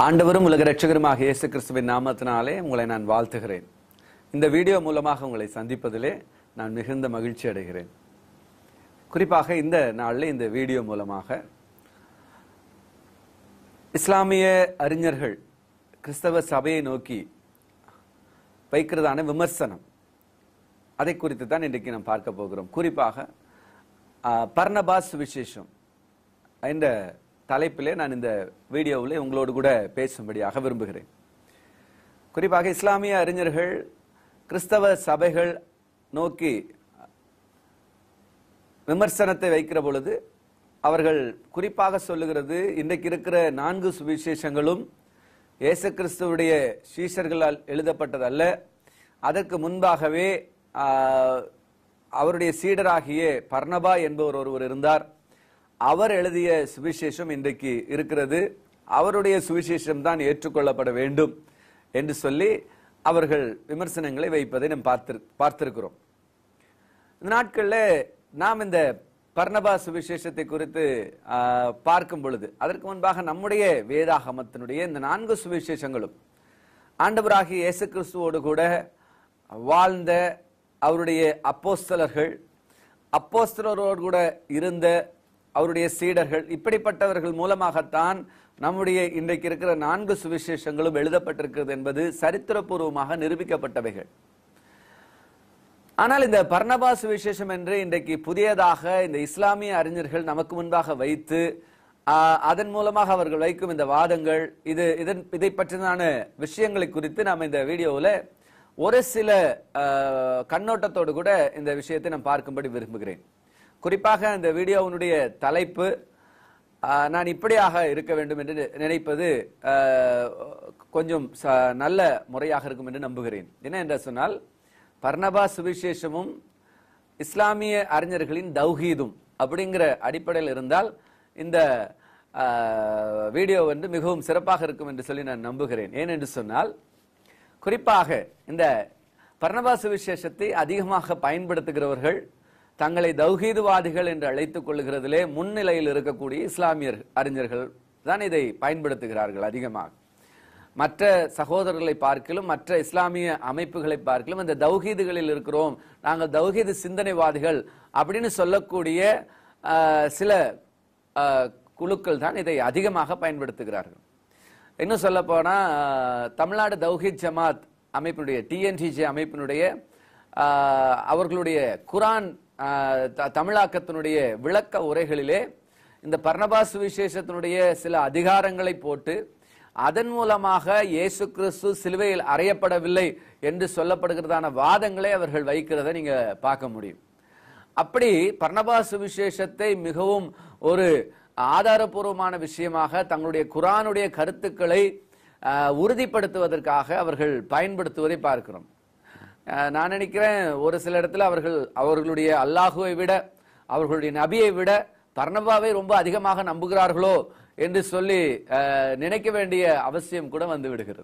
ஆண்டவரும் உலக ரட்சகருமாக இயேசு கிறிஸ்துவின் நாமத்தினாலே உங்களை நான் வாழ்த்துகிறேன் இந்த வீடியோ மூலமாக உங்களை சந்திப்பதிலே நான் மிகுந்த மகிழ்ச்சி அடைகிறேன் குறிப்பாக இந்த நாளில் இந்த வீடியோ மூலமாக இஸ்லாமிய அறிஞர்கள் கிறிஸ்தவ சபையை நோக்கி வைக்கிறதான விமர்சனம் அதை குறித்து தான் இன்றைக்கு நாம் பார்க்க போகிறோம் குறிப்பாக ஆ, பர்னபாஸ் விசேஷம் என்ற தலைப்பிலே நான் இந்த வீடியோவில் உங்களோடு கூட பேசும்படியாக விரும்புகிறேன் குறிப்பாக இஸ்லாமிய அறிஞர்கள் கிறிஸ்தவ சபைகள் நோக்கி விமர்சனத்தை வைக்கிற பொழுது அவர்கள் குறிப்பாக சொல்லுகிறது இன்றைக்கு இருக்கிற நான்கு சுவிசேஷங்களும் இயேசு கிறிஸ்துவுடைய சீஷர்களால் எழுதப்பட்டதல்ல அதற்கு முன்பாகவே ஆ, அவருடைய சீடராகிய பர்னபா என்பவர் ஒருவர் இருந்தார் அவர் எழுதிய சுவிசேஷம் இன்றைக்கு இருக்கிறது அவருடைய சுவிசேஷம் தான் ஏற்றுக்கொள்ளப்பட வேண்டும் என்று சொல்லி அவர்கள் விமர்சனங்களை வைப்பதை நாம் பார்த்து பார்த்திருக்கிறோம் இந்த நாட்கள்ல நாம் இந்த பர்ணபா சுவிசேஷத்தை குறித்து ஆ, பார்க்கும் பொழுது அதற்கு முன்பாக நம்முடைய வேதாகமத்தினுடைய இந்த நான்கு சுவிசேஷங்களும் ஆண்டவராகிய இயேசு கிறிஸ்துவோடு கூட வாழ்ந்த அவருடைய அப்போஸ்தலர்கள் அப்போஸ்தலரோடு கூட இருந்த அவருடைய சீடர்கள் இப்படிப்பட்டவர்கள் மூலமாகத்தான் நம்முடைய இன்றைக்கு இருக்கிற நான்கு சுவிசேஷங்களும் எழுதப்பட்டிருக்கிறது என்பது சரித்திரபூர்வமாக நிரூபிக்கப்பட்டவைகள் ஆனால் இந்த பர்ணபாஸ் விசேஷம் என்று இன்றைக்கு புதியதாக இந்த இஸ்லாமிய அறிஞர்கள் நமக்கு முன்பாக வைத்து ஆஹ், அதன் மூலமாக அவர்கள் வைக்கும் இந்த வாதங்கள் இது இதன் இதை பற்றின விஷயங்களை குறித்து நாம் இந்த வீடியோவில் ஒரு சில ஆஹ், கண்ணோட்டத்தோடு கூட இந்த விஷயத்தை நான் பார்க்கும்படி விரும்புகிறேன் குறிப்பாக இந்த வீடியோவினுடைய தலைப்பு ஆஹ், நான் இப்படியாக இருக்க வேண்டும் என்று நினைப்பது ஆஹ், கொஞ்சம் ச- நல்ல முறையாக இருக்கும் என்று நம்புகிறேன் என்ன என்று சொன்னால் பர்ணபா சுவிசேஷமும் இஸ்லாமிய அறிஞர்களின் தௌஹீதும் அப்படிங்கிற அடிப்படையில் இருந்தால் இந்த ஆஹ், வீடியோ வந்து மிகவும் சிறப்பாக இருக்கும் என்று சொல்லி நான் நம்புகிறேன் ஏன் என்று சொன்னால் குறிப்பாக இந்த பர்ணபா சுவிசேஷத்தை அதிகமாக பயன்படுத்துகிறவர்கள் தங்களை தௌஹீதுவாதிகள் என்று அழைத்துக் கொள்ளுகிறதிலே முன்னிலையில் இருக்கக்கூடிய இஸ்லாமியர் அறிஞர்கள் தான் இதை பயன்படுத்துகிறார்கள் அதிகமாக மற்ற சகோதரர்களை பார்க்கலும் மற்ற இஸ்லாமிய அமைப்புகளை பார்க்கலும் இந்த தௌஹீதுகளில் இருக்கிறோம் நாங்கள் தௌஹீது சிந்தனைவாதிகள் அப்படின்னு சொல்லக்கூடிய ஆஹ், சில ஆஹ், குழுக்கள் தான் இதை அதிகமாக பயன்படுத்துகிறார்கள் இன்னும் சொல்ல போனா ஆஹ், தமிழ்நாடு தௌஹீத் ஜமாத் அமைப்பினுடைய டிஎன்டிஜே அமைப்பினுடைய ஆஹ், அவர்களுடைய குரான் ஆஹ், த- தமிழாக்கத்தினுடைய விளக்க உரைகளிலே இந்த பர்ணபாஸ் விசேஷத்தினுடைய சில அதிகாரங்களை போட்டு அதன் மூலமாக இயேசு கிறிஸ்து சிலுவையில் அறையப்படவில்லை என்று சொல்லப்படுகிறதான வாதங்களை அவர்கள் வைக்கிறதை நீங்க பார்க்க முடியும் அப்படி பர்ணபாசு விசேஷத்தை மிகவும் ஒரு ஆதாரபூர்வமான விஷயமாக தங்களுடைய குரானுடைய கருத்துக்களை ஆஹ், உறுதிப்படுத்துவதற்காக அவர்கள் பயன்படுத்துவதை பார்க்கிறோம் ஆஹ், நான் நினைக்கிறேன் ஒரு சில இடத்துல அவர்கள் அவர்களுடைய அல்லாஹுவை விட அவர்களுடைய நபியை விட பர்ணபாவை ரொம்ப அதிகமாக நம்புகிறார்களோ என்று சொல்லி ஆஹ், நினைக்க வேண்டிய அவசியம் கூட வந்து விடுகிறது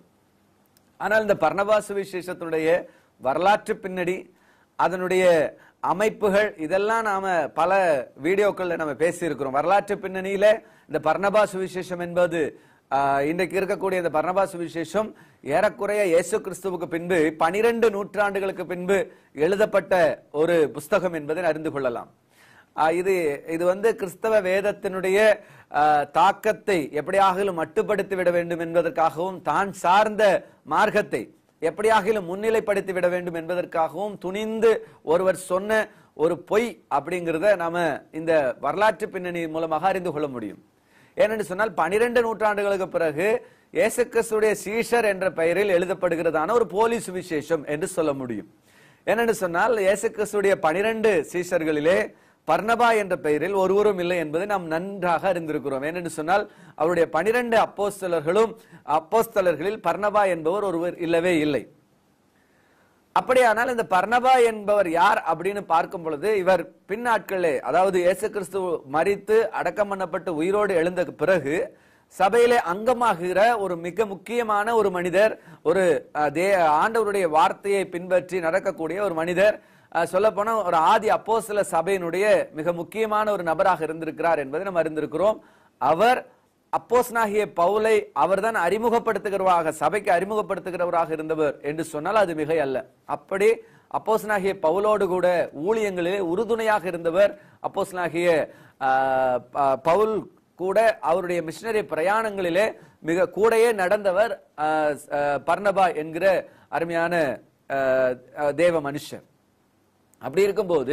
ஆனால் இந்த பர்ணபாச விசேஷத்தினுடைய வரலாற்று பின்னணி அதனுடைய அமைப்புகள் இதெல்லாம் நாம பல வீடியோக்கள்ல நம்ம பேசியிருக்கிறோம் வரலாற்று பின்னணியில இந்த பர்ணபாச விசேஷம் என்பது ஆஹ், இன்றைக்கு இருக்கக்கூடிய இந்த பர்ணபாச விசேஷம் ஏறக்குறைய இயேசு கிறிஸ்துவுக்கு பின்பு பனிரெண்டு நூற்றாண்டுகளுக்கு பின்பு எழுதப்பட்ட ஒரு புஸ்தகம் என்பதை அறிந்து கொள்ளலாம் ஆஹ் இது இது வந்து கிறிஸ்தவ வேதத்தினுடைய ஆஹ், தாக்கத்தை எப்படியாகிலும் மட்டுப்படுத்தி விட வேண்டும் என்பதற்காகவும் தான் சார்ந்த மார்க்கத்தை எப்படியாகிலும் முன்னிலைப்படுத்தி விட வேண்டும் என்பதற்காகவும் துணிந்து ஒருவர் சொன்ன ஒரு பொய் அப்படிங்கிறத நாம இந்த வரலாற்று பின்னணி மூலமாக அறிந்து கொள்ள முடியும் ஏனென்று சொன்னால் பனிரெண்டு நூற்றாண்டுகளுக்கு பிறகு இயேசு கிறிஸ்துடைய சீஷர் என்ற பெயரில் எழுதப்படுகிறதான ஒரு போலி சுவிசேஷம் என்று சொல்ல முடியும் ஏனென்று சொன்னால் இயேசு கிறிஸ்துடைய பனிரெண்டு சீஷர்களிலே பர்ணபா என்ற பெயரில் ஒருவரும் இல்லை என்பதை நாம் நன்றாக அறிந்திருக்கிறோம் ஏனென்று சொன்னால் அவருடைய பனிரெண்டு அப்போஸ்தலர்களும் அப்போஸ்தலர்களில் பர்ணபா என்பவர் ஒருவர் இல்லவே இல்லை அப்படியானால் இந்த பர்ணபா என்பவர் யார் அப்படின்னு பார்க்கும் பொழுது இவர் பின்னாட்களே அதாவது இயேசு கிறிஸ்து மரித்து அடக்கம் பண்ணப்பட்டு உயிரோடு எழுந்த பிறகு சபையிலே அங்கமாகிற ஒரு மிக முக்கியமான ஒரு மனிதர் ஒரு அஹ், தே ஆண்டவருடைய வார்த்தையை பின்பற்றி நடக்கக்கூடிய ஒரு மனிதர் சொல்ல போனா ஒரு ஆதி அப்போஸ்தல சபையினுடைய மிக முக்கியமான ஒரு நபராக இருந்திருக்கிறார் என்பதை நம்ம அறிந்திருக்கிறோம் அவர் அப்போஸ்னாகிய பவுலை அவர்தான் அறிமுகப்படுத்துகிறவராக சபைக்கு அறிமுகப்படுத்துகிறவராக இருந்தவர் என்று சொன்னால் அது மிகை அல்ல அப்படி அப்போஸ்னாகிய பவுலோடு கூட ஊழியங்களிலே உறுதுணையாக இருந்தவர் அப்போஸ்னாகிய ஆஹ், ப- பவுல் கூட அவருடைய மிஷனரி பிரயாணங்களிலே மிக கூடையே நடந்தவர் ஆஹ், ஆஹ், பர்னபா என்கிற அருமையான ஆஹ், ஆஹ், தேவ மனுஷர் அப்படி இருக்கும்போது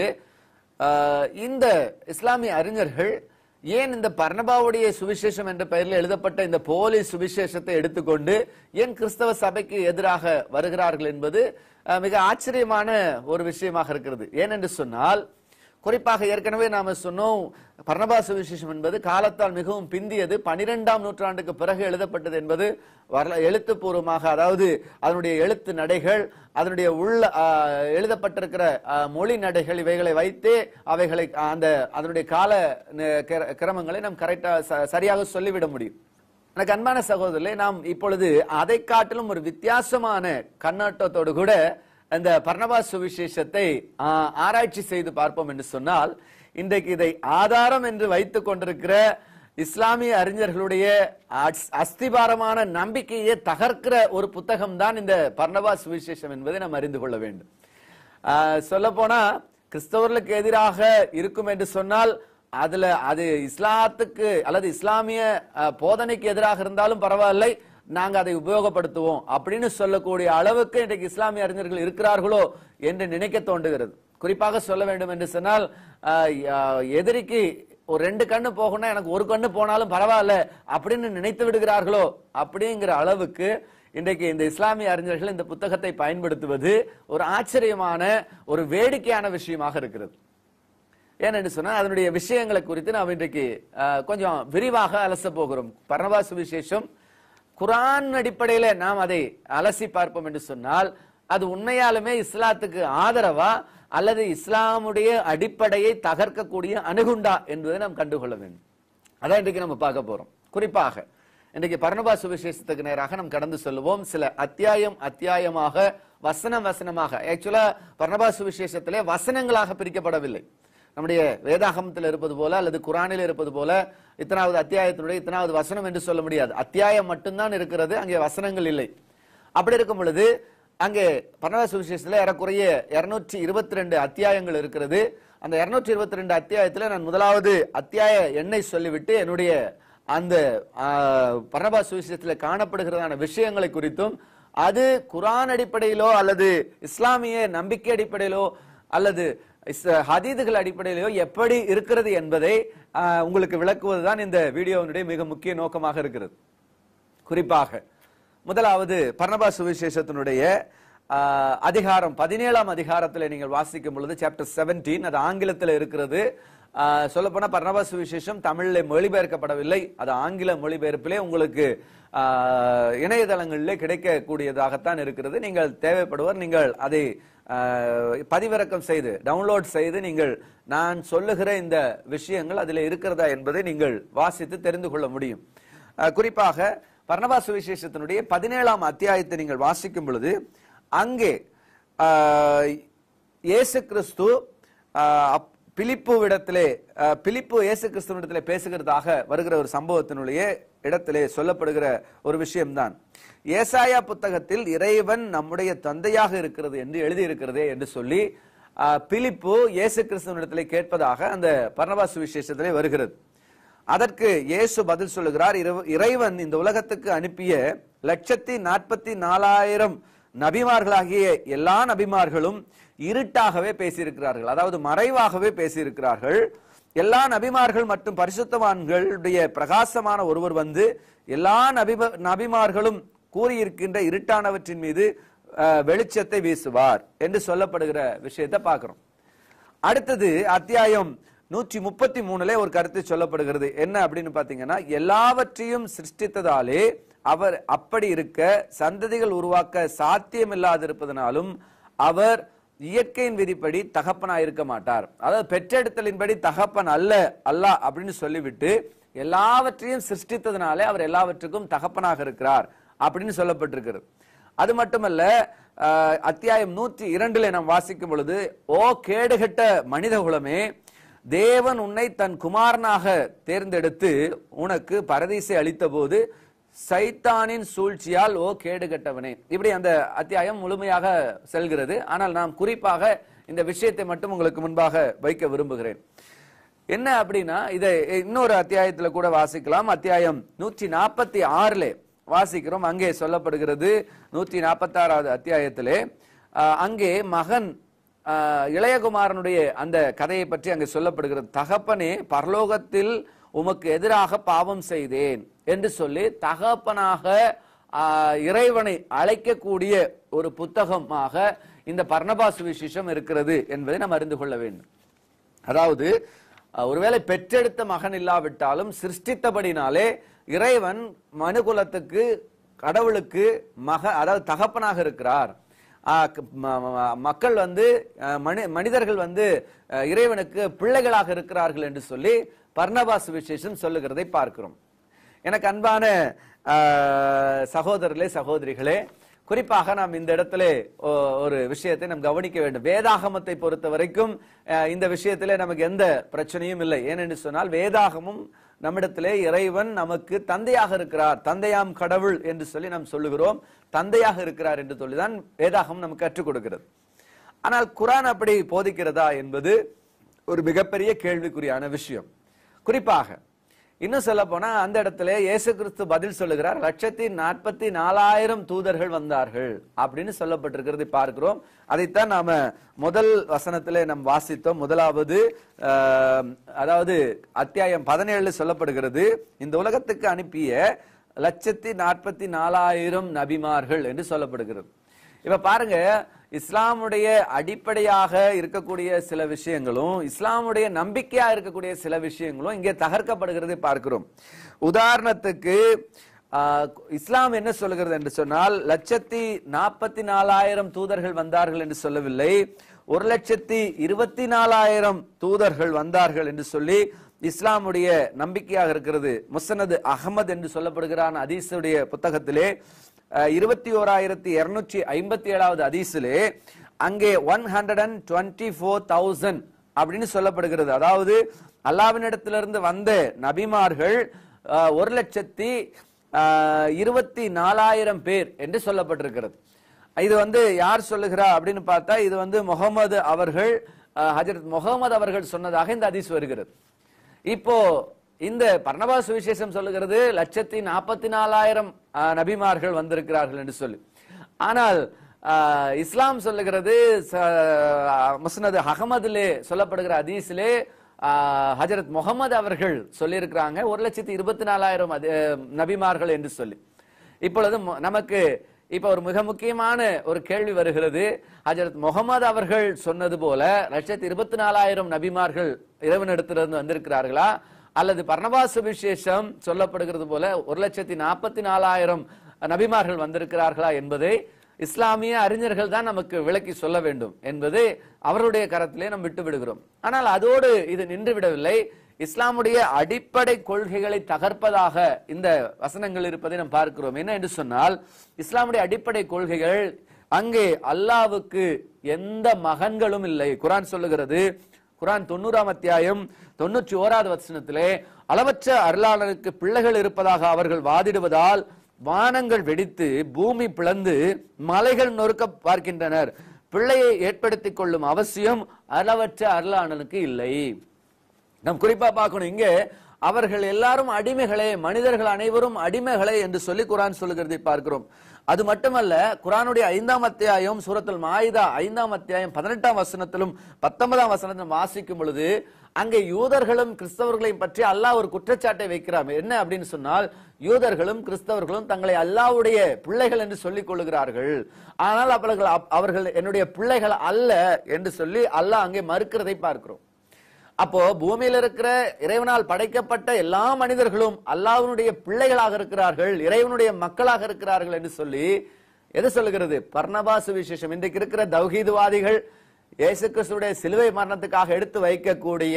ஆஹ், இந்த இஸ்லாமிய அறிஞர்கள் ஏன் இந்த பர்ணபாவுடைய சுவிசேஷம் என்ற பெயரில் எழுதப்பட்ட இந்த போலி சுவிசேஷத்தை எடுத்துக்கொண்டு ஏன் கிறிஸ்தவ சபைக்கு எதிராக வருகிறார்கள் என்பது ஆஹ், மிக ஆச்சரியமான ஒரு விஷயமாக இருக்கிறது ஏனென்று சொன்னால் குறிப்பாக ஏற்கனவே நாம சொன்னோம் பர்ணபா சுவிசேஷம் என்பது காலத்தால் மிகவும் பிந்தியது பனிரெண்டாம் நூற்றாண்டுக்கு பிறகு எழுதப்பட்டது என்பது வரல எழுத்துப்பூர்வமாக அதாவது அதனுடைய எழுத்து நடைகள் அதனுடைய உள்ள ஆ, எழுதப்பட்டிருக்கிற ஆ, மொழி நடைகள் இவைகளை வைத்தே அவைகளை ஆ, அந்த அதனுடைய கால ந- கிர- கிரமங்களை நாம் கரெக்டா ச- சரியாக சொல்லிவிட முடியும் எனக்கு அன்பான சகோதரர்களே நாம் இப்பொழுது அதை காட்டிலும் ஒரு வித்தியாசமான கண்ணோட்டத்தோடு கூட அந்த பர்ணபா சுவிசேஷத்தை ஆ, ஆராய்ச்சி செய்து பார்ப்போம் என்று சொன்னால் இன்றைக்கு இதை ஆதாரம் என்று வைத்துக் கொண்டிருக்கிற இஸ்லாமிய அறிஞர்களுடைய அஸ்- அஸ்திபாரமான நம்பிக்கையை தகர்க்கிற ஒரு புத்தகம் தான் இந்த பர்ணபா சுவிசேஷம் என்பதை நாம் அறிந்து கொள்ள வேண்டும் சொல்ல போனா கிறிஸ்தவர்களுக்கு எதிராக இருக்கும் என்று சொன்னால் அதுல அது இஸ்லாத்துக்கு அல்லது இஸ்லாமிய அஹ், போதனைக்கு எதிராக இருந்தாலும் பரவாயில்லை நாங்க அதை உபயோகப்படுத்துவோம் அப்படின்னு சொல்லக்கூடிய அளவுக்கு இன்றைக்கு இஸ்லாமிய அறிஞர்கள் இருக்கிறார்களோ என்று நினைக்க தோன்றுகிறது குறிப்பாக சொல்ல வேண்டும் என்று சொன்னால் அஹ், அஹ், எதிரிக்கு ஒரு ரெண்டு கண்ணு போகணும்னா எனக்கு ஒரு கண்ணு போனாலும் பரவாயில்ல அப்படின்னு நினைத்து விடுகிறார்களோ அப்படிங்கிற அளவுக்கு இன்றைக்கு இந்த இஸ்லாமிய அறிஞர்கள் இந்த புத்தகத்தை பயன்படுத்துவது ஒரு ஆச்சரியமான ஒரு வேடிக்கையான விஷயமாக இருக்கிறது ஏனென்று சொன்னா அதனுடைய விஷயங்களை குறித்து நாம் இன்றைக்கு அஹ், கொஞ்சம் விரிவாக அலச போகிறோம் பர்ணபா சுவிசேஷம் குரான் அடிப்படையில நாம் அதை அலசி பார்ப்போம் என்று சொன்னால் அது உண்மையாலுமே இஸ்லாத்துக்கு ஆதரவா அல்லது இஸ்லாமுடைய அடிப்படையை தகர்க்கக்கூடிய அணுகுண்டா என்பதை நாம் கண்டுகொள்ள வேண்டும் அதான் இன்றைக்கு நம்ம பார்க்க போறோம் குறிப்பாக இன்றைக்கு பர்ணபா சுவிசேஷத்துக்கு நேராக நாம் கடந்து செல்வோம் சில அத்தியாயம் அத்தியாயமாக வசனம் வசனமாக ஆக்சுவலா பர்ணபா சுவிசேஷத்திலே வசனங்களாக பிரிக்கப்படவில்லை நம்முடைய வேதாகமத்தில் இருப்பது போல அல்லது குரானில் இருப்பது போல இத்தனாவது அத்தியாயத்தினுடைய இத்தனாவது வசனம் என்று சொல்ல முடியாது அத்தியாயம் மட்டும்தான் இருக்கிறது அங்கே வசனங்கள் இல்லை அப்படி இருக்கும் பொழுது அங்கே பர்ணபா சுவிசேஷத்துல ஏறக்குறைய இருநூற்றி இருபத்தி ரெண்டு அத்தியாயங்கள் இருக்கிறது அந்த இருநூற்றி இருபத்தி ரெண்டு அத்தியாயத்துல நான் முதலாவது அத்தியாய எண்ணை சொல்லிவிட்டு என்னுடைய அந்த பர்ணபா சுவிசேஷத்துல காணப்படுகிறதான விஷயங்களை குறித்தும் அது குரான் அடிப்படையிலோ அல்லது இஸ்லாமிய நம்பிக்கை அடிப்படையிலோ அல்லது இஸ்- ஹதீதுகள் அடிப்படையிலோ எப்படி இருக்கிறது என்பதை ஆஹ், உங்களுக்கு விளக்குவதுதான் இந்த வீடியோவினுடைய மிக முக்கிய நோக்கமாக இருக்கிறது குறிப்பாக முதலாவது பர்ணபா சுவிசேஷத்தினுடைய ஆஹ், அதிகாரம் பதினேழாம் அதிகாரத்தில் நீங்கள் வாசிக்கும் பொழுது சாப்டர் 17 அது ஆங்கிலத்தில் இருக்கிறது சொல்ல போனா பர்ணபா சுவிசேஷம் தமிழ்ல மொழிபெயர்க்கப்படவில்லை அது ஆங்கில மொழிபெயர்ப்பிலே உங்களுக்கு ஆஹ், இணையதளங்களிலே கிடைக்கக்கூடியதாகத்தான் இருக்கிறது நீங்கள் தேவைப்படுவர் நீங்கள் அதை ஆஹ், பதிவிறக்கம் செய்து டவுன்லோட் செய்து நீங்கள் நான் சொல்லுகிற இந்த விஷயங்கள் அதில் இருக்கிறதா என்பதை நீங்கள் வாசித்து தெரிந்து கொள்ள முடியும் அஹ் குறிப்பாக பர்ணபா சுவிசேஷத்தினுடைய பதினேழாம் அத்தியாயத்தை நீங்கள் வாசிக்கும் பொழுது அங்கே ஆஹ், இயேசு கிறிஸ்து ஆஹ், அப்- பிலிப்புவிடத்திலே ஆஹ், பிலிப்பு இயேசு கிறிஸ்துவிடத்திலே பேசுகிறதாக வருகிற ஒரு சம்பவத்தினுடைய இடத்திலே சொல்லப்படுகிற ஒரு விஷயம்தான் ஏசாயா புத்தகத்தில் இறைவன் நம்முடைய தந்தையாக இருக்கிறது என்று எழுதியிருக்கிறதே என்று சொல்லி ஆஹ், பிலிப்பு இயேசு கிறிஸ்துவனிடத்திலே கேட்பதாக அந்த பர்ணபா சுவிசேஷத்திலே வருகிறது அதற்கு இயேசு பதில் சொல்லுகிறார் "இறைவ- இறைவன் இந்த உலகத்துக்கு அனுப்பிய லட்சத்தி நாற்பத்தி நாலாயிரம் நபிமார்களாகிய எல்லா நபிமார்களும் இருட்டாகவே பேசியிருக்கிறார்கள் அதாவது மறைவாகவே பேசியிருக்கிறார்கள் எல்லா நபிமார்கள் மற்றும் பரிசுத்தவான்களுடைய பிரகாசமான ஒருவர் வந்து எல்லா நபிம நபிமார்களும் கூறியிருக்கின்ற இருட்டானவற்றின் மீது அஹ், வெளிச்சத்தை வீசுவார் என்று சொல்லப்படுகிற விஷயத்தை பார்க்கிறோம் அடுத்தது அத்தியாயம் நூற்றி முப்பத்தி மூணுல ஒரு கருத்து சொல்லப்படுகிறது என்ன அப்படின்னு பாத்தீங்கன்னா எல்லாவற்றையும் சிருஷ்டித்ததாலே அவர் அப்படி இருக்க சந்ததிகள் உருவாக்க சாத்தியமில்லாதிருப்பதனாலும் அவர் இயற்கையின் விதிப்படி தகப்பனாய் இருக்க மாட்டார் அதாவது பெற்றெடுத்தலின்படி தகப்பன் அல்ல அல்லாஹ் அப்படின்னு சொல்லிவிட்டு எல்லாவற்றையும் சிருஷ்டித்ததுனாலே அவர் எல்லாவற்றுக்கும் தகப்பனாக இருக்கிறார் அப்படின்னு சொல்லப்பட்டிருக்கிறது அது மட்டுமல்ல அஹ், அத்தியாயம் நூற்றி இரண்டுல நாம் வாசிக்கும் பொழுது ஓ கேடுகட்ட மனித குலமே தேவன் உன்னை தன் குமாரனாக தேர்ந்தெடுத்து உனக்கு பரதீசை அளித்தபோது சைத்தானின் சூழ்ச்சியால் ஓ கேடு கெட்டவனே இப்படி அந்த அத்தியாயம் முழுமையாக செல்கிறது ஆனால் நாம் குறிப்பாக இந்த விஷயத்தை மட்டும் உங்களுக்கு முன்பாக வைக்க விரும்புகிறேன் என்ன அப்படின்னா இதை இன்னொரு அத்தியாயத்துல கூட வாசிக்கலாம் அத்தியாயம் நூற்றி நாற்பத்தி ஆறுல வாசிக்கிறோம் அங்கே சொல்லப்படுகிறது நூற்றி நாற்பத்தி ஆறாவது அத்தியாயத்திலே ஆஹ், அங்கே மகன் ஆஹ், இளையகுமாரனுடைய அந்த கதையை பற்றி அங்கே சொல்லப்படுகிறது தகப்பனே பரலோகத்தில் உமக்கு எதிராக பாவம் செய்தேன் என்று சொல்லி தகப்பனாக ஆஹ், இறைவனை அழைக்கக்கூடிய ஒரு புத்தகமாக இந்த பர்ணபா சுவிசேஷம் இருக்கிறது என்பதை நாம் அறிந்து கொள்ள வேண்டும் அதாவது அஹ், ஒருவேளை பெற்றெடுத்த மகன் இல்லாவிட்டாலும் சிருஷ்டித்தபடினாலே இறைவன் மனுகுலத்துக்கு கடவுளுக்கு மக அதாவது தகப்பனாக இருக்கிறார் ஆஹ் க- ம- ம- மக்கள் வந்து அஹ், மனி மனிதர்கள் வந்து அஹ், இறைவனுக்கு பிள்ளைகளாக இருக்கிறார்கள் என்று சொல்லி பர்ணபாஸ் விசேஷம் சொல்லுகிறதை பார்க்கிறோம் எனக்கு அன்பான ஆஹ், சகோதரர்களே சகோதரிகளே குறிப்பாக நாம் இந்த இடத்துல ஒ- ஒரு விஷயத்தை நாம் கவனிக்க வேண்டும் வேதாகமத்தை பொறுத்த வரைக்கும் ஆஹ், இந்த விஷயத்திலே நமக்கு எந்த பிரச்சனையும் இல்லை ஏனென்று சொன்னால் வேதாகமும் நம்மிடத்திலே இறைவன் நமக்கு தந்தையாக இருக்கிறார் தந்தையாம் கடவுள் என்று சொல்லி நாம் சொல்லுகிறோம் தந்தையாக இருக்கிறார் என்று சொல்லிதான் வேதாகம் நமக்கு கற்றுக் கொடுக்கிறது ஆனால் குரான் அப்படி போதிக்கிறதா என்பது ஒரு மிகப்பெரிய கேள்விக்குறியான விஷயம் குறிப்பாக இன்னும் சொல்ல போனா அந்த இடத்துல இயேசு கிறிஸ்து பதில் சொல்லுகிறார் லட்சத்தி நாற்பத்தி நாலாயிரம் தூதர்கள் வந்தார்கள் அப்படின்னு சொல்லப்பட்டிருக்கிறதை பார்க்கிறோம் அதைத்தான் நாம முதல் வசனத்திலே நாம் வாசித்தோம் முதலாவது ஆஹ், அதாவது அத்தியாயம் பதினேழு சொல்லப்படுகிறது இந்த உலகத்துக்கு அனுப்பிய லட்சத்தி நாற்பத்தி நாலாயிரம் நபிமார்கள் என்று சொல்லப்படுகிறது இப்ப பாருங்க இஸ்லாமுடைய அடிப்படையாக இருக்கக்கூடிய சில விஷயங்களும் இஸ்லாமுடைய நம்பிக்கையா இருக்கக்கூடிய சில விஷயங்களும் இங்கே தகர்க்கப்படுகிறதை பார்க்கிறோம் உதாரணத்துக்கு ஆஹ், இஸ்லாம் என்ன சொல்லுகிறது என்று சொன்னால் லட்சத்தி நாற்பத்தி நாலாயிரம் தூதர்கள் வந்தார்கள் என்று சொல்லவில்லை ஒரு லட்சத்தி இருபத்தி நாலாயிரம் தூதர்கள் வந்தார்கள் என்று சொல்லி இஸ்லாமுடைய நம்பிக்கையாக இருக்கிறது முசனது அகமது என்று சொல்லப்படுகிறான் அதீசுடைய புத்தகத்திலே அஹ், இருபத்தி ஓராயிரத்தி இருநூற்றி ஐம்பத்தி ஏழாவது அதீசிலே அங்கே one hundred and twenty four thousand அப்படின்னு சொல்லப்படுகிறது அதாவது அல்லாவினிடத்திலிருந்து வந்த நபிமார்கள் அஹ், ஒரு லட்சத்தி அஹ், இருபத்தி நாலாயிரம் பேர் என்று சொல்லப்பட்டிருக்கிறது இது வந்து யார் சொல்லுகிறா அப்படின்னு பார்த்தா இது வந்து முகமது அவர்கள் அஹ், ஹஜரத் முகமது அவர்கள் சொன்னதாக இந்த ஹதீஸ் வருகிறது இப்போ இந்த பர்ணபா சுவிசேஷம் சொல்லுகிறது லட்சத்தி நாற்பத்தி நாலாயிரம் நபிமார்கள் வந்திருக்கிறார்கள் என்று சொல்லி ஆனால் ஆஹ், இஸ்லாம் சொல்லுகிறது ச- முஸ்னது அகமதுலே சொல்லப்படுகிற ஹதீஸிலே ஆஹ், ஹஜரத் முகமது அவர்கள் சொல்லியிருக்கிறாங்க ஒரு லட்சத்தி இருபத்தி நாலாயிரம் அது, நபிமார்கள் என்று சொல்லி இப்பொழுது மு- நமக்கு இப்ப ஒரு மிக முக்கியமான ஒரு கேள்வி வருகிறது ஹஜரத் முகமது அவர்கள் சொன்னது போல லட்சத்தி இருபத்தி நாலாயிரம் நபிமார்கள் இறைவனிடத்திலிருந்து வந்திருக்கிறார்களா அல்லது பர்ணபா சுவிசேஷம் சொல்லப்படுகிறது போல ஒரு லட்சத்தி நாற்பத்தி நாலாயிரம் நபிமார்கள் வந்திருக்கிறார்களா என்பதை இஸ்லாமிய அறிஞர்கள் தான் நமக்கு விளக்கி சொல்ல வேண்டும் என்பது அவருடைய கரத்திலே நாம் விட்டு விடுகிறோம் ஆனால் அதோடு இது நின்று விடவில்லை இஸ்லாமுடைய அடிப்படை கொள்கைகளை தகர்ப்பதாக இந்த வசனங்கள் இருப்பதை நாம் பார்க்கிறோம் என்ன என்று சொன்னால் இஸ்லாமுடைய அடிப்படை கொள்கைகள் அங்கே அல்லாவுக்கு எந்த மகன்களும் இல்லை குரான் சொல்லுகிறது குரான் தொண்ணூறாம் அத்தியாயம் தொண்ணூற்றி ஓராவது வசனத்திலே அளவற்ற அருளாளருக்கு பிள்ளைகள் இருப்பதாக அவர்கள் வாதிடுவதால் வானங்கள் வெடித்து பூமி பிளந்து மலைகள் நொறுக்க பார்க்கின்றனர் பிள்ளையை ஏற்படுத்திக் கொள்ளும் அவசியம் அளவற்ற அருளாளனுக்கு இல்லை நாம் குறிப்பா பார்க்கணும் இங்கே அவர்கள் எல்லாரும் அடிமைகளே மனிதர்கள் அனைவரும் அடிமைகளே என்று சொல்லி குரான் சொல்லுகிறதை பார்க்கிறோம் அது மட்டுமல்ல குரானுடைய ஐந்தாம் அத்தியாயம் சூரத்துல் மாயிதா ஐந்தாம் அத்தியாயம் பதினெட்டாம் வசனத்திலும் பத்தொன்பதாம் வசனத்திலும் வாசிக்கும் பொழுது அங்கே யூதர்களும் கிறிஸ்தவர்களையும் பற்றி அல்லாஹ் ஒரு குற்றச்சாட்டை வைக்கிறார் என்ன அப்படின்னு சொன்னால் யூதர்களும் கிறிஸ்தவர்களும் தங்களை அல்லாஹ்வுடைய பிள்ளைகள் என்று சொல்லிக் கொள்ளுகிறார்கள் ஆனால் அவர்கள் அவர்கள் என்னுடைய பிள்ளைகள் அல்ல என்று சொல்லி அல்லாஹ் அங்கே மறுக்கிறதை பார்க்கிறோம் அப்போ பூமியில இருக்கிற இறைவனால் படைக்கப்பட்ட எல்லா மனிதர்களும் அல்லாஹ்வினுடைய பிள்ளைகளாக இருக்கிறார்கள் இறைவனுடைய மக்களாக இருக்கிறார்கள் என்று சொல்லி எது சொல்லுகிறது பர்ணபா சுவிசேஷம் இன்றைக்கு இருக்கிற தௌஹீதுவாதிகள் இயேசு கிறிஸ்துடைய சிலுவை மரணத்துக்காக எடுத்து வைக்கக்கூடிய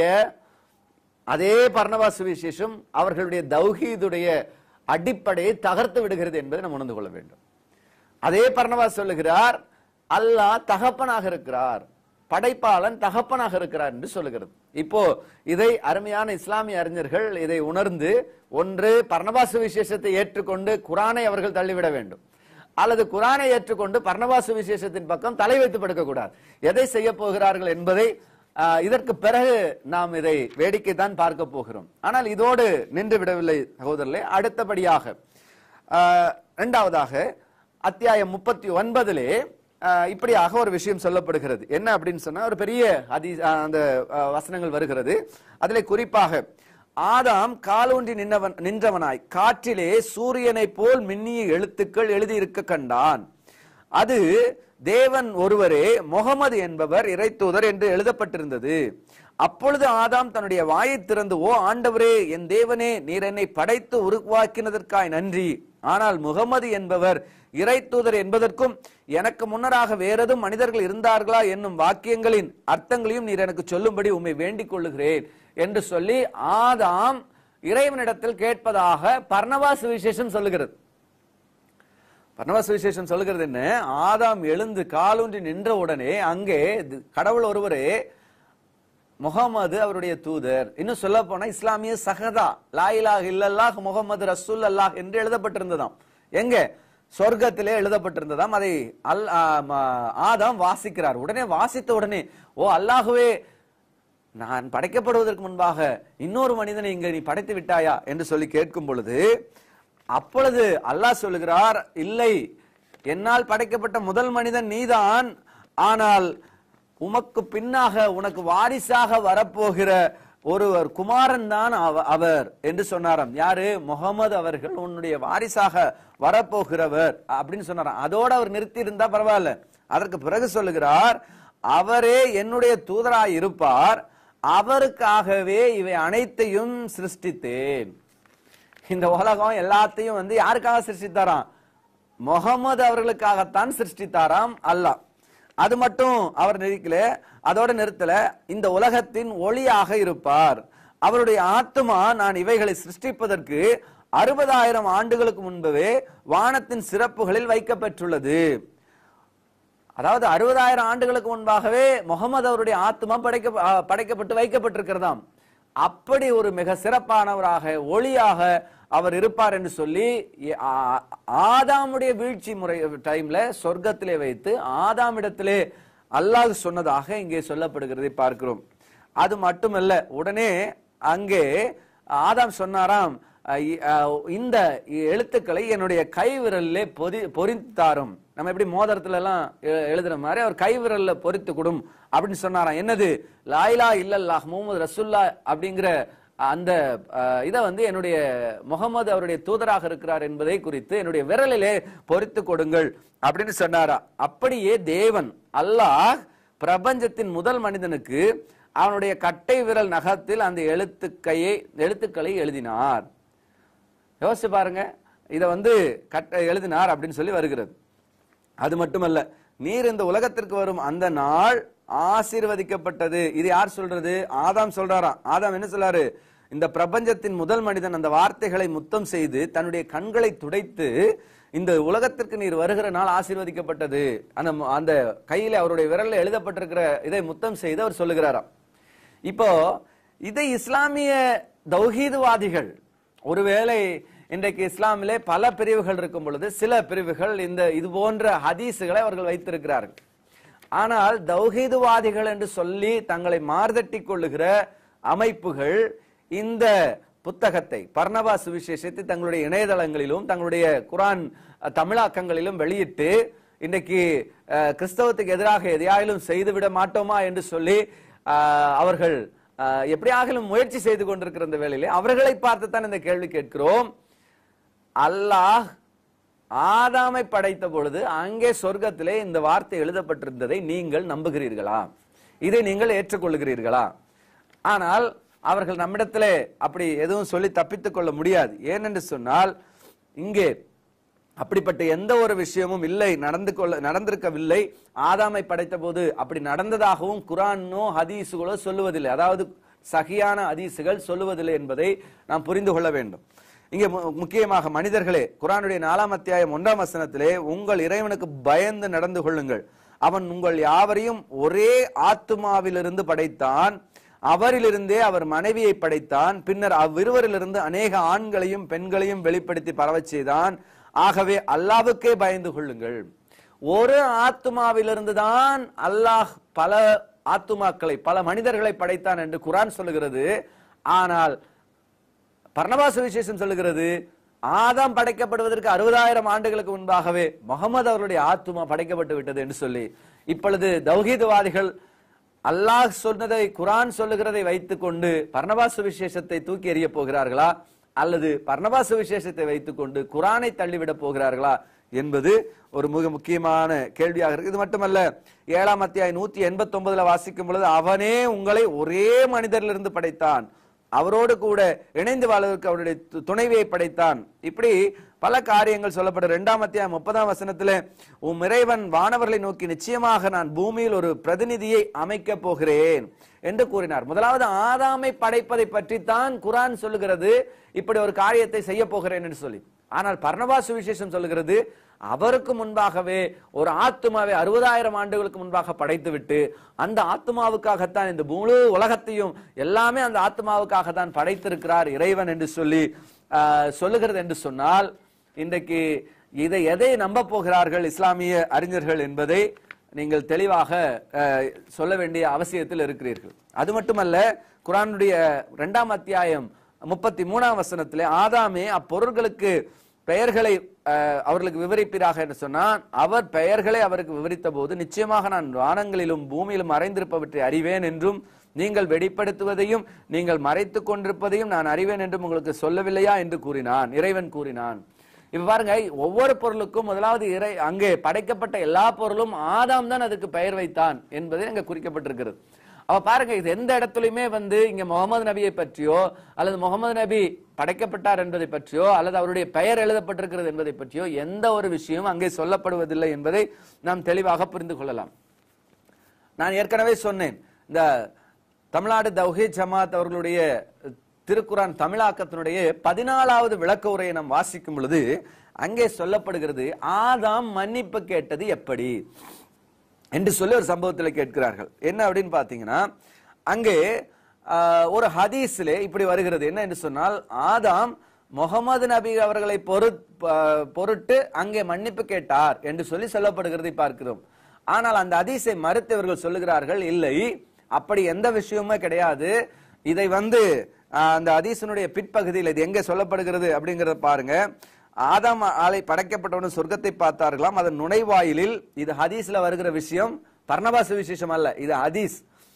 அதே பர்ணபா சுவிசேஷம் அவர்களுடைய தௌஹீதுடைய அடிப்படையை தகர்த்து விடுகிறது என்பதை நாம் உணர்ந்து கொள்ள வேண்டும் அதே பர்ணபா சொல்லுகிறார் அல்லாஹ் தகப்பனாக இருக்கிறார் படைப்பாளன் தகப்பனாக இருக்கிறார் என்று சொல்லுகிறது இப்போ இதை அருமையான இஸ்லாமிய அறிஞர்கள் இதை உணர்ந்து ஒன்று பர்ணபாசு விசேஷத்தை ஏற்றுக்கொண்டு குரானை அவர்கள் தள்ளிவிட வேண்டும் அல்லது குரானை ஏற்றுக்கொண்டு பர்ணபாசு விசேஷத்தின் பக்கம் தலை வைத்து படுக்கக்கூடாது எதை செய்ய போகிறார்கள் என்பதை ஆஹ், இதற்கு பிறகு நாம் இதை வேடிக்கை தான் பார்க்க போகிறோம் ஆனால் இதோடு நின்று விடவில்லை சகோதரர்களே அடுத்தபடியாக ஆஹ், இரண்டாவதாக அத்தியாயம் முப்பத்தி ஒன்பதிலே ஆஹ், இப்படியாக ஒரு விஷயம் சொல்லப்படுகிறது என்ன அப்படின்னு சொன்னா ஒரு பெரிய அதி ஆஹ், அந்த ஆஹ், வசனங்கள் வருகிறது அதிலே குறிப்பாக ஆதாம் காலூன்றி நின்றவன் நின்றவனாய் காற்றிலே சூரியனைப் போல் மின்னிய எழுத்துக்கள் எழுதியிருக்க கண்டான் அது தேவன் ஒருவரே முகமது என்பவர் இறைத்தூதர் என்று எழுதப்பட்டிருந்தது அப்பொழுது ஆதாம் தன்னுடைய வாயை திறந்து ஓ ஆண்டவரே என் தேவனே நீர் என்னை படைத்து உருவாக்கினதற்காய் நன்றி ஆனால் முகமது என்பவர் இறைத்தூதர் என்பதற்கும் எனக்கு முன்னராக வேறெதும் மனிதர்கள் இருந்தார்களா என்னும் வாக்கியங்களின் அர்த்தங்களையும் நீர் எனக்கு சொல்லும்படி உம்மை வேண்டிக் கொள்ளுகிறேன் என்று சொல்லி ஆதாம் இறைவனிடத்தில் கேட்பதாக பர்ணவாசு விசேஷம் சொல்லுகிறது பர்ணவாச விசேஷம் சொல்லுகிறது என்ன ஆதாம் எழுந்து காலூன்றி நின்ற உடனே அங்கே தி- கடவுள் ஒருவரே முகமது அவருடைய தூதர் இன்னும் சொல்ல போனா இஸ்லாமிய சகதா லாயிலாக இல்லல்லாஹ் முகமது ரசூல் அல்லாஹ் என்று எழுதப்பட்டிருந்ததாம் எங்க சொர்க்கத்திலே எழுதப்பட்டிருந்ததாம் அதை அல் ஆ, ம- ஆதாம் வாசிக்கிறார் உடனே வாசித்த உடனே ஓ அல்லாஹுவே நான் படைக்கப்படுவதற்கு முன்பாக இன்னொரு மனிதனை இங்க நீ படைத்து விட்டாயா என்று சொல்லி கேட்கும் பொழுது அப்பொழுது அல்லாஹ் சொல்லுகிறார் இல்லை என்னால் படைக்கப்பட்ட முதல் மனிதன் நீதான் ஆனால் உமக்கு பின்னாக உனக்கு வாரிசாக வரப்போகிற ஒருவர் குமாரன் தான் அவர் என்று சொன்னாராம் யாரு முகமது அவர்கள் உன்னுடைய வாரிசாக வரப்போகிறவர் அப்படின்னு சொன்னாராம் அதோட அவர் நிறுத்தி இருந்தா பரவாயில்ல அதற்கு பிறகு சொல்லுகிறார் அவரே என்னுடைய தூதராய் இருப்பார் அவருக்காகவே இவை அனைத்தையும் சிருஷ்டித்தேன் இந்த உலகம் எல்லாத்தையும் வந்து யாருக்காக சிருஷ்டித்தாராம் முகமது அவர்களுக்காகத்தான் சிருஷ்டித்தாராம் அல்லாஹ் அது மட்டும் அவர் நிறுத்தல அதோட நிறுத்தல இந்த உலகத்தின் ஒளியாக இருப்பார் அவருடைய ஆத்மா நான் இவைகளை சிருஷ்டிப்பதற்கு அறுபதாயிரம் ஆண்டுகளுக்கு முன்பவே வானத்தின் சிறப்புகளில் வைக்கப்பெற்றுள்ளது அதாவது அறுபதாயிரம் ஆண்டுகளுக்கு முன்பாகவே முகமது அவருடைய ஆத்மா படைக்க ஆ, படைக்கப்பட்டு வைக்கப்பட்டிருக்கிறதாம் அப்படி ஒரு மிக சிறப்பானவராக ஒளியாக அவர் இருப்பார் என்று சொல்லி எ- ஆ- ஆதாமுடைய வீழ்ச்சி முறை டைம்ல சொர்க்கத்திலே வைத்து ஆதாமிடத்திலே அல்லாஹ் சொன்னதாக இங்கே சொல்லப்படுகிறதை பார்க்கிறோம் அது மட்டுமல்ல உடனே அங்கே ஆதாம் சொன்னாராம் அஹ் இ- அஹ் இந்த எழுத்துக்களை என்னுடைய கை விரலிலே பொதி பொறித்தாரும் நம்ம எப்படி மோதிரத்துல எல்லாம் எ- எழுதுற மாதிரி அவர் கை விரல்ல பொறித்து கொடும் அப்படின்னு சொன்னாராம் என்னது லாயிலா இல்லல்லாஹ் முகமது ரசுல்லா அப்படிங்கிற அந்த அஹ், இதை வந்து என்னுடைய முகமது அவருடைய தூதராக இருக்கிறார் என்பதை குறித்து என்னுடைய விரலிலே பொறித்து கொடுங்கள் அப்படின்னு சொன்னாரா அப்படியே தேவன் அல்லாஹ் பிரபஞ்சத்தின் முதல் மனிதனுக்கு அவனுடைய கட்டை விரல் நகத்தில் அந்த எழுத்துக்கையை எழுத்துக்களை எழுதினார் யோசிச்சு பாருங்க இத வந்து கட்ட எழுதினார் அப்படின்னு சொல்லி வருகிறது அது மட்டுமல்ல நீர் இந்த உலகத்திற்கு வரும் அந்த நாள் ஆசீர்வதிக்கப்பட்டது இது யார் சொல்றது ஆதாம் சொல்றாராம் ஆதாம் என்ன சொல்றாரு இந்த பிரபஞ்சத்தின் முதல் மனிதன் அந்த வார்த்தைகளை முத்தம் செய்து தன்னுடைய கண்களை துடைத்து இந்த உலகத்திற்கு நீர் வருகிற நாள் ஆசீர்வதிக்கப்பட்டது அந்த அந்த கையில அவருடைய விரல்ல எழுதப்பட்டிருக்கிற இதை முத்தம் செய்து அவர் சொல்லுகிறாராம் இப்போ இதை இஸ்லாமிய தௌஹீதுவாதிகள் ஒருவேளை இன்றைக்கு இஸ்லாமிலே பல பிரிவுகள் இருக்கும் பொழுது சில பிரிவுகள் இந்த இது போன்ற ஹதீஸுகளை அவர்கள் வைத்திருக்கிறார்கள் ஆனால் தௌஹீதுவாதிகள் என்று சொல்லி தங்களை மார்தட்டி கொள்ளுகிற அமைப்புகள் இந்த புத்தகத்தை பர்ணபா சுவிசேஷத்தை தங்களுடைய இணையதளங்களிலும் தங்களுடைய குரான் அஹ், தமிழாக்கங்களிலும் வெளியிட்டு இன்றைக்கு அஹ், கிறிஸ்தவத்துக்கு எதிராக எதையாயிலும் செய்துவிட மாட்டோமா என்று சொல்லி அஹ், அவர்கள் அஹ், எப்படியாகிலும் முயற்சி செய்து கொண்டிருக்கிற இந்த வேளையிலே அவர்களை பார்த்து தான் இந்த கேள்வி கேட்கிறோம் அல்லாஹ் ஆதாமை படைத்த பொழுது அங்கே சொர்க்கத்திலே இந்த வார்த்தை எழுதப்பட்டிருந்ததை நீங்கள் நம்புகிறீர்களா இதை நீங்கள் ஏற்றுக்கொள்கிறீர்களா ஆனால் அவர்கள் நம்மிடத்திலே அப்படி எதுவும் சொல்லி தப்பித்துக் கொள்ள முடியாது ஏனென்று சொன்னால் இங்கே அப்படிப்பட்ட எந்த ஒரு விஷயமும் இல்லை நடந்து கொள்ள நடந்திருக்கவில்லை ஆதாமை படைத்த போது அப்படி நடந்ததாகவும் குரானோ ஹதீஸுகளோ சொல்லுவதில்லை அதாவது சகியான ஹதீஸுகள் சொல்லுவதில்லை என்பதை நாம் புரிந்து கொள்ள வேண்டும் இங்கே மு- முக்கியமாக மனிதர்களே குரானுடைய நாலாம் அத்தியாயம் ஒன்றாம் வசனத்திலே உங்கள் இறைவனுக்கு பயந்து நடந்து கொள்ளுங்கள் அவன் உங்கள் யாவரையும் ஒரே ஆத்துமாவிலிருந்து படைத்தான் அவரிலிருந்தே அவர் மனைவியை படைத்தான் பின்னர் அவ்விருவரிலிருந்து அநேக ஆண்களையும் பெண்களையும் வெளிப்படுத்தி பரவச் செய்தான் ஆகவே அல்லாவுக்கே பயந்து கொள்ளுங்கள் ஒரு ஆத்துமாவிலிருந்து தான் அல்லாஹ் பல ஆத்துமாக்களை பல மனிதர்களை படைத்தான் என்று குரான் சொல்லுகிறது ஆனால் பர்ணபாச விசேஷம் சொல்லுகிறது ஆதாம் படைக்கப்படுவதற்கு அறுபதாயிரம் ஆண்டுகளுக்கு முன்பாகவே முகமது அவருடைய ஆத்துமா படைக்கப்பட்டு விட்டது என்று சொல்லி இப்பொழுது தௌஹீதவாதிகள் அல்லாஹ் சொன்னதை குரான் சொல்லுகிறதை வைத்துக் கொண்டு பர்ணபாச விசேஷத்தை தூக்கி எறிய போகிறார்களா அல்லது பர்ணபாச விசேஷத்தை வைத்துக் கொண்டு குரானை தள்ளிவிடப் போகிறார்களா என்பது ஒரு மிக முக்கியமான கேள்வியாக இருக்கு இது மட்டுமல்ல ஏழாம் அத்தியாயம் நூத்தி எண்பத்தி ஒன்பதுல வாசிக்கும் பொழுது அவனே உங்களை ஒரே மனிதரிலிருந்து படைத்தான் அவரோடு கூட இணைந்து வாழ்வதற்கு அவருடைய து- துணைவியை படைத்தான் இப்படி பல காரியங்கள் சொல்லப்படும் இரண்டாம் அத்தியாயம் முப்பதாம் வசனத்துல உம் இறைவன் வானவர்களை நோக்கி நிச்சயமாக நான் பூமியில் ஒரு பிரதிநிதியை அமைக்க போகிறேன் என்று கூறினார் முதலாவது ஆதாமை படைப்பதை பற்றித்தான் குரான் சொல்லுகிறது இப்படி ஒரு காரியத்தை செய்ய போகிறேன் என்று சொல்லி ஆனால் பர்ணபா சுவிசேஷம் சொல்லுகிறது அவருக்கு முன்பாகவே ஒரு ஆத்துமாவை அறுபதாயிரம் ஆண்டுகளுக்கு முன்பாக படைத்துவிட்டு அந்த ஆத்துமாவுக்காகத்தான் இந்த முழு உலகத்தையும் எல்லாமே அந்த ஆத்துமாவுக்காகத்தான் படைத்திருக்கிறார் இறைவன் என்று சொல்லி ஆஹ், சொல்லுகிறது என்று சொன்னால் இன்றைக்கு இதை எதை நம்ப போகிறார்கள் இஸ்லாமிய அறிஞர்கள் என்பதை நீங்கள் தெளிவாக அஹ், சொல்ல வேண்டிய அவசியத்தில் இருக்கிறீர்கள் அது மட்டுமல்ல குரானுடைய இரண்டாம் அத்தியாயம் முப்பத்தி மூணாம் வசனத்திலே ஆதாமே அப்பொருள்களுக்கு பெயர்களை அஹ், அவர்களுக்கு விவரிப்பீராக என்று சொன்னான் அவர் பெயர்களை அவருக்கு விவரித்த போது நிச்சயமாக நான் வானங்களிலும் பூமியிலும் மறைந்திருப்பவற்றை அறிவேன் என்றும் நீங்கள் வெளிப்படுத்துவதையும் நீங்கள் மறைத்துக் கொண்டிருப்பதையும் நான் அறிவேன் என்றும் உங்களுக்கு சொல்லவில்லையா என்று கூறினான் இறைவன் கூறினான் இப்ப பாருங்க ஒவ்வொரு பொருளுக்கும் முதலாவது இறை அங்கே படைக்கப்பட்ட எல்லா பொருளும் ஆதாம் தான் அதுக்கு பெயர் வைத்தான் என்பது அங்க குறிக்கப்பட்டிருக்கிறது அவ பாருங்க இது எந்த இடத்துலயுமே வந்து இங்க முகமது நபியை பற்றியோ அல்லது முகமது நபி படைக்கப்பட்டார் என்பதை பற்றியோ அல்லது அவருடைய பெயர் எழுதப்பட்டிருக்கிறது என்பதை பற்றியோ எந்த ஒரு விஷயமும் அங்கே சொல்லப்படுவதில்லை என்பதை நாம் தெளிவாக புரிந்து கொள்ளலாம் நான் ஏற்கனவே சொன்னேன் இந்த தமிழ்நாடு தௌஹீத் ஜமாத் அவர்களுடைய திருக்குரான் தமிழாக்கத்தினுடைய பதினாலாவது விளக்க உரையை நாம் வாசிக்கும் பொழுது அங்கே சொல்லப்படுகிறது ஆதாம் மன்னிப்பு கேட்டது எப்படி என்று சொல்லி ஒரு சம்பவத்தில் கேட்கிறார்கள் என்ன அப்படின்னு பாத்தீங்கன்னா அங்கே ஆஹ், ஒரு ஹதீஸிலே இப்படி வருகிறது என்ன என்று சொன்னால் ஆதாம் முகமது நபி அவர்களை பொரு ப- பொருட்டு அங்கே மன்னிப்பு கேட்டார் என்று சொல்லி சொல்லப்படுகிறதை பார்க்கிறோம் ஆனால் அந்த ஹதீஸை மறுத்தவர்கள் சொல்லுகிறார்கள் இல்லை அப்படி எந்த விஷயமுமே கிடையாது இதை வந்து ஆஹ், அந்த ஹதீஸினுடைய பிற்பகுதியில் இது எங்க சொல்லப்படுகிறது அப்படிங்கறத பாருங்க ஆதாம் ஆலை படைக்கப்பட்டவுடன் சொர்க்கத்தை பார்த்தார்களாம் அதன் நுழைவாயிலில் இது ஹதீஸ்ல வருகிற விஷயம் பர்ணபாச விசேஷம் அல்ல இது ஹதீஸ்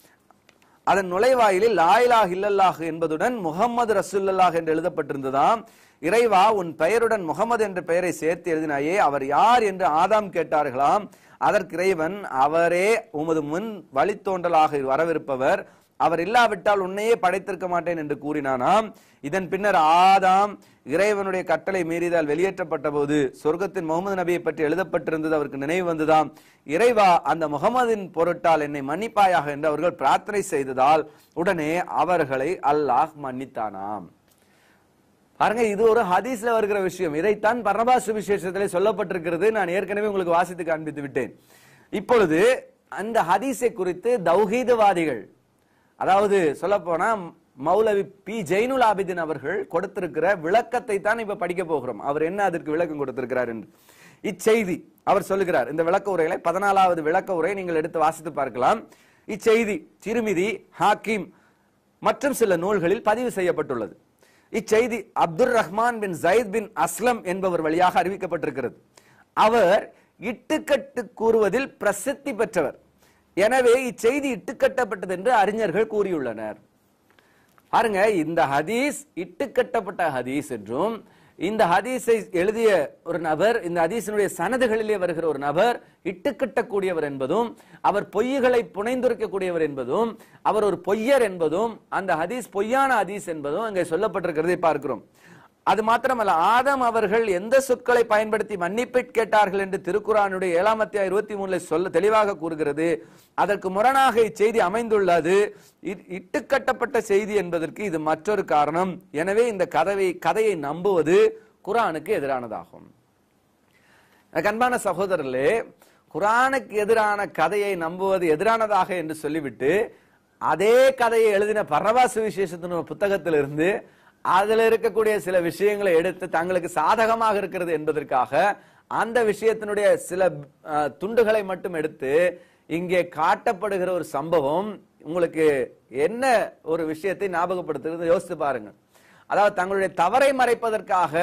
அதன் நுழைவாயிலில் லாயிலாஹ் இல்லல்லாஹ் என்பதுடன் முகம்மது ரசூலுல்லாஹ் என்று எழுதப்பட்டிருந்ததாம் இறைவா உன் பெயருடன் முகமது என்ற பெயரை சேர்த்து எழுதினாயே அவர் யார் என்று ஆதாம் கேட்டார்களாம் அதற்கு இறைவன் அவரே உமது முன் வழித்தோன்றலாக வரவிருப்பவர் அவர் இல்லாவிட்டால் உன்னையே படைத்திருக்க மாட்டேன் என்று கூறினானாம் இதன் பின்னர் ஆதாம் இறைவனுடைய கட்டளை மீறியதால் வெளியேற்றப்பட்ட போது சொர்க்கத்தின் முகமது நபியை பற்றி எழுதப்பட்டிருந்தது அவருக்கு நினைவு வந்ததாம் இறைவா அந்த முகமதின் பொருட்டால் என்னை மன்னிப்பாயாக என்று அவர்கள் பிரார்த்தனை செய்ததால் உடனே அவர்களை அல்லாஹ் மன்னித்தானாம் பாருங்க இது ஒரு ஹதீஸ்ல வருகிற விஷயம் இதைத்தான் பரபா சுவிசேஷத்திலே சொல்லப்பட்டிருக்கிறது நான் ஏற்கனவே உங்களுக்கு வாசித்து காண்பித்து விட்டேன் இப்பொழுது அந்த ஹதீஸை குறித்து தௌஹீதவாதிகள் அதாவது சொல்ல போனா மௌலவி பி ஜெயினுல் ஆபிதின் அவர்கள் கொடுத்திருக்கிற விளக்கத்தை தான் இப்ப படிக்க போகிறோம் அவர் என்ன அதற்கு விளக்கம் கொடுத்திருக்கிறார் என்று இச்செய்தி அவர் சொல்லுகிறார் இந்த விளக்க உரைகளை பதினாலாவது விளக்க உரை நீங்கள் எடுத்து வாசித்து பார்க்கலாம் இச்செய்தி திருமிதி ஹாக்கிம் மற்றும் சில நூல்களில் பதிவு செய்யப்பட்டுள்ளது இச்செய்தி அப்துல் ரஹ்மான் பின் ஜயித் பின் அஸ்லம் என்பவர் வழியாக அறிவிக்கப்பட்டிருக்கிறது அவர் இட்டுக்கட்டு கூறுவதில் பிரசித்தி பெற்றவர் எனவே இச்செய்தி இட்டுக்கட்டப்பட்டது என்று அறிஞர்கள் கூறியுள்ளனர் பாருங்க இந்த ஹதீஸ் இட்டுக்கட்டப்பட்ட ஹதீஸ் என்றும் இந்த ஹதீஸை எழுதிய ஒரு நபர் இந்த ஹதீஸினுடைய சனதுகளிலே வருகிற ஒரு நபர் இட்டுக்கட்டக்கூடியவர் என்பதும் அவர் பொய்களை புனைந்துரைக்கக்கூடியவர் என்பதும் அவர் ஒரு பொய்யர் என்பதும் அந்த ஹதீஸ் பொய்யான ஹதீஸ் என்பதும் அங்கே சொல்லப்பட்டிருக்கிறதை பார்க்கிறோம் அது மாத்திரமல்ல ஆதம் அவர்கள் எந்த சொற்களை பயன்படுத்தி மன்னிப்பை கேட்டார்கள் என்று திருக்குறானுடைய ஏழாம் அத்தியாயம் இருபத்தி மூணுல சொல்ல தெளிவாக கூறுகிறது அதற்கு முரணாக இச்செய்தி அமைந்துள்ளது இ- இட்டுக்கட்டப்பட்ட செய்தி என்பதற்கு இது மற்றொரு காரணம் எனவே இந்த கதவை கதையை நம்புவது குரானுக்கு எதிரானதாகும் எனக்கு அன்பான சகோதரர்களே குரானுக்கு எதிரான கதையை நம்புவது எதிரானதாக என்று சொல்லிவிட்டு அதே கதையை எழுதின பரவாசு விசேஷத்தின் ஒரு புத்தகத்திலிருந்து அதுல இருக்கக்கூடிய சில விஷயங்களை எடுத்து தங்களுக்கு சாதகமாக இருக்கிறது என்பதற்காக அந்த விஷயத்தினுடைய சில அஹ், துண்டுகளை மட்டும் எடுத்து இங்கே காட்டப்படுகிற ஒரு சம்பவம் உங்களுக்கு என்ன ஒரு விஷயத்தை ஞாபகப்படுத்துகிறது யோசித்து பாருங்க அதாவது தங்களுடைய தவறை மறைப்பதற்காக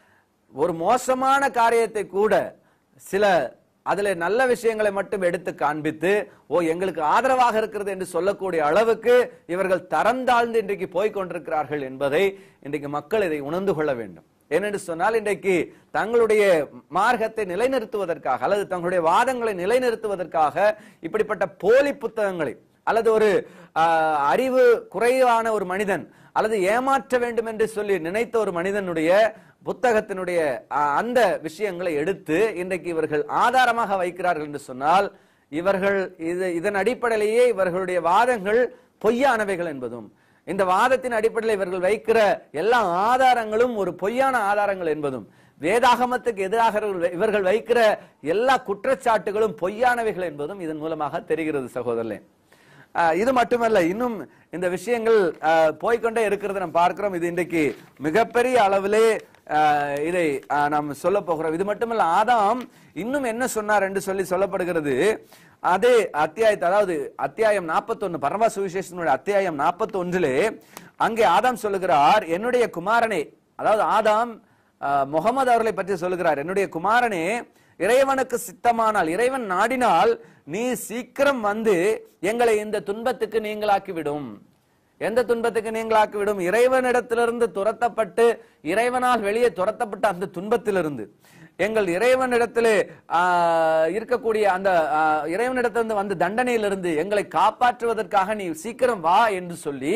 ஒரு மோசமான காரியத்தை கூட சில அதுல நல்ல விஷயங்களை மட்டும் எடுத்து காண்பித்து ஓ எங்களுக்கு ஆதரவாக இருக்கிறது என்று சொல்லக்கூடிய அளவுக்கு இவர்கள் தரம் தாழ்ந்து இன்றைக்கு போய் கொண்டிருக்கிறார்கள் என்பதை இன்றைக்கு மக்கள் இதை உணர்ந்து கொள்ள வேண்டும் ஏனென்று சொன்னால் இன்றைக்கு தங்களுடைய மார்க்கத்தை நிலைநிறுத்துவதற்காக அல்லது தங்களுடைய வாதங்களை நிலைநிறுத்துவதற்காக இப்படிப்பட்ட போலி புத்தகங்களை அல்லது ஒரு ஆஹ், அறிவு குறைவான ஒரு மனிதன் அல்லது ஏமாற்ற வேண்டும் என்று சொல்லி நினைத்த ஒரு மனிதனுடைய புத்தகத்தினுடைய ஆஹ், அந்த விஷயங்களை எடுத்து இன்றைக்கு இவர்கள் ஆதாரமாக வைக்கிறார்கள் என்று சொன்னால் இவர்கள் இது இதன் அடிப்படையிலேயே இவர்களுடைய வாதங்கள் பொய்யானவைகள் என்பதும் இந்த வாதத்தின் அடிப்படையில் இவர்கள் வைக்கிற எல்லா ஆதாரங்களும் ஒரு பொய்யான ஆதாரங்கள் என்பதும் வேதாகமத்துக்கு எதிராக இவர்கள் இவர்கள் வைக்கிற எல்லா குற்றச்சாட்டுகளும் பொய்யானவைகள் என்பதும் இதன் மூலமாக தெரிகிறது சகோதரர்களே ஆஹ் இது மட்டுமல்ல இன்னும் இந்த விஷயங்கள் ஆஹ் போய்க்கொண்டே இருக்கிறத நாம் பார்க்கிறோம் இது இன்றைக்கு மிகப்பெரிய அளவிலே ஆஹ் இதை ஆஹ் நாம் சொல்ல போகிறோம் இது மட்டுமல்ல ஆதாம் இன்னும் என்ன சொன்னார் என்று சொல்லி சொல்லப்படுகிறது அதே அத்தியாயத்தை அதாவது அத்தியாயம் 41 பரம சுவிசேஷனுடைய அத்தியாயம் 41 அங்கே ஆதாம் சொல்லுகிறார் என்னுடைய குமாரனே அதாவது ஆதாம் ஆஹ், முகமது அவர்களை பற்றி சொல்லுகிறார் என்னுடைய குமாரனே இறைவனுக்கு சித்தமானால் இறைவன் நாடினால் நீ சீக்கிரம் வந்து எங்களை இந்த துன்பத்துக்கு நீங்களாக்கி விடும் எந்த துன்பத்துக்கு நீங்களாக்கி விடும் இறைவனிடத்திலிருந்து துரத்தப்பட்டு இறைவனால் வெளியே துரத்தப்பட்ட அந்த துன்பத்திலிருந்து எங்கள் இறைவனிடத்திலே ஆஹ், இருக்கக்கூடிய அந்த ஆஹ், இறைவனிடத்திலிருந்து வந்த தண்டனையிலிருந்து எங்களை காப்பாற்றுவதற்காக நீ சீக்கிரம் வா என்று சொல்லி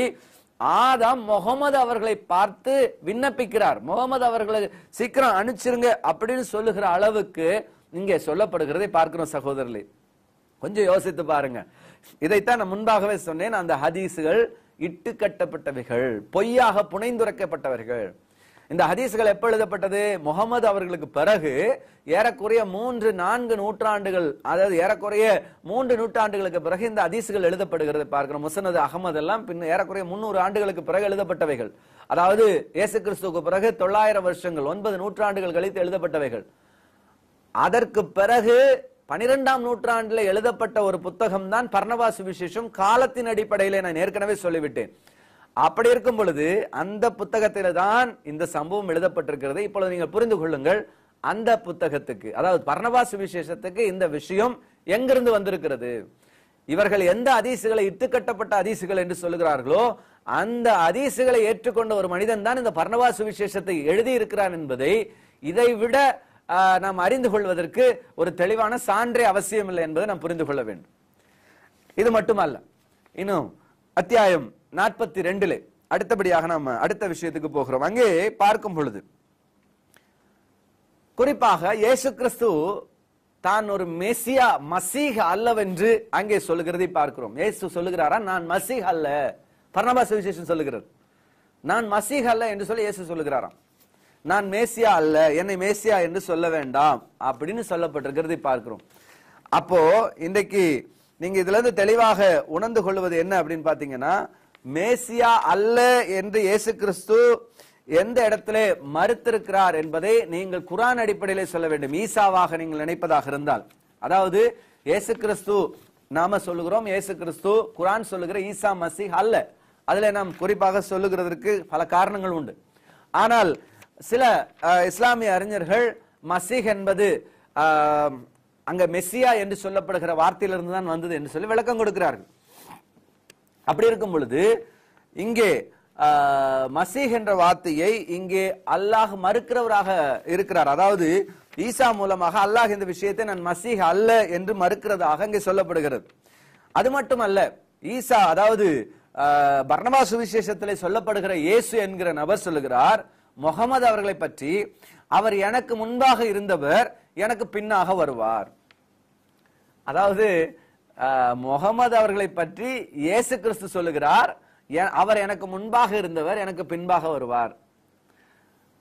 ஆதாம் முகமது அவர்களை பார்த்து விண்ணப்பிக்கிறார் முகமது அவர்களை சீக்கிரம் அனுப்பிச்சிருங்க அப்படின்னு சொல்லுகிற அளவுக்கு இங்கே சொல்லப்படுகிறதை பார்க்கிறோம் சகோதரர்களே கொஞ்சம் யோசித்து பாருங்க இதைத்தான் நான் முன்பாகவே சொன்னேன் அந்த ஹதீசுகள் இட்டு கட்டப்பட்டவைகள் பொய்யாக புனைந்துரைக்கப்பட்டவர்கள் இந்த ஹதீசுகள் எப்ப எழுதப்பட்டது முகமது அவர்களுக்கு பிறகு ஏறக்குறைய மூன்று நான்கு நூற்றாண்டுகள் அதாவது ஏறக்குறைய மூன்று நூற்றாண்டுகளுக்கு பிறகு இந்த ஹதீசுகள் எழுதப்படுகிறது பார்க்கிறோம் முசனது அகமது எல்லாம் பின் ஏறக்குறைய முன்னூறு ஆண்டுகளுக்கு பிறகு எழுதப்பட்டவைகள் அதாவது இயேசு கிறிஸ்துவுக்கு பிறகு தொள்ளாயிரம் வருஷங்கள் ஒன்பது நூற்றாண்டுகள் கழித்து எழுதப்பட்டவைகள் அதற்கு பிறகு பனிரெண்டாம் நூற்றாண்டுல எழுதப்பட்ட ஒரு புத்தகம் தான் பர்ணவாசு விசேஷம் காலத்தின் அடிப்படையிலே நான் ஏற்கனவே சொல்லிவிட்டேன் அப்படி இருக்கும் பொழுது அந்த புத்தகத்தில தான் இந்த சம்பவம் எழுதப்பட்டிருக்கிறது இப்பொழுது நீங்கள் புரிந்து கொள்ளுங்கள் அந்த புத்தகத்துக்கு அதாவது பர்ணவாசு விசேஷத்துக்கு இந்த விஷயம் எங்கிருந்து வந்திருக்கிறது இவர்கள் எந்த அதீசுகளை இட்டுக்கட்டப்பட்ட அதீசுகள் என்று சொல்லுகிறார்களோ அந்த அதீசுகளை ஏற்றுக்கொண்ட ஒரு மனிதன் தான் இந்த பர்ணவாசு விசேஷத்தை எழுதியிருக்கிறான் என்பதை இதை விட ஆஹ், நாம் அறிந்து கொள்வதற்கு ஒரு தெளிவான சான்றே அவசியம் இல்லை என்பதை நாம் புரிந்து கொள்ள வேண்டும் இது மட்டுமல்ல இன்னும் அத்தியாயம் நாற்பத்தி ரெண்டுல அடுத்தபடியாக நாம் அடுத்த விஷயத்துக்கு போகிறோம் அங்கே பார்க்கும் பொழுது குறிப்பாக இயேசு கிறிஸ்து தான் ஒரு மெசியா மசீக அல்லவென்று அங்கே சொல்லுகிறதை பார்க்கிறோம் இயேசு சொல்லுகிறாரா நான் மசீக அல்ல பர்ணபாச விசேஷம் சொல்லுகிறது நான் மசீக அல்ல என்று சொல்லி இயேசு சொல்லுகிறாராம் நான் மேசியா அல்ல என்னை மேசியா என்று சொல்ல வேண்டாம் அப்படின்னு சொல்லப்பட்டிருக்கிறதை பார்க்கிறோம் அப்போ இன்றைக்கு நீங்க இதுல இருந்து தெளிவாக உணர்ந்து கொள்வது என்ன அப்படின்னு பாத்தீங்கன்னா மேசியா அல்ல என்று இயேசு கிறிஸ்து எந்த இடத்துல மறுத்திருக்கிறார் என்பதை நீங்கள் குரான் அடிப்படையிலே சொல்ல வேண்டும் ஈசாவாக நீங்கள் நினைப்பதாக இருந்தால் அதாவது இயேசு கிறிஸ்து நாம சொல்லுகிறோம் இயேசு கிறிஸ்து குரான் சொல்லுகிற ஈசா மசீஹ் அல்ல அதுல நாம் குறிப்பாக சொல்லுகிறதற்கு பல காரணங்கள் உண்டு ஆனால் சில அஹ், இஸ்லாமிய அறிஞர்கள் மசீஹ் என்பது அஹ், அங்க மெஸ்ஸியா என்று சொல்லப்படுகிற வார்த்தையிலிருந்து தான் வந்தது என்று சொல்லி விளக்கம் கொடுக்கிறார்கள் அப்படி இருக்கும் பொழுது இங்கே ஆஹ், மசீஹ் என்ற வார்த்தையை இங்கே அல்லாஹ் மறுக்கிறவராக இருக்கிறார் அதாவது ஈசா மூலமாக அல்லாஹ் இந்த விஷயத்தை நான் மசீஹ் அல்ல என்று மறுக்கிறதாக இங்கே சொல்லப்படுகிறது அது மட்டுமல்ல ஈசா அதாவது ஆஹ், பர்னபா சுவிசேஷத்திலே சொல்லப்படுகிற இயேசு என்கிற நபர் சொல்லுகிறார் முகமது அவர்களை பற்றி அவர் எனக்கு முன்பாக இருந்தவர் எனக்கு பின்னாக வருவார் அதாவது அஹ், முகமது அவர்களை பற்றி இயேசு கிறிஸ்து சொல்லுகிறார் "எ- அவர் எனக்கு முன்பாக இருந்தவர் எனக்கு பின்பாக வருவார்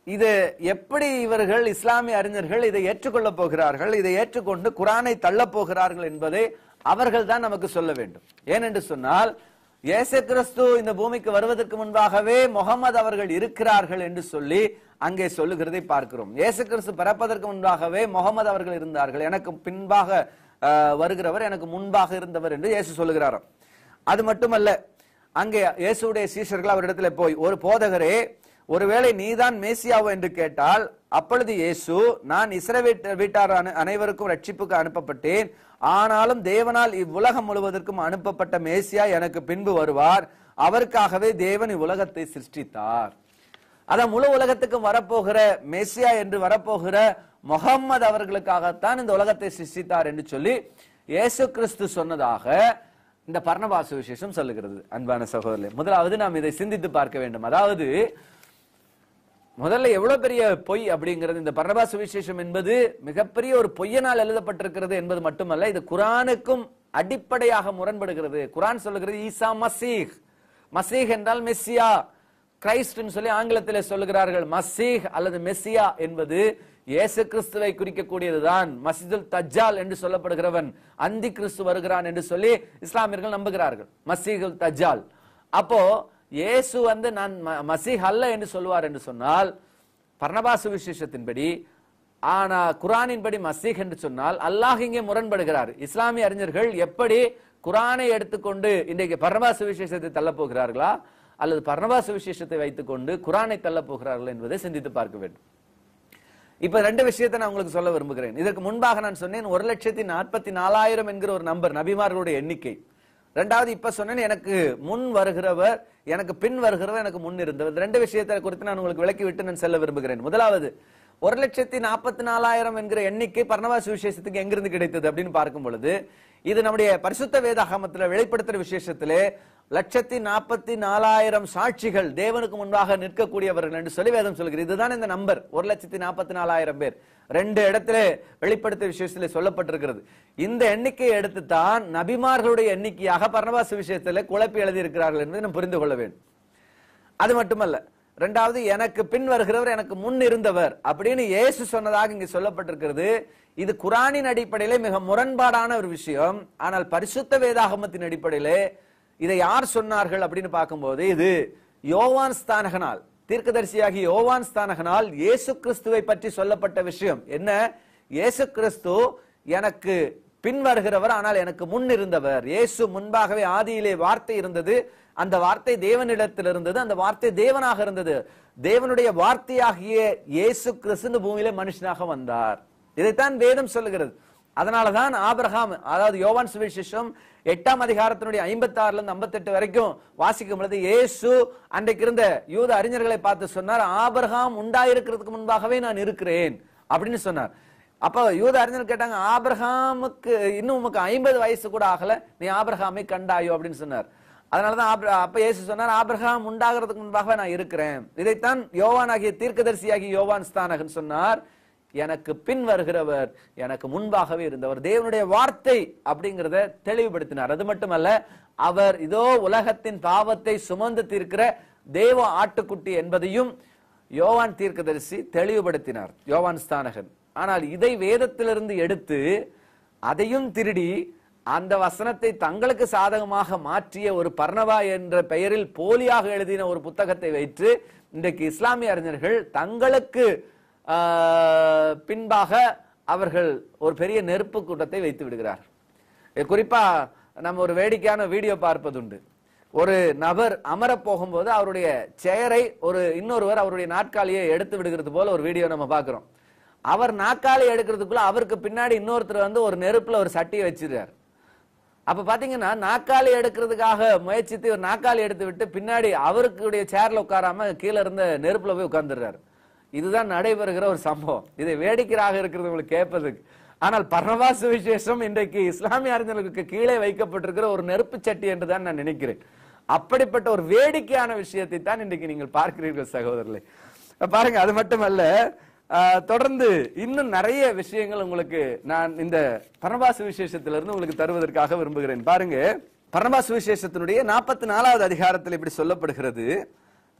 இது எப்படி இவர்கள் இஸ்லாமிய அறிஞர்கள் இதை ஏற்றுக்கொள்ளப் போகிறார்கள் இதை ஏற்றுக்கொண்டு குரானை தள்ளப் போகிறார்கள் என்பதை அவர்கள் தான் நமக்கு சொல்ல வேண்டும் ஏனென்று சொன்னால் இயேசு கிறிஸ்து இந்த பூமிக்கு வருவதற்கு முன்பாகவே முகமது அவர்கள் இருக்கிறார்கள் என்று சொல்லி அங்கே சொல்லுகிறதை பார்க்கிறோம் இயேசு கிறிஸ்து பிறப்பதற்கு முன்பாகவே முகமது அவர்கள் இருந்தார்கள் எனக்கு பின்பாக ஆஹ், வருகிறவர் எனக்கு முன்பாக இருந்தவர் என்று இயேசு சொல்லுகிறாராம் அது மட்டுமல்ல அங்கே இயேசுடைய சீஷர்கள் அவரிடத்துல போய் ஒரு போதகரே ஒருவேளை நீதான் மேசியாவோ என்று கேட்டால் அப்பொழுது இயேசு நான் இஸ்ரவேல் வீட்டார் அனை- அனைவருக்கும் ரட்சிப்புக்கு அனுப்பப்பட்டேன் ஆனாலும் தேவனால் இவ்வுலகம் முழுவதற்கும் அனுப்பப்பட்ட மேசியா எனக்கு பின்பு வருவார் அவருக்காகவே தேவன் இவ்வுலகத்தை சிருஷ்டித்தார் அதான் முழு உலகத்துக்கும் வரப்போகிற மெஸ்ஸியா என்று வரப்போகிற முகம்மது அவர்களுக்காகத்தான் இந்த உலகத்தை சிருஷ்டித்தார் என்று சொல்லி இயேசு கிறிஸ்து சொன்னதாக இந்த பர்ணபாச விசேஷம் சொல்லுகிறது அன்பான சகோதரர்களே முதலாவது நாம் இதை சிந்தித்து பார்க்க வேண்டும் அதாவது முதல்ல எவ்வளவு பெரிய பொய் அப்படிங்கிறது இந்த பரபாச விசேஷம் என்பது மிகப்பெரிய ஒரு பொய்யனால் எழுதப்பட்டிருக்கிறது என்பது மட்டுமல்ல இது குரானுக்கும் அடிப்படையாக முரண்படுகிறது குரான் சொல்லுகிறது ஈசா மசீஹ் மசீஹ் என்றால் மெஸ்ஸியா கிரைஸ்ட்னு சொல்லி ஆங்கிலத்தில் சொல்லுகிறார்கள் மசீஹ் அல்லது மெஸ்ஸியா என்பது இயேசு கிறிஸ்துவை குறிக்கக்கூடியதுதான் மஸ்ஜிதுல் தஜ்ஜால் என்று சொல்லப்படுகிறவன் அந்தி கிறிஸ்து வருகிறான் என்று சொல்லி இஸ்லாமியர்கள் நம்புகிறார்கள் மசீகுல் தஜ்ஜால் அப்போ இயேசு வந்து நான் ம- மசீஹ் அல்ல என்று சொல்லுவார் என்று சொன்னால் பர்ணபாசு விசேஷத்தின்படி ஆனா குரானின்படி மசீஹ் என்று சொன்னால் அல்லாஹ் இங்கே முரண்படுகிறார் இஸ்லாமிய அறிஞர்கள் எப்படி குரானை எடுத்துக்கொண்டு இன்றைக்கு பர்ணபாசு விசேஷத்தை தள்ளப் போகிறார்களா அல்லது பர்ணபாசு விசேஷத்தை வைத்துக்கொண்டு குரானை தள்ளப் போகிறார்கள் என்பதை சிந்தித்து பார்க்க வேண்டும் இப்ப ரெண்டு விஷயத்தை நான் உங்களுக்கு சொல்ல விரும்புகிறேன் இதற்கு முன்பாக நான் சொன்னேன் ஒரு லட்சத்தி நாற்பத்தி நாலாயிரம் என்கிற ஒரு நம்பர் நபிமார்களுடைய எண்ணிக்கை ரெண்டாவது இப்ப சொன்னேன் எனக்கு முன் வருகிறவர் எனக்கு பின் வருகிறவர் எனக்கு முன் இருந்தவர் இந்த ரெண்டு விஷயத்தை குறித்து நான் உங்களுக்கு விளக்கி விட்டு நான் செல்ல விரும்புகிறேன் முதலாவது ஒரு லட்சத்தி நாற்பத்தி நாலாயிரம் என்கிற எண்ணிக்கை பர்ணவாசி விசேஷத்துக்கு எங்கிருந்து கிடைத்தது அப்படின்னு பார்க்கும் பொழுது இது நம்முடைய பரிசுத்த வேதாகமத்தில் வெளிப்படுத்துற விசேஷத்திலே லட்சத்தி நாற்பத்தி நாலாயிரம் சாட்சிகள் தேவனுக்கு முன்பாக நிற்கக்கூடியவர்கள் என்று சொல்லி வேதம் சொல்கிறது இதுதான் இந்த நம்பர் ஒரு லட்சத்தி நாற்பத்தி நாலாயிரம் பேர் ரெண்டு இடத்துல வெளிப்படுத்த விசேஷத்துல சொல்லப்பட்டிருக்கிறது இந்த எண்ணிக்கையை எடுத்து தான் நபிமார்களுடைய எண்ணிக்கையாக பர்ணவாச விஷயத்துல குழப்பி எழுதி இருக்கிறார்கள் என்பதை நாம் புரிந்து கொள்ள வேண்டும் அது மட்டுமல்ல ரெண்டாவது எனக்கு பின் வருகிறவர் எனக்கு முன் இருந்தவர் அப்படின்னு இயேசு சொன்னதாக இங்க சொல்லப்பட்டிருக்கிறது இது குரானின் அடிப்படையிலே மிக முரண்பாடான ஒரு விஷயம் ஆனால் பரிசுத்த வேதாகமத்தின் அடிப்படையிலே இதை யார் சொன்னார்கள் அப்படின்னு பார்க்கும்போது இது யோவான் ஸ்தானகனால் தீர்க்கதரிசியாகி யோவான் ஸ்தானகனால் இயேசு கிறிஸ்துவை பற்றி சொல்லப்பட்ட விஷயம் என்ன இயேசு கிறிஸ்து எனக்கு பின் வருகிறவர் ஆனால் எனக்கு முன் இருந்தவர் இயேசு முன்பாகவே ஆதியிலே வார்த்தை இருந்தது அந்த வார்த்தை தேவனிடத்தில் இருந்தது அந்த வார்த்தை தேவனாக இருந்தது தேவனுடைய வார்த்தையாகிய இயேசு கிறிஸ்து இந்த பூமியிலே மனுஷனாக வந்தார் இதைத்தான் வேதம் சொல்லுகிறது அதனாலதான் ஆபிரகாம் அதாவது யோவான் சுவிசேஷம் எட்டாம் அதிகாரத்தினுடைய ஐம்பத்தி ஆறுல இருந்து ஐம்பத்தெட்டு வரைக்கும் வாசிக்கும் பொழுது இயேசு அன்றைக்கு இருந்த யூத அறிஞர்களை பார்த்து சொன்னார் ஆபிரகாம் உண்டாயிருக்கிறதுக்கு முன்பாகவே நான் இருக்கிறேன் அப்படின்னு சொன்னார் அப்ப யூத அறிஞர் கேட்டாங்க ஆபிரகாமுக்கு இன்னும் உமக்கு ஐம்பது வயசு கூட ஆகல நீ ஆபிரகாமை கண்டாயோ அப்படின்னு சொன்னார் அதனாலதான் ஆபிர- அப்ப இயேசு சொன்னார் ஆபிரகாம் உண்டாகிறதுக்கு முன்பாக நான் இருக்கிறேன் இதைத்தான் யோவான் ஆகிய தீர்க்கதரிசியாகிய யோவான் ஸ்தானகன் சொன்னார் எனக்கு பின் வருகிறவர் எனக்கு முன்பாகவே இருந்தவர் தேவனுடைய வார்த்தை அப்படிங்கறத தெளிவுபடுத்தினார் அது மட்டுமல்ல அவர் இதோ உலகத்தின் பாவத்தை சுமந்து தீர்க்கிற தேவ ஆட்டுக்குட்டி என்பதையும் யோவான் தீர்க்கதரிசி தெளிவுபடுத்தினார் யோவான் ஸ்தானகன் ஆனால் இதை வேதத்திலிருந்து எடுத்து அதையும் திருடி அந்த வசனத்தை தங்களுக்கு சாதகமாக மாற்றிய ஒரு பர்ணவா என்ற பெயரில் போலியாக எழுதின ஒரு புத்தகத்தை வைத்து இன்றைக்கு இஸ்லாமிய அறிஞர்கள் தங்களுக்கு ஆஹ், பின்பாக அவர்கள் ஒரு பெரிய நெருப்பு கூட்டத்தை வைத்து விடுகிறார் இது குறிப்பா நம்ம ஒரு வேடிக்கையான வீடியோ பார்ப்பதுண்டு ஒரு நபர் அமர போகும்போது அவருடைய சேரை ஒரு இன்னொருவர் அவருடைய நாற்காலியை எடுத்து விடுகிறது போல ஒரு வீடியோ நம்ம பார்க்கிறோம் அவர் நாற்காலி எடுக்கிறதுக்குள்ள அவருக்கு பின்னாடி இன்னொருத்தர் வந்து ஒரு நெருப்புல ஒரு சட்டியை வச்சிருக்காரு அப்ப பாத்தீங்கன்னா நாக்காளி எடுக்கிறதுக்காக முயற்சித்து ஒரு நாக்காளி எடுத்து விட்டு பின்னாடி அவருக்குடைய சேர்ல உட்காராம கீழே இருந்த நெருப்புல போய் உட்கார்ந்துடுறாரு இதுதான் நடைபெறுகிற ஒரு சம்பவம் இதை வேடிக்கையாக இருக்கிறது உங்களுக்கு கேட்பதுக்கு ஆனால் பரவாசு விசேஷம் இன்றைக்கு இஸ்லாமிய அறிஞர்களுக்கு கீழே வைக்கப்பட்டிருக்கிற ஒரு நெருப்பு சட்டி என்று தான் நான் நினைக்கிறேன் அப்படிப்பட்ட ஒரு வேடிக்கையான விஷயத்தை தான் இன்றைக்கு நீங்கள் பார்க்கிறீர்கள் சகோதரர்களே பாருங்க அது மட்டுமல்ல ஆஹ், தொடர்ந்து இன்னும் நிறைய விஷயங்கள் உங்களுக்கு நான் இந்த பரமபாசு விசேஷத்திலிருந்து உங்களுக்கு தருவதற்காக விரும்புகிறேன் பாருங்க பரமபாசு விசேஷத்தினுடைய நாற்பத்தி நாலாவது அதிகாரத்தில் இப்படி சொல்லப்படுகிறது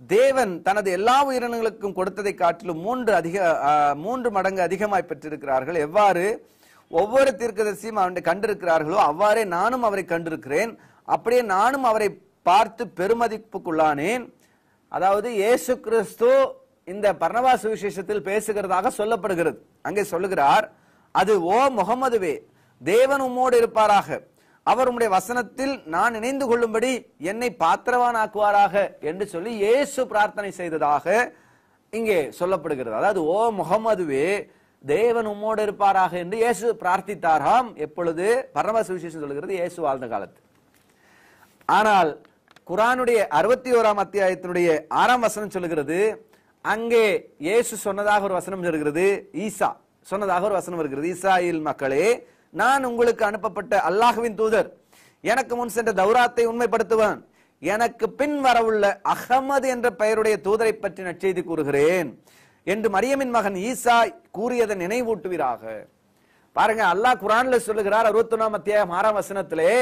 தேவன் தனது எல்லா உயிரினங்களுக்கும் கொடுத்ததை காட்டிலும் மூன்று அதிக ஆ, மூன்று மடங்கு அதிகமாய் பெற்றிருக்கிறார்கள் எவ்வாறு ஒவ்வொரு தீர்க்கதரிசியும் அவனை கண்டிருக்கிறார்களோ அவ்வாறே நானும் அவரை கண்டிருக்கிறேன் அப்படியே நானும் அவரை பார்த்து பெருமதிப்புக்குள்ளானேன் அதாவது இயேசு கிறிஸ்து இந்த பர்ணவா சுவிசேஷத்தில் பேசுகிறதாக சொல்லப்படுகிறது அங்கே சொல்லுகிறார் அது ஓ முகமதுவே தேவன் உம்மோடு இருப்பாராக அவர் உம்முடைய வசனத்தில் நான் இணைந்து கொள்ளும்படி என்னை பாத்திரவானாக்குவாராக என்று சொல்லி இயேசு பிரார்த்தனை செய்ததாக இங்கே சொல்லப்படுகிறது அதாவது ஓ முகமதுவே தேவன் உம்மோடு இருப்பாராக என்று இயேசு பிரார்த்தித்தாராம் எப்பொழுது பரம சுவிசேஷம் சொல்கிறது இயேசு வாழ்ந்த காலத்து ஆனால் குரானுடைய அறுபத்தி ஓராம் அத்தியாயத்தினுடைய ஆறாம் வசனம் சொல்லுகிறது அங்கே இயேசு சொன்னதாக ஒரு வசனம் சொல்கிறது ஈசா சொன்னதாக ஒரு வசனம் வருகிறது ஈசாயில் மக்களே நான் உங்களுக்கு அனுப்பப்பட்ட அல்லாஹ்வின் தூதர் எனக்கு முன் சென்ற தௌராத்தை உண்மைப்படுத்துவான் எனக்கு பின் வரவுள்ள அகமது என்ற பெயருடைய தூதரை பற்றி நற்செய்தி கூறுகிறேன் என்று மரியமின் மகன் ஈசா கூறியதை நினைவூட்டுவீராக பாருங்க அல்லாஹ் குரான்ல சொல்லுகிறார் அறுபத்தொன்னாம் அத்தியாயம் ஆறாம் வசனத்திலே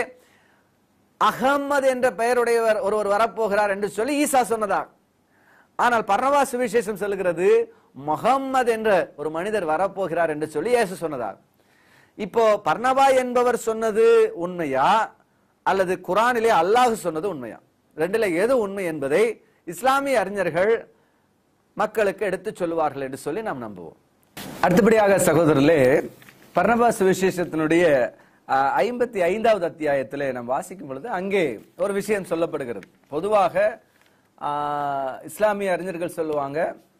அகமது என்ற பெயருடையவர் ஒருவர் வரப்போகிறார் என்று சொல்லி ஈசா சொன்னதா ஆனால் பர்ணவா சுவிசேஷம் சொல்லுகிறது முகம்மது என்ற ஒரு மனிதர் வரப்போகிறார் என்று சொல்லி இயேசு சொன்னதா இப்போ பர்ணவா என்பவர் சொன்னது உண்மையா அல்லது குரானிலே அல்லாஹ் சொன்னது உண்மையா ரெண்டுல எது உண்மை என்பதை இஸ்லாமிய அறிஞர்கள் மக்களுக்கு எடுத்துச் சொல்லுவார்கள் என்று சொல்லி நாம் நம்புவோம் அடுத்தபடியாக சகோதரர்களே பர்ணபா சுவிசேஷத்தினுடைய அஹ், ஐம்பத்தி ஐந்தாவது அத்தியாயத்திலே நாம் வாசிக்கும் பொழுது அங்கே ஒரு விஷயம் சொல்லப்படுகிறது பொதுவாக ஆஹ், இஸ்லாமிய அறிஞர்கள் சொல்லுவாங்க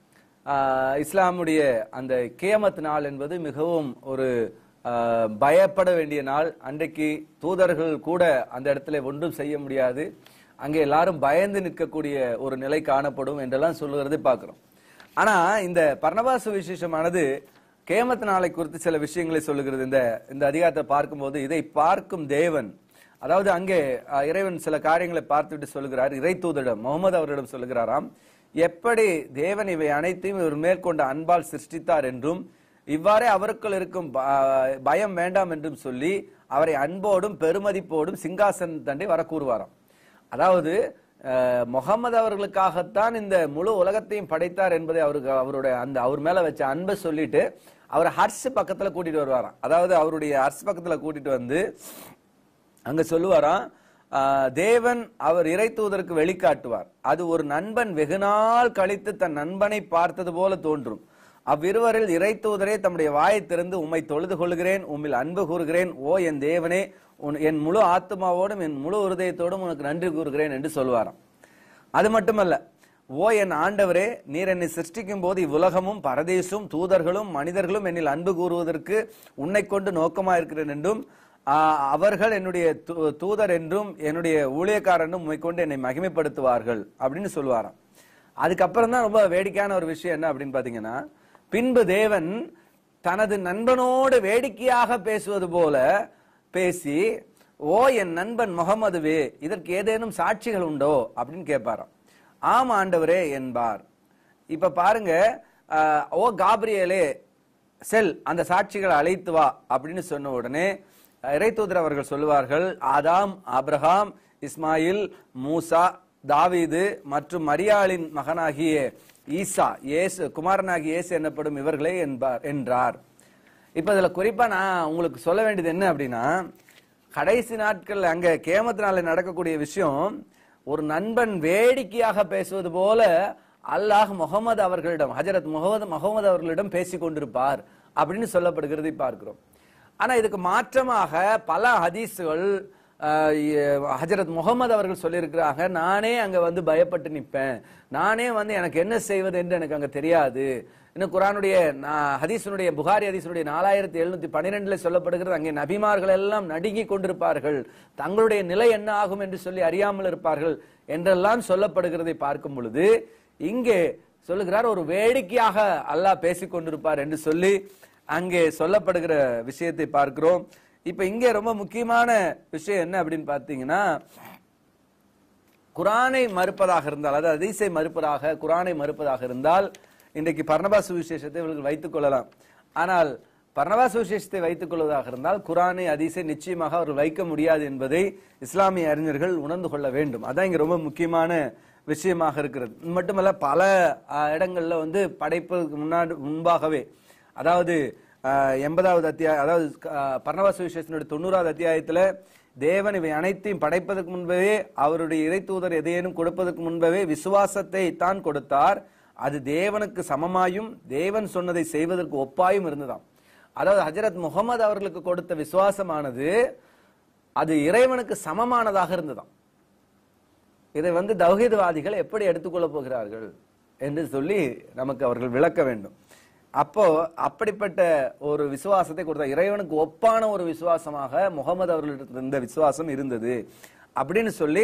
ஆஹ், இஸ்லாமுடைய அந்த கியாமத் நாள் என்பது மிகவும் ஒரு ஆஹ், பயப்பட வேண்டிய நாள் அன்றைக்கு தூதர்கள் கூட அந்த இடத்துல ஒன்றும் செய்ய முடியாது அங்கே எல்லாரும் பயந்து நிற்கக்கூடிய ஒரு நிலை காணப்படும் என்றெல்லாம் சொல்லுகிறதை பார்க்கிறோம் ஆனா இந்த பர்ணபாச விசேஷமானது கேமத் நாளை குறித்து சில விஷயங்களை சொல்லுகிறது இந்த இந்த அதிகாரத்தை பார்க்கும்போது இதை பார்க்கும் தேவன் அதாவது அங்கே அஹ், இறைவன் சில காரியங்களை பார்த்துவிட்டு சொல்லுகிறார் இறை தூதரிடம் முகமது அவரிடம் சொல்லுகிறாராம் எப்படி தேவன் இவை அனைத்தையும் இவர் மேற்கொண்ட அன்பால் சிருஷ்டித்தார் என்றும் இவ்வாறே அவருக்குள் இருக்கும் ப- பயம் வேண்டாம் என்றும் சொல்லி அவரை அன்போடும் பெருமதிப்போடும் சிங்காசன் தண்டை வர கூறுவாராம் அதாவது அஹ், முகமது அவர்களுக்காகத்தான் இந்த முழு உலகத்தையும் படைத்தார் என்பதை அவருக்கு அவருடைய அந்த அவர் மேல வச்ச அன்பை சொல்லிட்டு அவர் ஹர்ஷ் பக்கத்துல கூட்டிட்டு வருவாராம் அதாவது அவருடைய ஹர்ஷ் பக்கத்துல கூட்டிட்டு வந்து அங்க சொல்லுவாராம் ஆஹ், தேவன் அவர் இறை தூதருக்கு வெளிக்காட்டுவார் அது ஒரு நண்பன் வெகுநாள் கழித்து தன் நண்பனை பார்த்தது போல தோன்றும் அவ்விருவரில் இறை தூதரே தம்முடைய வாயை திறந்து உம்மை தொழுது கொள்கிறேன் உம்மில் அன்பு கூறுகிறேன் ஓ என் தேவனே உன் என் முழு ஆத்மாவோடும் என் முழு இருதயத்தோடும் உனக்கு நன்றி கூறுகிறேன் என்று சொல்வாராம் அது மட்டுமல்ல ஓ என் ஆண்டவரே நீர் என்னை சிருஷ்டிக்கும் போது இவ்வுலகமும் பரதேசும் தூதர்களும் மனிதர்களும் என்னில் அன்பு கூறுவதற்கு உன்னை கொண்டு நோக்கமா இருக்கிறேன் என்றும் ஆ, அவர்கள் என்னுடைய தூ- தூதர் என்றும் என்னுடைய ஊழியக்காரர் என்றும் உம்மை கொண்டு என்னை மகிமைப்படுத்துவார்கள் அப்படின்னு சொல்லுவாராம் அதுக்கப்புறம் தான் ரொம்ப வேடிக்கையான ஒரு விஷயம் என்ன அப்படின்னு பாத்தீங்கன்னா பின்பு தேவன் தனது நண்பனோடு வேடிக்கையாக பேசுவது போல பேசி ஓ என் நண்பன் முகமதுவே இதற்கு ஏதேனும் சாட்சிகள் உண்டோ அப்படின்னு கேட்பாராம் ஆம் ஆண்டவரே என்பார் இப்ப பாருங்க ஆஹ், ஓ காப்ரியேலே செல் அந்த சாட்சிகளை அழைத்து வா அப்படின்னு சொன்ன உடனே இறைத்தூதர் அவர்கள் சொல்லுவார்கள் ஆதாம் ஆபிரகாம் இஸ்மாயில் மூசா தாவீது மற்றும் மரியாளின் மகனாகிய ஈசா இயேசு குமாரனாகிய இயேசு என்னப்படும் இவர்களே என்பார் என்றார் இப்ப இதுல குறிப்பா நான் உங்களுக்கு சொல்ல வேண்டியது என்ன அப்படின்னா கடைசி நாட்கள் அங்க கேமத்து நாளில் நடக்கக்கூடிய விஷயம் ஒரு நண்பன் வேடிக்கையாக பேசுவது போல அல்லாஹ் முகமது அவர்களிடம் ஹஜரத் முகமது முகமது அவர்களிடம் பேசிக் கொண்டிருப்பார் அப்படின்னு சொல்லப்படுகிறதை பார்க்கிறோம் ஆனா இதுக்கு மாற்றமாக பல ஹதீஸ்கள் ஆஹ், எ- ஹஜரத் முகமது அவர்கள் சொல்லியிருக்கிறாங்க நானே அங்க வந்து பயப்பட்டு நிப்பேன் நானே வந்து எனக்கு என்ன செய்வது என்று எனக்கு அங்க தெரியாது இன்னும் குரானுடைய நா- ஹதீஸினுடைய புகாரி ஹதீஸினுடைய நாலாயிரத்தி எழுநூத்தி பன்னிரெண்டுல சொல்லப்படுகிறது அங்கே நபிமார்கள் எல்லாம் நடுங்கி கொண்டிருப்பார்கள் தங்களுடைய நிலை என்ன ஆகும் என்று சொல்லி அறியாமல் இருப்பார்கள் என்றெல்லாம் சொல்லப்படுகிறதை பார்க்கும் பொழுது இங்கே சொல்லுகிறார் ஒரு வேடிக்கையாக அல்லாஹ் பேசிக் கொண்டிருப்பார் என்று சொல்லி அங்கே சொல்லப்படுகிற விஷயத்தை பார்க்கிறோம் இப்ப இங்கே ரொம்ப முக்கியமான விஷயம் என்ன அப்படின்னு பார்த்தீங்கன்னா குரானை மறுப்பதாக இருந்தால் அதாவது ஹதீஸை மறுப்பதாக குரானை மறுப்பதாக இருந்தால் இன்றைக்கு பர்ணபா சுவிசேஷத்தை இவர்கள் வைத்துக் கொள்ளலாம் ஆனால் பர்ணபா சுவிசேஷத்தை வைத்துக் கொள்வதாக இருந்தால் குரானை ஹதீஸை நிச்சயமாக அவர்கள் வைக்க முடியாது என்பதை இஸ்லாமிய அறிஞர்கள் உணர்ந்து கொள்ள வேண்டும் அதான் இங்க ரொம்ப முக்கியமான விஷயமாக இருக்கிறது இது மட்டுமல்ல பல அஹ், இடங்கள்ல வந்து படைப்பதற்கு முன்னாடி முன்பாகவே அதாவது அஹ், எண்பதாவது அத்தியாயம் அதாவது அஹ், பர்ணவா சுவிசேஷனுடைய தொண்ணூறாவது அத்தியாயத்துல தேவன் இவை அனைத்தையும் படைப்பதற்கு முன்பவே அவருடைய இறை தூதர் எதையேனும் கொடுப்பதற்கு முன்பவே விசுவாசத்தை தான் கொடுத்தார் அது தேவனுக்கு சமமாயும் தேவன் சொன்னதை செய்வதற்கு ஒப்பாயும் இருந்ததாம் அதாவது ஹஜரத் முகமது அவர்களுக்கு கொடுத்த விசுவாசமானது அது இறைவனுக்கு சமமானதாக இருந்ததாம் இதை வந்து தௌஹீதவாதிகள் எப்படி எடுத்துக்கொள்ளப் போகிறார்கள் என்று சொல்லி நமக்கு அவர்கள் விளக்க வேண்டும் அப்போ அப்படிப்பட்ட ஒரு விசுவாசத்தை கொடுத்த இறைவனுக்கு ஒப்பான ஒரு விசுவாசமாக முகமது அவர்களிடத்தில் இருந்த விசுவாசம் இருந்தது அப்படின்னு சொல்லி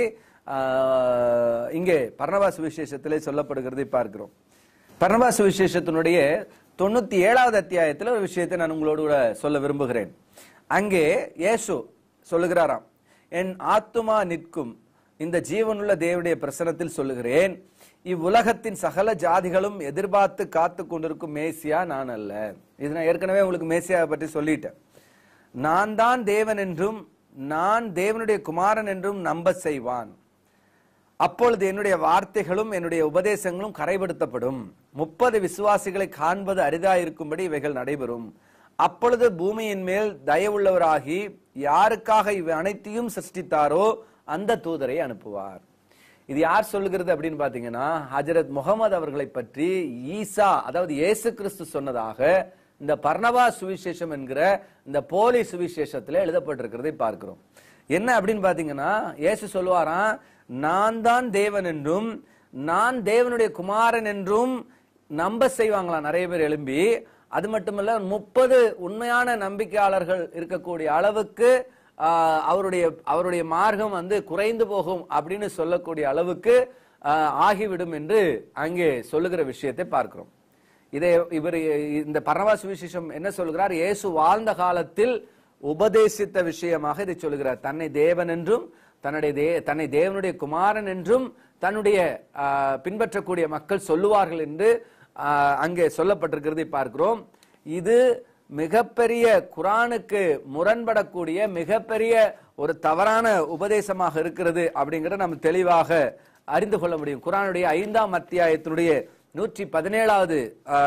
ஆஹ், இங்கே பர்ணவாச விசேஷத்திலே சொல்லப்படுகிறதை பார்க்கிறோம் பர்ணவாச விசேஷத்தினுடைய தொண்ணூத்தி ஏழாவது அத்தியாயத்தில் ஒரு விஷயத்தை நான் உங்களோடு கூட சொல்ல விரும்புகிறேன் அங்கே இயேசு சொல்லுகிறாராம் என் ஆத்துமா நிற்கும் இந்த ஜீவனுள்ள தேவனுடைய பிரசனத்தில் சொல்லுகிறேன் இவ்வுலகத்தின் சகல ஜாதிகளும் எதிர்பார்த்து காத்து கொண்டிருக்கும் மேசியா நான் அல்ல இது நான் ஏற்கனவே உங்களுக்கு மேசியாவை பற்றி சொல்லிட்டேன் நான் தான் தேவன் என்றும் நான் தேவனுடைய குமாரன் என்றும் நம்ப செய்வான் அப்பொழுது என்னுடைய வார்த்தைகளும் என்னுடைய உபதேசங்களும் கரைபடுத்தப்படும் முப்பது விசுவாசிகளை காண்பது அரிதாயிருக்கும்படி இவைகள் நடைபெறும் அப்பொழுது பூமியின் மேல் தயவுள்ளவராகி யாருக்காக இவை அனைத்தையும் சிருஷ்டித்தாரோ அந்த தூதரை அனுப்புவார் இது யார் சொல்லுகிறது அப்படின்னு பாத்தீங்கன்னா ஹஜரத் முகமது அவர்களை பற்றி ஈசா அதாவது இயேசு கிறிஸ்து சொன்னதாக இந்த பர்ணவா சுவிசேஷம் என்கிற இந்த போலி சுவிசேஷத்துல எழுதப்பட்டிருக்கிறதை பார்க்கிறோம் என்ன அப்படின்னு பாத்தீங்கன்னா இயேசு சொல்லுவாராம் நான் தான் தேவன் என்றும் நான் தேவனுடைய குமாரன் என்றும் நம்ப செய்வாங்களாம் நிறைய பேர் எழும்பி அது மட்டுமல்ல முப்பது உண்மையான நம்பிக்கையாளர்கள் இருக்கக்கூடிய அளவுக்கு ஆஹ், அவருடைய அவருடைய மார்க்கம் வந்து குறைந்து போகும் அப்படின்னு சொல்லக்கூடிய அளவுக்கு ஆஹ், ஆகிவிடும் என்று அங்கே சொல்லுகிற விஷயத்தை பார்க்கிறோம் இதை இவர் இந்த பரவாச விசேஷம் என்ன சொல்கிறார் இயேசு வாழ்ந்த காலத்தில் உபதேசித்த விஷயமாக இதை சொல்லுகிறார் தன்னை தேவன் என்றும் தன்னுடைய தே தன்னை தேவனுடைய குமாரன் என்றும் தன்னுடைய ஆஹ், பின்பற்றக்கூடிய மக்கள் சொல்லுவார்கள் என்று ஆஹ், அங்கே சொல்லப்பட்டிருக்கிறதை பார்க்கிறோம் இது மிகப்பெரிய குரானுக்கு முரண்படக்கூடிய மிகப்பெரிய ஒரு தவறான உபதேசமாக இருக்கிறது அப்படிங்கறத நம்ம தெளிவாக அறிந்து கொள்ள முடியும் குரானுடைய ஐந்தாம் அத்தியாயத்தினுடைய நூற்றி பதினேழாவது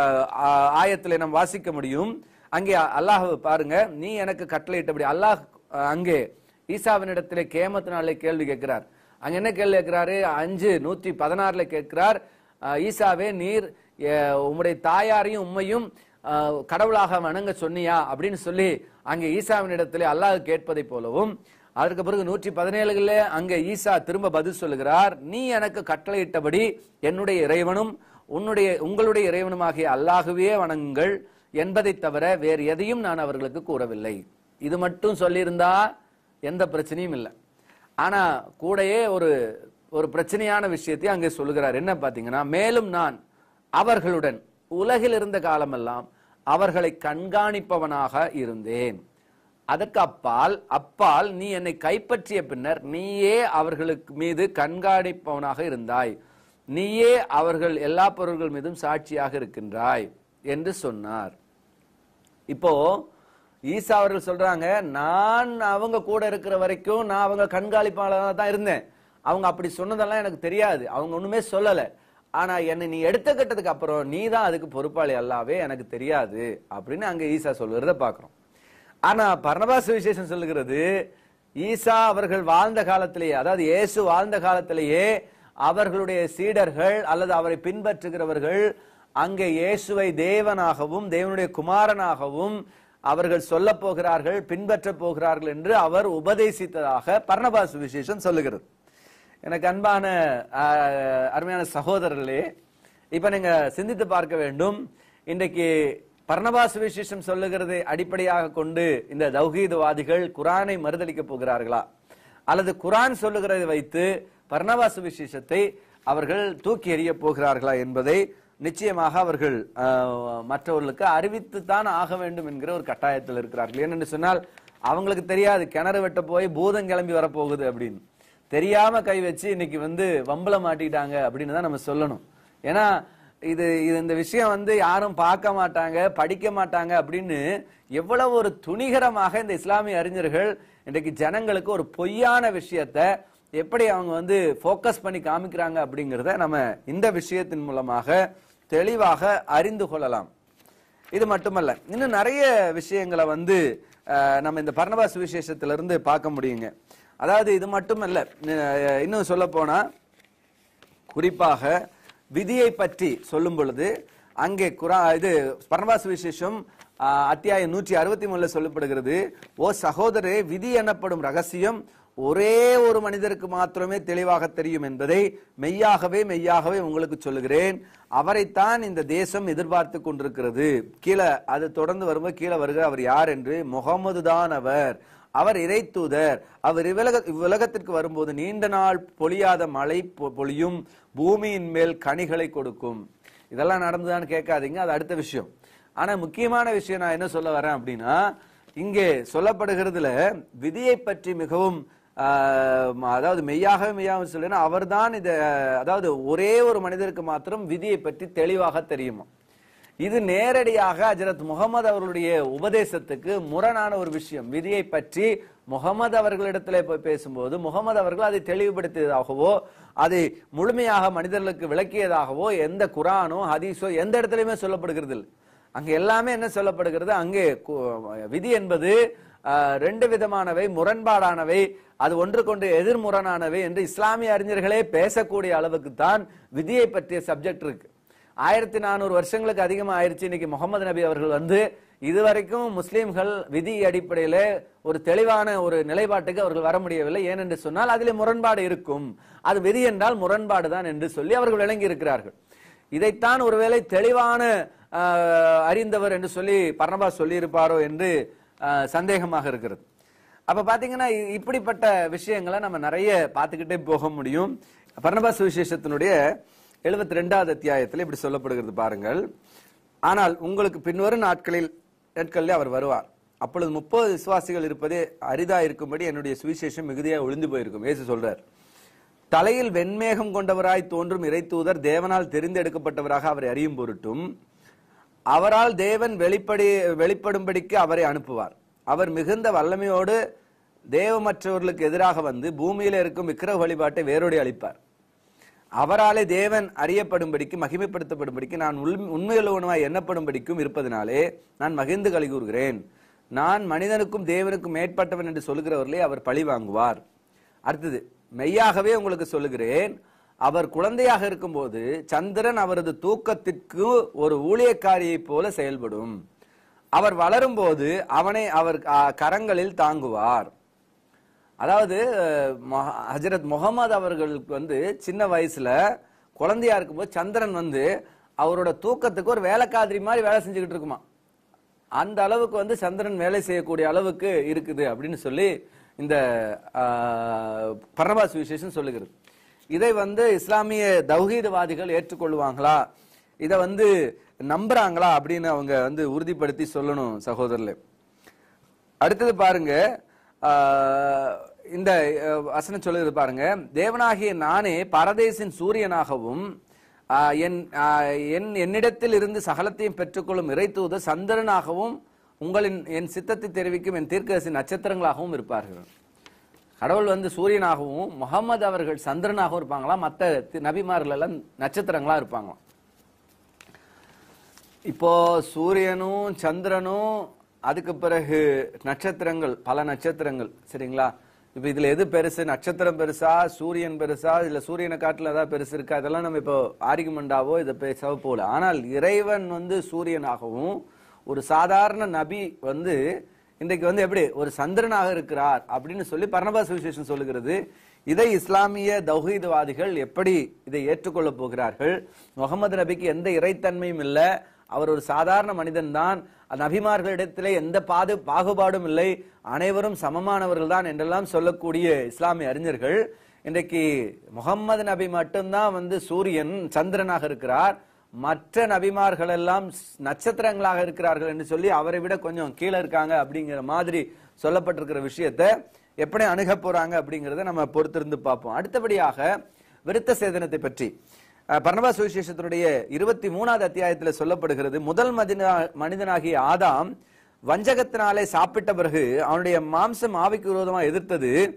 ஆயத்திலே நாம் வாசிக்க முடியும் அங்கே அல்லாஹ் பாருங்க நீ எனக்கு கட்டளையிட்டபடி அல்லாஹ் அஹ், அங்கே ஈசாவினிடத்திலே கேமத்து நாளிலே கேள்வி கேட்கிறார் அங்க என்ன கேள்வி கேட்கிறாரு அஞ்சு நூற்றி பதினாறுல கேட்கிறார் அஹ், ஈசாவே நீர் அஹ், உம்முடைய தாயாரையும் உம்மையும் அஹ், கடவுளாக வணங்க சொன்னியா அப்படின்னு சொல்லி அங்கே ஈசாவின் இடத்திலே அல்லாஹ் கேட்பதை போலவும் அதற்கு பிறகு நூற்றி பதினேழுல அங்கே ஈசா திரும்ப பதில் சொல்லுகிறார் நீ எனக்கு கட்டளையிட்டபடி என்னுடைய இறைவனும் உன்னுடைய உங்களுடைய இறைவனுமாகிய அல்லாகவே வணங்குங்கள் என்பதை தவிர வேறு எதையும் நான் அவர்களுக்கு கூறவில்லை இது மட்டும் சொல்லியிருந்தா எந்த பிரச்சனையும் இல்லை ஆனா கூடயே ஒரு ஒரு பிரச்சனையான விஷயத்தை அங்கே சொல்லுகிறார் என்ன பாத்தீங்கன்னா மேலும் நான் அவர்களுடன் உலகில் இருந்த காலமெல்லாம் அவர்களை கண்காணிப்பவனாக இருந்தேன் அதற்கு அப்பால் அப்பால் நீ என்னை கைப்பற்றிய பின்னர் நீயே அவர்களுக்கு மீது கண்காணிப்பவனாக இருந்தாய் நீயே அவர்கள் எல்லா பொருள்கள் மீதும் சாட்சியாக இருக்கின்றாய் என்று சொன்னார் இப்போ ஈசா அவர்கள் சொல்றாங்க நான் அவங்க கூட இருக்கிற வரைக்கும் நான் அவங்க கண்காணிப்பாளராக தான் இருந்தேன் அவங்க அப்படி சொன்னதெல்லாம் எனக்கு தெரியாது அவங்க ஒண்ணுமே சொல்லல ஆனா என்னை நீ எடுத்துக்கிட்டதுக்கு அப்புறம் நீ தான் அதுக்கு பொறுப்பாளி அல்லாவே எனக்கு தெரியாது அப்படின்னு அங்க ஈசா சொல்லுறத பாக்குறோம் ஆனா பர்ணபாச விசேஷம் சொல்லுகிறது ஈசா அவர்கள் வாழ்ந்த காலத்திலேயே அதாவது இயேசு வாழ்ந்த காலத்திலேயே அவர்களுடைய சீடர்கள் அல்லது அவரை பின்பற்றுகிறவர்கள் அங்கே இயேசுவை தேவனாகவும் தேவனுடைய குமாரனாகவும் அவர்கள் சொல்ல போகிறார்கள் பின்பற்ற போகிறார்கள் என்று அவர் உபதேசித்ததாக பர்ணபாச விசேஷம் சொல்லுகிறது எனக்கு அன்பான ஆஹ், அருமையான சகோதரர்களே இப்ப நீங்க சிந்தித்து பார்க்க வேண்டும் இன்றைக்கு பர்ணபாச விசேஷம் சொல்லுகிறதை அடிப்படையாக கொண்டு இந்த தௌஹீதவாதிகள் குரானை மறுதளிக்க போகிறார்களா அல்லது குரான் சொல்லுகிறதை வைத்து பர்ணபாச விசேஷத்தை அவர்கள் தூக்கி எறிய போகிறார்களா என்பதை நிச்சயமாக அவர்கள் ஆஹ், மற்றவர்களுக்கு அறிவித்துத்தான் ஆக வேண்டும் என்கிற ஒரு கட்டாயத்தில் இருக்கிறார்கள் ஏனென்று சொன்னால் அவங்களுக்கு தெரியாது கிணறு வெட்ட போய் பூதம் கிளம்பி வரப்போகுது அப்படின்னு தெரியாம கை வச்சு இன்னைக்கு வந்து வம்பல மாட்டிட்டாங்க அப்படின்னு தான் நம்ம சொல்லணும் ஏன்னா இது இது இந்த விஷயம் வந்து யாரும் பார்க்க மாட்டாங்க படிக்க மாட்டாங்க அப்படின்னு எவ்வளவு ஒரு துணிகரமாக இந்த இஸ்லாமிய அறிஞர்கள் இன்றைக்கு ஜனங்களுக்கு ஒரு பொய்யான விஷயத்த எப்படி அவங்க வந்து ஃபோக்கஸ் பண்ணி காமிக்கிறாங்க அப்படிங்கிறத நம்ம இந்த விஷயத்தின் மூலமாக தெளிவாக அறிந்து கொள்ளலாம் இது மட்டுமல்ல இன்னும் நிறைய விஷயங்களை வந்து அஹ், நம்ம இந்த பர்ணபா சுவிசேஷத்திலிருந்து பார்க்க முடியுங்க அதாவது இது மட்டுமல்ல அஹ், இன்னும் சொல்ல போனா குறிப்பாக விதியை பற்றி சொல்லும் பொழுது அங்கே குரா இது பரமபாச விசேஷம் ஆஹ், அத்தியாயம் நூற்றி அறுபத்தி மூணுல சொல்லப்படுகிறது ஓ சகோதரே விதி எனப்படும் ரகசியம் ஒரே ஒரு மனிதருக்கு மாத்திரமே தெளிவாக தெரியும் என்பதை மெய்யாகவே மெய்யாகவே உங்களுக்கு சொல்லுகிறேன் அவரைத்தான் இந்த தேசம் எதிர்பார்த்து கொண்டிருக்கிறது கீழே அது தொடர்ந்து வரும்போது கீழே வருகிற அவர் யார் என்று முகமது தான் அவர் அவர் இறைத்தூதர் அவர் இவ்வுலக இவ்வுலகத்திற்கு வரும்போது நீண்ட நாள் பொழியாத மழை பொ- பொழியும் பூமியின் மேல் கனிகளை கொடுக்கும் இதெல்லாம் நடந்துதான்னு கேட்காதீங்க அது அடுத்த விஷயம் ஆனா முக்கியமான விஷயம் நான் என்ன சொல்ல வரேன் அப்படின்னா இங்கே சொல்லப்படுகிறதுல விதியை பற்றி மிகவும் ஆஹ், அதாவது மெய்யாகவே மெய்யாகவும் சொல்லுன்னா அவர்தான் இத அதாவது ஒரே ஒரு மனிதருக்கு மாத்திரம் விதியை பற்றி தெளிவாக தெரியுமா இது நேரடியாக ஹஜரத் முகமது அவர்களுடைய உபதேசத்துக்கு முரணான ஒரு விஷயம் விதியை பற்றி முகமது அவர்களிடத்திலே போய் பேசும்போது முகமது அவர்கள் அதை தெளிவுபடுத்தியதாகவோ அதை முழுமையாக மனிதர்களுக்கு விளக்கியதாகவோ எந்த குரானோ ஹதீஸோ எந்த இடத்துலயுமே சொல்லப்படுகிறது இல்லை அங்க எல்லாமே என்ன சொல்லப்படுகிறது அங்கே கு- விதி என்பது ஆஹ், ரெண்டு விதமானவை முரண்பாடானவை அது ஒன்றுக்கொன்று எதிர்முரணானவை என்று இஸ்லாமிய அறிஞர்களே பேசக்கூடிய அளவுக்கு தான் விதியை பற்றிய சப்ஜெக்ட் இருக்கு ஆயிரத்தி நானூறு வருஷங்களுக்கு அதிகமா ஆயிருச்சு இன்னைக்கு முகமது நபி அவர்கள் வந்து இதுவரைக்கும் முஸ்லிம்கள் விதி அடிப்படையில ஒரு தெளிவான ஒரு நிலைப்பாட்டுக்கு அவர்கள் வர முடியவில்லை ஏனென்று சொன்னால் அதிலே முரண்பாடு இருக்கும் அது விதி என்றால் முரண்பாடு தான் என்று சொல்லி அவர்கள் விளங்கி இருக்கிறார்கள் இதைத்தான் ஒருவேளை தெளிவான ஆஹ், அறிந்தவர் என்று சொல்லி பர்ணபா சொல்லியிருப்பாரோ என்று ஆஹ், சந்தேகமாக இருக்கிறது அப்ப பாத்தீங்கன்னா இ- இப்படிப்பட்ட விஷயங்களை நம்ம நிறைய பார்த்துக்கிட்டே போக முடியும் பர்ணபா சுவிசேஷத்தினுடைய எழுபத்தி ரெண்டாவது அத்தியாயத்தில் இப்படி சொல்லப்படுகிறது பாருங்கள் ஆனால் உங்களுக்கு பின்வரும் நாட்களில் நாட்களில் அவர் வருவார் அப்பொழுது முப்பது விசுவாசிகள் இருப்பதே அரிதா இருக்கும்படி என்னுடைய சுவிசேஷம் மிகுதியாக ஒளிந்து போயிருக்கும் இயேசு சொல்றார் தலையில் வெண்மேகம் கொண்டவராய் தோன்றும் இறைத்தூதர் தேவனால் தெரிந்தெடுக்கப்பட்டவராக அவரை அறியும் பொருட்டும் அவரால் தேவன் வெளிப்படி வெளிப்படும்படிக்கு அவரை அனுப்புவார் அவர் மிகுந்த வல்லமையோடு தேவமற்றவர்களுக்கு எதிராக வந்து பூமியில இருக்கும் விக்கிரக வழிபாட்டை வேரோடி அளிப்பார் அவராலே தேவன் அறியப்படும்படிக்கு மகிமைப்படுத்தப்படும்படிக்கு நான் உள்- உண்மையுள்ளவனுமாய் எண்ணப்படும்படிக்கும் இருப்பதனாலே நான் மகிழ்ந்து கலி கூறுகிறேன் நான் மனிதனுக்கும் தேவனுக்கும் மேற்பட்டவன் என்று சொல்லுகிறவர்களே அவர் பழி வாங்குவார் அடுத்தது மெய்யாகவே உங்களுக்கு சொல்லுகிறேன் அவர் குழந்தையாக இருக்கும்போது சந்திரன் அவரது தூக்கத்திற்கு ஒரு ஊழியக்காரியைப் போல செயல்படும் அவர் வளரும்போது அவனை அவர் ஆ, கரங்களில் தாங்குவார் அதாவது அஹ், மொஹ- ஹஜரத் முகமது அவர்களுக்கு வந்து சின்ன வயசுல குழந்தையா இருக்கும்போது சந்திரன் வந்து அவரோட தூக்கத்துக்கு ஒரு வேலைக்காதிரி மாதிரி வேலை செஞ்சுக்கிட்டு இருக்குமா அந்த அளவுக்கு வந்து சந்திரன் வேலை செய்யக்கூடிய அளவுக்கு இருக்குது அப்படின்னு சொல்லி இந்த பரபாஸ் விசேஷம் சொல்லுகிறது இதை வந்து இஸ்லாமிய தௌஹீதவாதிகள் ஏற்றுக்கொள்வாங்களா இதை வந்து நம்புறாங்களா அப்படின்னு அவங்க வந்து உறுதிப்படுத்தி சொல்லணும் சகோதரர்களே அடுத்தது பாருங்க ஆஹ், இந்த அஹ், வசனம் சொல்லுது பாருங்க தேவனாகிய நானே பரதேசின் சூரியனாகவும் ஆஹ், என் ஆஹ், என் என்னிடத்தில் இருந்து சகலத்தையும் பெற்றுக்கொள்ளும் இறைத்தூத சந்திரனாகவும் உங்களின் என் சித்தத்தை தெரிவிக்கும் என் தீர்க்கதரிசி நட்சத்திரங்களாகவும் இருப்பார்கள் கடவுள் வந்து சூரியனாகவும் முகமது அவர்கள் சந்திரனாகவும் இருப்பாங்களாம் மற்ற நபிமார்கள் எல்லாம் நட்சத்திரங்களா இருப்பாங்களாம் இப்போ சூரியனும் சந்திரனும் அதுக்கு பிறகு நட்சத்திரங்கள் பல நட்சத்திரங்கள் சரிங்களா இப்ப இதுல எது பெருசு நட்சத்திரம் பெருசா சூரியன் பெருசா இல்ல சூரியனை காட்டுல ஏதாவது பெருசு இருக்கா இதெல்லாம் நம்ம இப்போ ஆர்குமெண்டாவோ இதை பேசவோ போல ஆனால் இறைவன் வந்து சூரியனாகவும் ஒரு சாதாரண நபி வந்து இன்றைக்கு வந்து எப்படி ஒரு சந்திரனாக இருக்கிறார் அப்படின்னு சொல்லி பரணபா சுவிசேஷம் சொல்லுகிறது இதை இஸ்லாமிய தௌஹீதவாதிகள் எப்படி இதை ஏற்றுக்கொள்ள போகிறார்கள் முகமது நபிக்கு எந்த இறைத்தன்மையும் இல்லை அவர் ஒரு சாதாரண மனிதன் தான் நபிமார்களிடத்திலே எந்த பாது பாகுபாடும் இல்லை அனைவரும் சமமானவர்கள் தான் என்றெல்லாம் சொல்லக்கூடிய இஸ்லாமிய அறிஞர்கள் இன்றைக்கு முகம்மது நபி மட்டும்தான் வந்து சூரியன் சந்திரனாக இருக்கிறார் மற்ற நபிமார்கள் எல்லாம் நட்சத்திரங்களாக இருக்கிறார்கள் என்று சொல்லி அவரை விட கொஞ்சம் கீழே இருக்காங்க அப்படிங்கிற மாதிரி சொல்லப்பட்டிருக்கிற விஷயத்த எப்படி அணுக போறாங்க அப்படிங்கறத நம்ம பொறுத்திருந்து பார்ப்போம் அடுத்தபடியாக விருத்த சேதனத்தை பற்றி அஹ், பர்னபா சுவிசேஷத்தினுடைய இருபத்தி மூணாவது அத்தியாயத்தில் சொல்லப்படுகிறது முதல் மதினா மனிதனாகிய ஆதாம் வஞ்சகத்தினாலே சாப்பிட்ட பிறகு அவனுடைய மாம்சம் ஆவிக்கு விரோதமாக எதிர்த்தது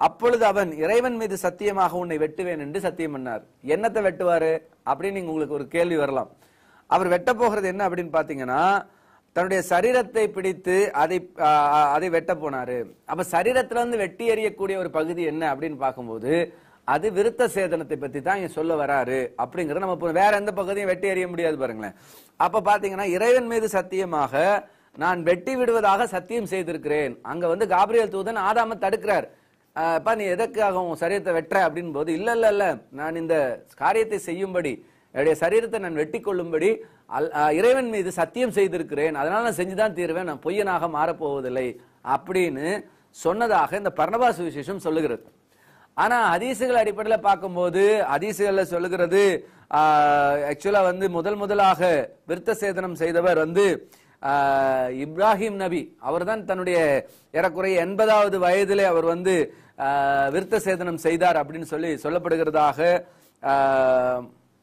அப்பொழுது அவன் இறைவன் மீது சத்தியமாக உன்னை வெட்டுவேன் என்று சத்தியம் பண்ணார் என்னத்தை வெட்டுவாரு அப்படின்னு நீங்க உங்களுக்கு ஒரு கேள்வி வரலாம் அவர் வெட்ட போகிறது என்ன அப்படின்னு பாத்தீங்கன்னா தன்னுடைய சரீரத்தை பிடித்து அதை ஆ, அதை வெட்ட போனாரு அப்ப சரீரத்துல இருந்து வெட்டி எறியக்கூடிய ஒரு பகுதி என்ன அப்படின்னு பார்க்கும்போது அது விருத்த சேதனத்தை பத்தி தான் இங்க சொல்ல வராரு அப்படிங்கறத நம்ம இப்ப வேற எந்த பகுதியும் வெட்டி எறிய முடியாது பாருங்களேன் அப்ப பாத்தீங்கன்னா இறைவன் மீது சத்தியமாக நான் வெட்டி விடுவதாக சத்தியம் செய்திருக்கிறேன் அங்க வந்து காபிரியல் தூதன் ஆதாம தடுக்கிறார் ஆஹ் அப்பா நீ எதற்காக உன் சரீரத்தை வெட்டுற அப்படின்னு போது இல்ல இல்ல இல்ல நான் இந்த காரியத்தை செய்யும்படி என்னுடைய சரீரத்தை நான் வெட்டி கொள்ளும்படி அல்- ஆஹ் இறைவன் மீது சத்தியம் செய்திருக்கிறேன் அதனால நான் செஞ்சுதான் தீருவேன் நான் பொய்யனாக மாறப்போவதில்லை அப்படின்னு சொன்னதாக இந்த பர்ணபாசு விசேஷம் சொல்லுகிறது ஆனா ஹதீசுகள் அடிப்படையில் பார்க்கும்போது ஹதீசுகள்ல சொல்லுகிறது ஆக்சுவலா வந்து முதல் முதலாக விருத்த சேதனம் செய்தவர் வந்து ஆஹ், இப்ராஹிம் நபி அவர்தான் தன்னுடைய ஏறக்குறைய எண்பதாவது வயதிலே அவர் வந்து ஆஹ், விருத்த சேதனம் செய்தார் அப்படின்னு சொல்லி சொல்லப்படுகிறதாக ஆஹ்,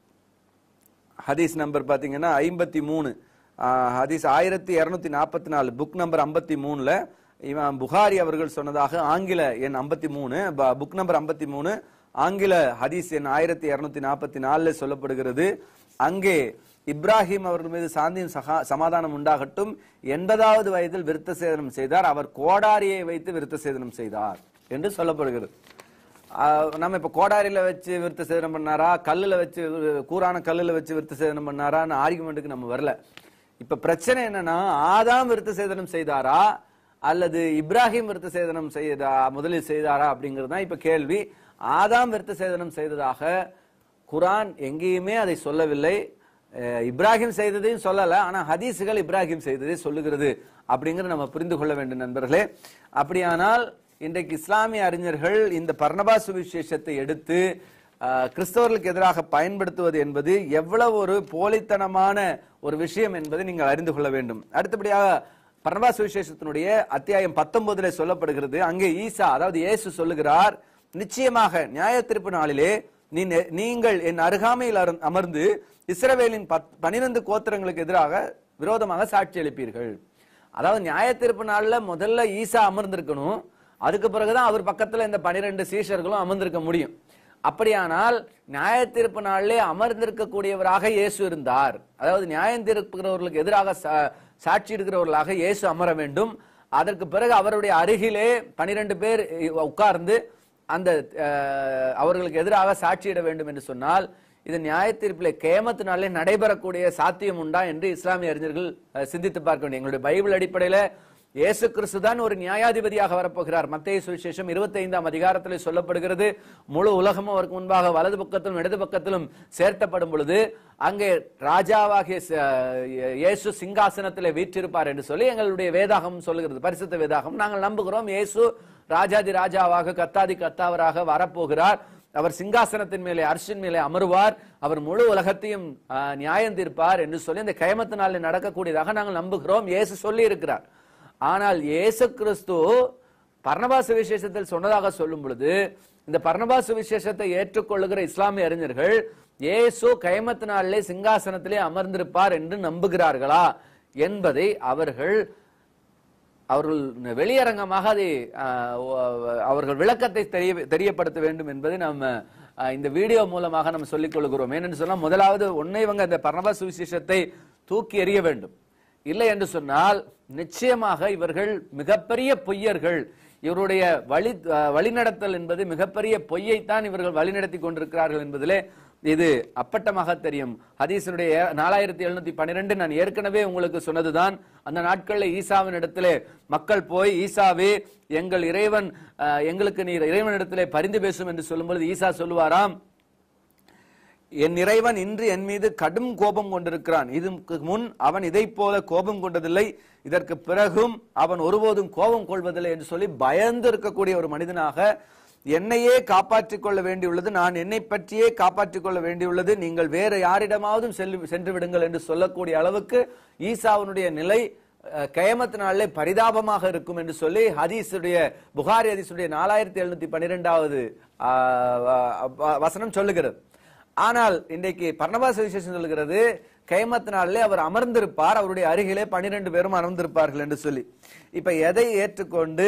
ஹதீஸ் நம்பர் பாத்தீங்கன்னா ஐம்பத்தி மூணு ஹதீஸ் ஆயிரத்தி இருநூத்தி நாற்பத்தி நாலு புக் நம்பர் ஐம்பத்தி மூணுல இவன் புகாரி அவர்கள் சொன்னதாக ஆங்கில எண் ஐம்பத்தி மூணு புக் நம்பர் ஐம்பத்தி மூணு ஆங்கில ஹதீஸ் எண் ஆயிரத்தி இருநூத்தி நாற்பத்தி நாலுல சொல்லப்படுகிறது அங்கே இப்ராஹிம் அவர்கள் மீது சாந்தியும் சகா- சமாதானம் உண்டாகட்டும் எண்பதாவது வயதில் விருத்த சேதனம் செய்தார் அவர் கோடாரியை வைத்து விருத்த சேதனம் செய்தார் என்று சொல்லப்படுகிறது ஆஹ் நம்ம இப்ப கோடாரியில வச்சு விருத்த சேதனம் பண்ணாரா கல்லுல வச்சு வி- கூரான கல்லுல வச்சு விருத்த சேதனம் பண்ணாரான்னு ஆர்குமெண்ட்டுக்கு நம்ம வரல இப்ப பிரச்சனை என்னன்னா ஆதாம் விருத்த சேதனம் செய்தாரா அல்லது இப்ராஹிம் விருத்த சேதனம் செய்தா முதலில் செய்தாரா அப்படிங்கிறது தான் இப்ப கேள்வி ஆதாம் விருத்த சேதனம் செய்ததாக குரான் எங்கேயுமே அதை சொல்லவில்லை அஹ் இப்ராஹிம் செய்ததையும் சொல்லல ஆனா ஹதீஸுகள் இப்ராஹிம் செய்ததை சொல்லுகிறது அப்படிங்கறத நம்ம புரிந்து கொள்ள வேண்டும் நண்பர்களே அப்படியானால் இன்றைக்கு இஸ்லாமிய அறிஞர்கள் இந்த பர்ணபா சுவிசேஷத்தை எடுத்து அஹ், கிறிஸ்தவர்களுக்கு எதிராக பயன்படுத்துவது என்பது எவ்வளவு ஒரு போலித்தனமான ஒரு விஷயம் என்பதை நீங்கள் அறிந்து கொள்ள வேண்டும் அடுத்தபடியாக பர்ணபா சுவிசேஷத்தினுடைய அத்தியாயம் பத்தொன்பதுல சொல்லப்படுகிறது அங்கே ஈசா அதாவது இயேசு சொல்லுகிறார் நிச்சயமாக நியாய தீர்ப்பு நாளிலே நீ நெ- நீங்கள் என் அருகாமையில் அரு- அமர்ந்து இஸ்ரவேலின் பத்- பனிரெண்டு கோத்திரங்களுக்கு எதிராக விரோதமாக சாட்சி அளிப்பீர்கள் அதாவது நியாய தீர்ப்பு நாள்ல முதல்ல ஈசா அமர்ந்திருக்கணும் அதுக்கு பிறகுதான் அவர் பக்கத்துல இந்த பனிரெண்டு சீஷர்களும் அமர்ந்திருக்க முடியும் அப்படியானால் நியாய தீர்ப்பு நாளிலே அமர்ந்திருக்கக்கூடியவராக இயேசு இருந்தார் அதாவது நியாயம் தீர்ப்புகிறவர்களுக்கு எதிராக சா- சாட்சி இருக்கிறவர்களாக இயேசு அமர வேண்டும் அதற்கு பிறகு அவருடைய அருகிலே பனிரெண்டு பேர் உட்கார்ந்து அந்த அஹ், அவர்களுக்கு எதிராக சாட்சியிட வேண்டும் என்று சொன்னால் இது நியாய தீர்ப்பிலே கேமத்து நாளிலே நடைபெறக்கூடிய சாத்தியம் உண்டா என்று இஸ்லாமிய அறிஞர்கள் அஹ், சிந்தித்து பார்க்க வேண்டும் எங்களுடைய பைபிள் அடிப்படையில இயேசு கிறிஸ்து தான் ஒரு நியாயாதிபதியாக வரப்போகிறார் மத்திய சுவிசேஷம் இருபத்தி ஐந்தாம் அதிகாரத்தில் சொல்லப்படுகிறது முழு உலகமும் அவருக்கு முன்பாக வலது பக்கத்திலும் இடது பக்கத்திலும் சேர்த்தப்படும் பொழுது அங்கே ராஜாவாகிய ச- இயேசு சிங்காசனத்திலே வீற்றிருப்பார் என்று சொல்லி எங்களுடைய வேதாகம் சொல்லுகிறது பரிசுத்த வேதாகம் நாங்கள் நம்புகிறோம் இயேசு ராஜாதி ராஜாவாக கத்தாதி கத்தாவராக வரப்போகிறார் அவர் சிங்காசனத்தின் மேலே அர்ஷின் மேலே அமருவார் அவர் முழு உலகத்தையும் ஆஹ், நியாயம் தீர்ப்பார் என்று சொல்லி இந்த கயமத்து நாளில் நடக்கக்கூடியதாக நாங்கள் நம்புகிறோம் இயேசு சொல்லி இருக்கிறார் ஆனால் இயேசு கிறிஸ்து பர்ணபாச விசேஷத்தில் சொன்னதாக சொல்லும் பொழுது இந்த பர்ணபாச விசேஷத்தை ஏற்றுக்கொள்ளுகிற இஸ்லாமிய அறிஞர்கள் இயேசு கயமத்து நாளிலே சிங்காசனத்திலே அமர்ந்திருப்பார் என்று நம்புகிறார்களா என்பதை அவர்கள் அவர்கள் வெளியரங்கமாக அதை ஆஹ், ஒ- அவர்கள் விளக்கத்தை தெரிய தெரியப்படுத்த வேண்டும் என்பதை நம்ம ஆஹ், இந்த வீடியோ மூலமாக நம்ம சொல்லிக் கொள்கிறோம் ஏனென்று சொன்னால் முதலாவது ஒன்னை இவங்க இந்த பரம சுவிசேஷத்தை தூக்கி எறிய வேண்டும் இல்லை என்று சொன்னால் நிச்சயமாக இவர்கள் மிகப்பெரிய பொய்யர்கள் இவருடைய வழி ஆஹ், வழிநடத்தல் என்பது மிகப்பெரிய பொய்யைத்தான் இவர்கள் வழிநடத்தி கொண்டிருக்கிறார்கள் என்பதிலே இது அப்பட்டமாக தெரியும் ஹதீஸனுடைய நாலாயிரத்தி எழுநூத்தி பன்னிரெண்டு நான் ஏற்கனவே உங்களுக்கு சொன்னதுதான் அந்த நாட்களில் ஈசாவின் இடத்திலே மக்கள் போய் ஈசாவே எங்கள் இறைவன் அஹ், எங்களுக்கு நீர் இறைவன் இடத்திலே பரிந்து பேசும் என்று சொல்லும்பொழுது ஈசா சொல்லுவாராம் என் இறைவன் இன்று என் மீது கடும் கோபம் கொண்டிருக்கிறான் இதுக்கு முன் அவன் இதைப் போல கோபம் கொண்டதில்லை இதற்கு பிறகும் அவன் ஒருபோதும் கோபம் கொள்வதில்லை என்று சொல்லி பயந்து இருக்கக்கூடிய ஒரு மனிதனாக என்னையே காப்பாற்றிக் கொள்ள வேண்டியுள்ளது நான் என்னை பற்றியே காப்பாற்றிக் கொள்ள வேண்டியுள்ளது நீங்கள் வேற யாரிடமாவது செல்லு சென்று விடுங்கள் என்று சொல்லக்கூடிய அளவுக்கு ஈசாவினுடைய நிலை அஹ், கயமத்து நாளிலே பரிதாபமாக இருக்கும் என்று சொல்லி ஹதீஸுடைய புகாரி ஹதீஸுடைய நாலாயிரத்தி எழுநூத்தி பன்னிரெண்டாவது வசனம் சொல்லுகிறது ஆனால் இன்றைக்கு பர்ணபாச விசேஷம் சொல்கிறது கைமத்து நாளிலே அவர் அமர்ந்திருப்பார் அவருடைய அருகிலே பனிரெண்டு பேரும் அமர்ந்திருப்பார்கள் என்று சொல்லி இப்ப எதை ஏற்றுக்கொண்டு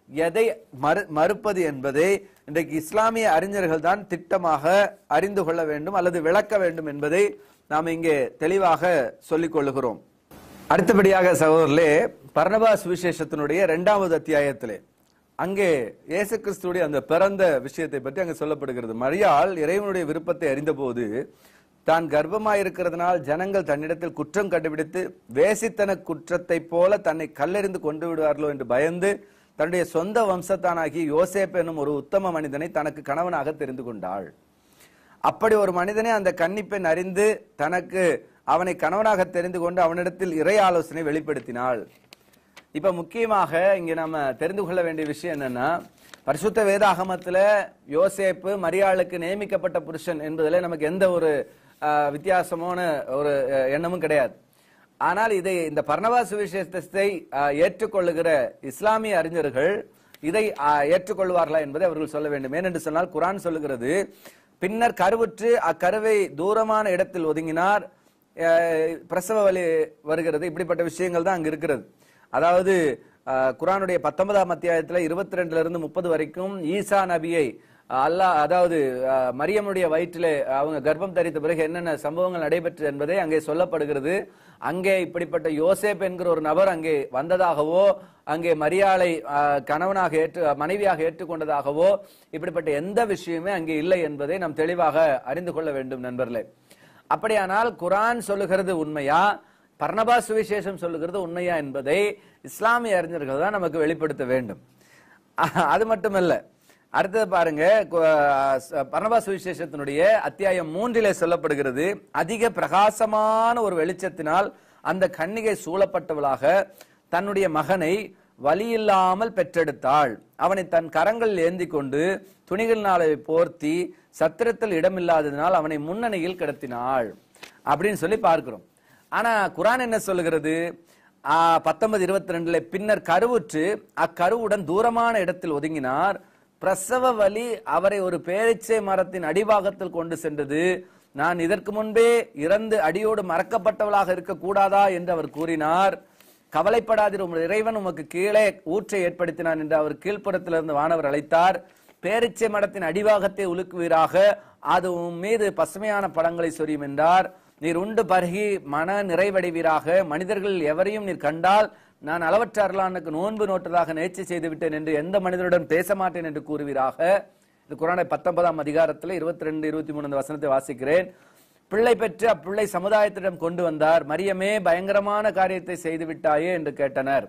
எதை மறு மறுப்பது என்பதை இன்றைக்கு இஸ்லாமிய அறிஞர்கள் தான் திட்டமாக அறிந்து கொள்ள வேண்டும் அல்லது விளக்க வேண்டும் என்பதை நாம் இங்கே தெளிவாக சொல்லிக் கொள்ளுகிறோம் அடுத்தபடியாக சகோதரர்களே பர்ணபா சுவிசேஷத்தினுடைய இரண்டாவது அத்தியாயத்திலே அங்கே இயேசு கிறிஸ்துடைய அந்த பிறந்த விஷயத்தை பற்றி அங்கே சொல்லப்படுகிறது மரியாள் இறைவனுடைய விருப்பத்தை அறிந்தபோது தான் கர்ப்பமாயிருக்கிறதுனால் ஜனங்கள் தன்னிடத்தில் குற்றம் கண்டுபிடித்து வேசித்தன குற்றத்தை போல தன்னை கல்லெறிந்து கொண்டு விடுவார்களோ என்று பயந்து தன்னுடைய சொந்த வம்சத்தானாகி யோசேப் என்னும் ஒரு உத்தம மனிதனை தனக்கு கணவனாக தெரிந்து கொண்டாள் அப்படி ஒரு மனிதனை அந்த கன்னிப்பெண் அறிந்து தனக்கு அவனை கணவனாக தெரிந்து கொண்டு அவனிடத்தில் இறை ஆலோசனை வெளிப்படுத்தினாள் இப்ப முக்கியமாக இங்க நம்ம தெரிந்து கொள்ள வேண்டிய விஷயம் என்னன்னா பரிசுத்த வேதாகமத்துல யோசேப்பு மரியாளுக்கு நியமிக்கப்பட்ட புருஷன் என்பதில் நமக்கு எந்த ஒரு ஆஹ், வித்தியாசமான ஒரு அஹ், எண்ணமும் கிடையாது ஆனால் இதை இந்த பர்ணவா சுவிசேஷத்தை ஆஹ், ஏற்றுக்கொள்ளுகிற இஸ்லாமிய அறிஞர்கள் இதை ஆஹ், ஏற்றுக்கொள்வார்களா என்பதை அவர்கள் சொல்ல வேண்டும் ஏனென்று சொன்னால் குரான் சொல்லுகிறது பின்னர் கருவுற்று அக்கருவை தூரமான இடத்தில் ஒதுங்கினார் அஹ், பிரசவ வலி வருகிறது இப்படிப்பட்ட விஷயங்கள் தான் அங்க இருக்கிறது அதாவது அஹ், குரானுடைய பத்தொன்பதாம் அத்தியாயத்துல இருபத்தி ரெண்டுல இருந்து முப்பது வரைக்கும் ஈசா நபியை அல்லாஹ் அதாவது அஹ், மரியமுடைய வயிற்றிலே அவங்க கர்ப்பம் தரித்த பிறகு என்னென்ன சம்பவங்கள் நடைபெற்று என்பதை அங்கே சொல்லப்படுகிறது அங்கே இப்படிப்பட்ட யோசேப் என்கிற ஒரு நபர் அங்கே வந்ததாகவோ அங்கே மரியாளை அஹ், கணவனாக ஏற்று மனைவியாக ஏற்றுக்கொண்டதாகவோ இப்படிப்பட்ட எந்த விஷயமே அங்கே இல்லை என்பதை நாம் தெளிவாக அறிந்து கொள்ள வேண்டும் நண்பர்களே அப்படியானால் குரான் சொல்லுகிறது உண்மையா பர்ணபா சுவிசேஷம் சொல்லுகிறது உண்மையா என்பதை இஸ்லாமிய அறிஞர்கள் தான் நமக்கு வெளிப்படுத்த வேண்டும் அஹ், அது மட்டுமல்ல அடுத்தது பாருங்க கு- அஹ், பர்ணபா சுவிசேஷத்தினுடைய அத்தியாயம் மூன்றிலே சொல்லப்படுகிறது அதிக பிரகாசமான ஒரு வெளிச்சத்தினால் அந்த கன்னிகை சூழப்பட்டவளாக தன்னுடைய மகனை வலியில்லாமல் பெற்றெடுத்தாள் அவனை தன் கரங்களில் ஏந்தி கொண்டு துணிகளினாலே போர்த்தி சத்திரத்தில் இடமில்லாததினால் அவனை முன்னணியில் கிடத்தினாள் அப்படின்னு சொல்லி பார்க்கிறோம் ஆனா குரான் என்ன சொல்லுகிறது பத்தொன்பது இருபத்தி ரெண்டுல பின்னர் கருவுற்று அக்கருவுடன் தூரமான இடத்தில் ஒதுங்கினார் பிரசவ வலி அவரை ஒரு பேரிச்சை மரத்தின் அடிபாகத்தில் கொண்டு சென்றது நான் இதற்கு முன்பே இறந்து அடியோடு மறக்கப்பட்டவளாக இருக்கக்கூடாதா என்று அவர் கூறினார் கவலைப்படாதீர் உங்கள் இறைவன் உமக்கு கீழே ஊற்றை ஏற்படுத்தினான் என்று அவர் கீழ்ப்புறத்திலிருந்து வானவர் அழைத்தார் பேரிச்சை மடத்தின் அடிவாகத்தை உலுக்குவீராக அது உன் மீது பசுமையான பழங்களை சொரியும் என்றார் நீர் உண்டு பருகி மன நிறைவடைவீராக மனிதர்கள் எவரையும் நீர் கண்டால் நான் அளவற்ற அருளானுக்கு நோன்பு நோட்டதாக நேர்ச்சி செய்து விட்டேன் என்று எந்த மனிதருடன் பேச மாட்டேன் என்று கூறுவீராக இது குரானை பத்தொன்பதாம் அதிகாரத்தில் இருபத்தி ரெண்டு இருபத்தி மூணு வசனத்தை வாசிக்கிறேன் பிள்ளை பெற்று அப்பிள்ளை சமுதாயத்திடம் கொண்டு வந்தார் மரியமே பயங்கரமான காரியத்தை செய்து விட்டாயே என்று கேட்டனர்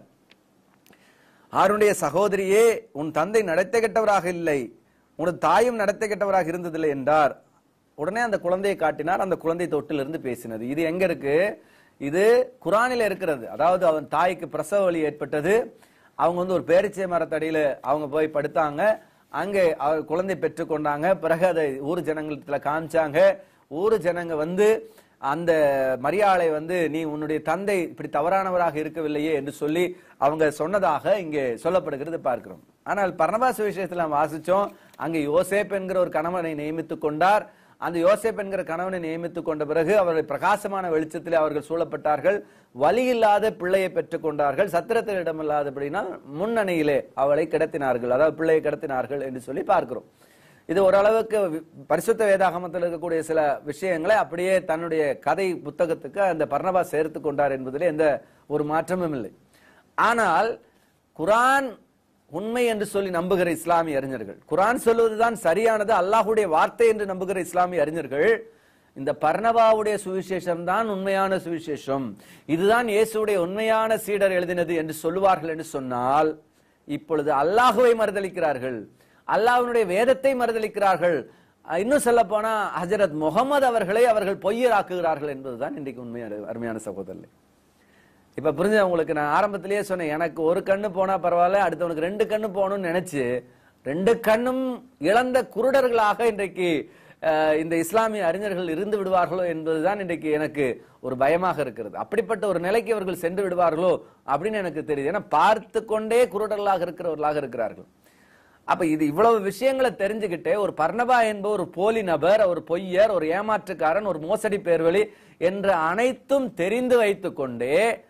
ஆருடைய சகோதரியே உன் தந்தை நடத்தை கெட்டவராக இல்லை உனது தாயும் நடத்தை கெட்டவராக இருந்ததில்லை என்றார் உடனே அந்த குழந்தையை காட்டினார் அந்த குழந்தை தொட்டிலிருந்து பேசினது இது எங்க இருக்கு இது குரானில இருக்கிறது அதாவது அவன் தாய்க்கு பிரசவ வலி ஏற்பட்டது அவங்க வந்து ஒரு பேரிச்சை மரத்தடியில அவங்க போய் படுத்தாங்க அங்கே அவர் குழந்தை பெற்றுக்கொண்டாங்க பிறகு அதை ஊர் ஜனங்களத்துல காமிச்சாங்க ஊர் ஜனங்க வந்து அந்த மரியாளை வந்து நீ உன்னுடைய தந்தை இப்படி தவறானவராக இருக்கவில்லையே என்று சொல்லி அவங்க சொன்னதாக இங்கே சொல்லப்படுகிறது பார்க்கிறோம் ஆனால் பர்ணபாச விஷயத்துல நாம் வாசிச்சோம் அங்கே யோசேப் என்கிற ஒரு கணவனை நியமித்துக் கொண்டார் அந்த யோசேப் என்கிற கணவனை நியமித்துக் கொண்ட பிறகு அவர்கள் பிரகாசமான வெளிச்சத்திலே அவர்கள் சூழப்பட்டார்கள் வலி இல்லாத பிள்ளையை பெற்றுக் கொண்டார்கள் சத்திரத்தில் இடமில்லாதபடினா முன்னணியிலே அவளை கிடத்தினார்கள் அதாவது பிள்ளையை கிடத்தினார்கள் என்று சொல்லி பார்க்கிறோம் இது ஓரளவுக்கு வி- பரிசுத்த வேதாகமத்தில் இருக்கக்கூடிய சில விஷயங்களை அப்படியே தன்னுடைய கதை புத்தகத்துக்கு அந்த பர்ணபா சேர்த்து கொண்டார் என்பதில் எந்த ஒரு மாற்றமும் இல்லை ஆனால் குரான் உண்மை என்று சொல்லி நம்புகிற இஸ்லாமிய அறிஞர்கள் குரான் சொல்வதுதான் சரியானது அல்லாஹ்வுடைய வார்த்தை என்று நம்புகிற இஸ்லாமிய அறிஞர்கள் இந்த பர்ணபாவுடைய சுவிசேஷம் தான் உண்மையான சுவிசேஷம் இதுதான் இயேசுடைய உண்மையான சீடர் எழுதினது என்று சொல்லுவார்கள் என்று சொன்னால் இப்பொழுது அல்லாஹுவை மறுதளிக்கிறார்கள் அல்லாஹ்வினுடைய வேதத்தை மறுதளிக்கிறார்கள் அஹ் இன்னும் சொல்ல போனா ஹஜரத் முகமது அவர்களை அவர்கள் பொய்யராக்குகிறார்கள் என்பதுதான் இன்றைக்கு உண்மையான அருமையான சகோதரர்களே இப்ப புரிஞ்ச உங்களுக்கு நான் ஆரம்பத்திலேயே சொன்னேன் எனக்கு ஒரு கண்ணு போனா பரவாயில்ல அடுத்தவனுக்கு ரெண்டு கண்ணு போகணும்னு நினைச்சு ரெண்டு கண்ணும் இழந்த குருடர்களாக இன்றைக்கு அஹ், இந்த இஸ்லாமிய அறிஞர்கள் இருந்து விடுவார்களோ என்பதுதான் இன்றைக்கு எனக்கு ஒரு பயமாக இருக்கிறது அப்படிப்பட்ட ஒரு நிலைக்கு அவர்கள் சென்று விடுவார்களோ அப்படின்னு எனக்கு தெரியுது ஏன்னா பார்த்து கொண்டே குருடர்களாக இருக்கிறவர்களாக இருக்கிறார்கள் அப்ப இது இவ்வளவு விஷயங்களை தெரிஞ்சுக்கிட்டே ஒரு பர்ணபா என்பவர் ஒரு போலி நபர் ஒரு பொய்யர் ஒரு ஏமாற்றுக்காரன் ஒரு மோசடி பேர்வழி என்ற அனைத்தும் தெரிந்து வைத்துக் கொண்டே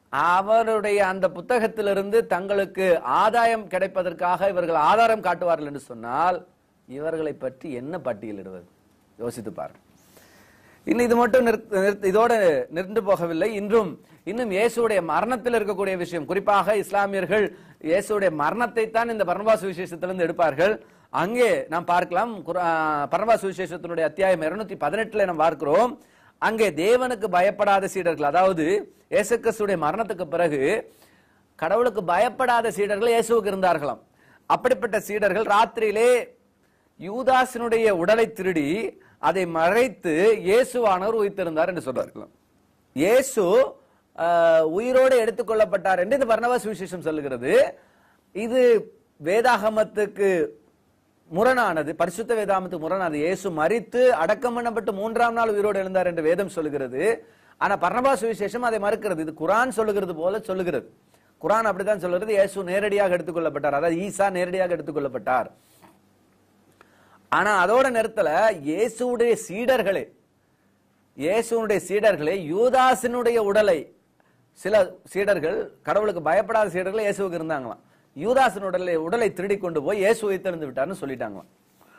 அவருடைய அந்த புத்தகத்திலிருந்து தங்களுக்கு ஆதாயம் கிடைப்பதற்காக இவர்கள் ஆதாரம் காட்டுவார்கள் என்று சொன்னால் இவர்களை பற்றி என்ன பட்டியலிடுவது யோசித்து பாருங்க இன்னும் இது மட்டும் நிறுத்த- நிறுத்த- இதோட நின்று போகவில்லை இன்றும் இன்னும் இயேசுடைய மரணத்தில் இருக்கக்கூடிய விஷயம் குறிப்பாக இஸ்லாமியர்கள் இயேசுடைய மரணத்தை தான் இந்த பரமபாசு விசேஷத்திலிருந்து எடுப்பார்கள் அங்கே நாம் பார்க்கலாம் குரா- பரமபாசு விசேஷத்தினுடைய அத்தியாயம் இருநூத்தி பதினெட்டுல நாம் பார்க்கிறோம் அங்கே தேவனுக்கு பயப்படாத சீடர்கள் அதாவது இயேசு கிறிஸ்துடைய மரணத்துக்கு பிறகு கடவுளுக்கு பயப்படாத சீடர்கள் இயேசுவுக்கு இருந்தார்களாம் அப்படிப்பட்ட சீடர்கள் ராத்திரியிலே யூதாசினுடைய உடலை திருடி அதை மறைத்து இயேசுவானவர் உயிர்த்திருந்தார் என்று சொல்றார்களாம் இயேசு ஆஹ், உயிரோடு எடுத்துக்கொள்ளப்பட்டார் என்று இந்த பர்ணவாஸ் விசேஷம் சொல்லுகிறது இது வேதாகமத்துக்கு முரணானது பரிசுத்த வேதாமத்துக்கு முரணானது இயேசு மரித்து அடக்கம் பண்ணப்பட்டு மூன்றாம் நாள் உயிரோடு எழுந்தார் என்று வேதம் சொல்லுகிறது ஆனா பர்ணபாசு விசேஷம் அதை மறுக்கிறது இது குரான் சொல்லுகிறது போல சொல்லுகிறது குரான் அப்படித்தான் சொல்லுகிறது இயேசு நேரடியாக எடுத்துக்கொள்ளப்பட்டார் அதாவது ஈசா நேரடியாக எடுத்துக்கொள்ளப்பட்டார் ஆனா அதோட நேரத்துல இயேசுடைய சீடர்களே இயேசுனுடைய சீடர்களே யூதாசினுடைய உடலை சில சீடர்கள் கடவுளுக்கு பயப்படாத சீடர்கள் இயேசுவுக்கு இருந்தாங்களாம் யூதாசின் உடலை உடலை திருடி கொண்டு போய் இயேசு உயிர்த்தெழுந்து விட்டார்னு சொல்லிட்டாங்களாம்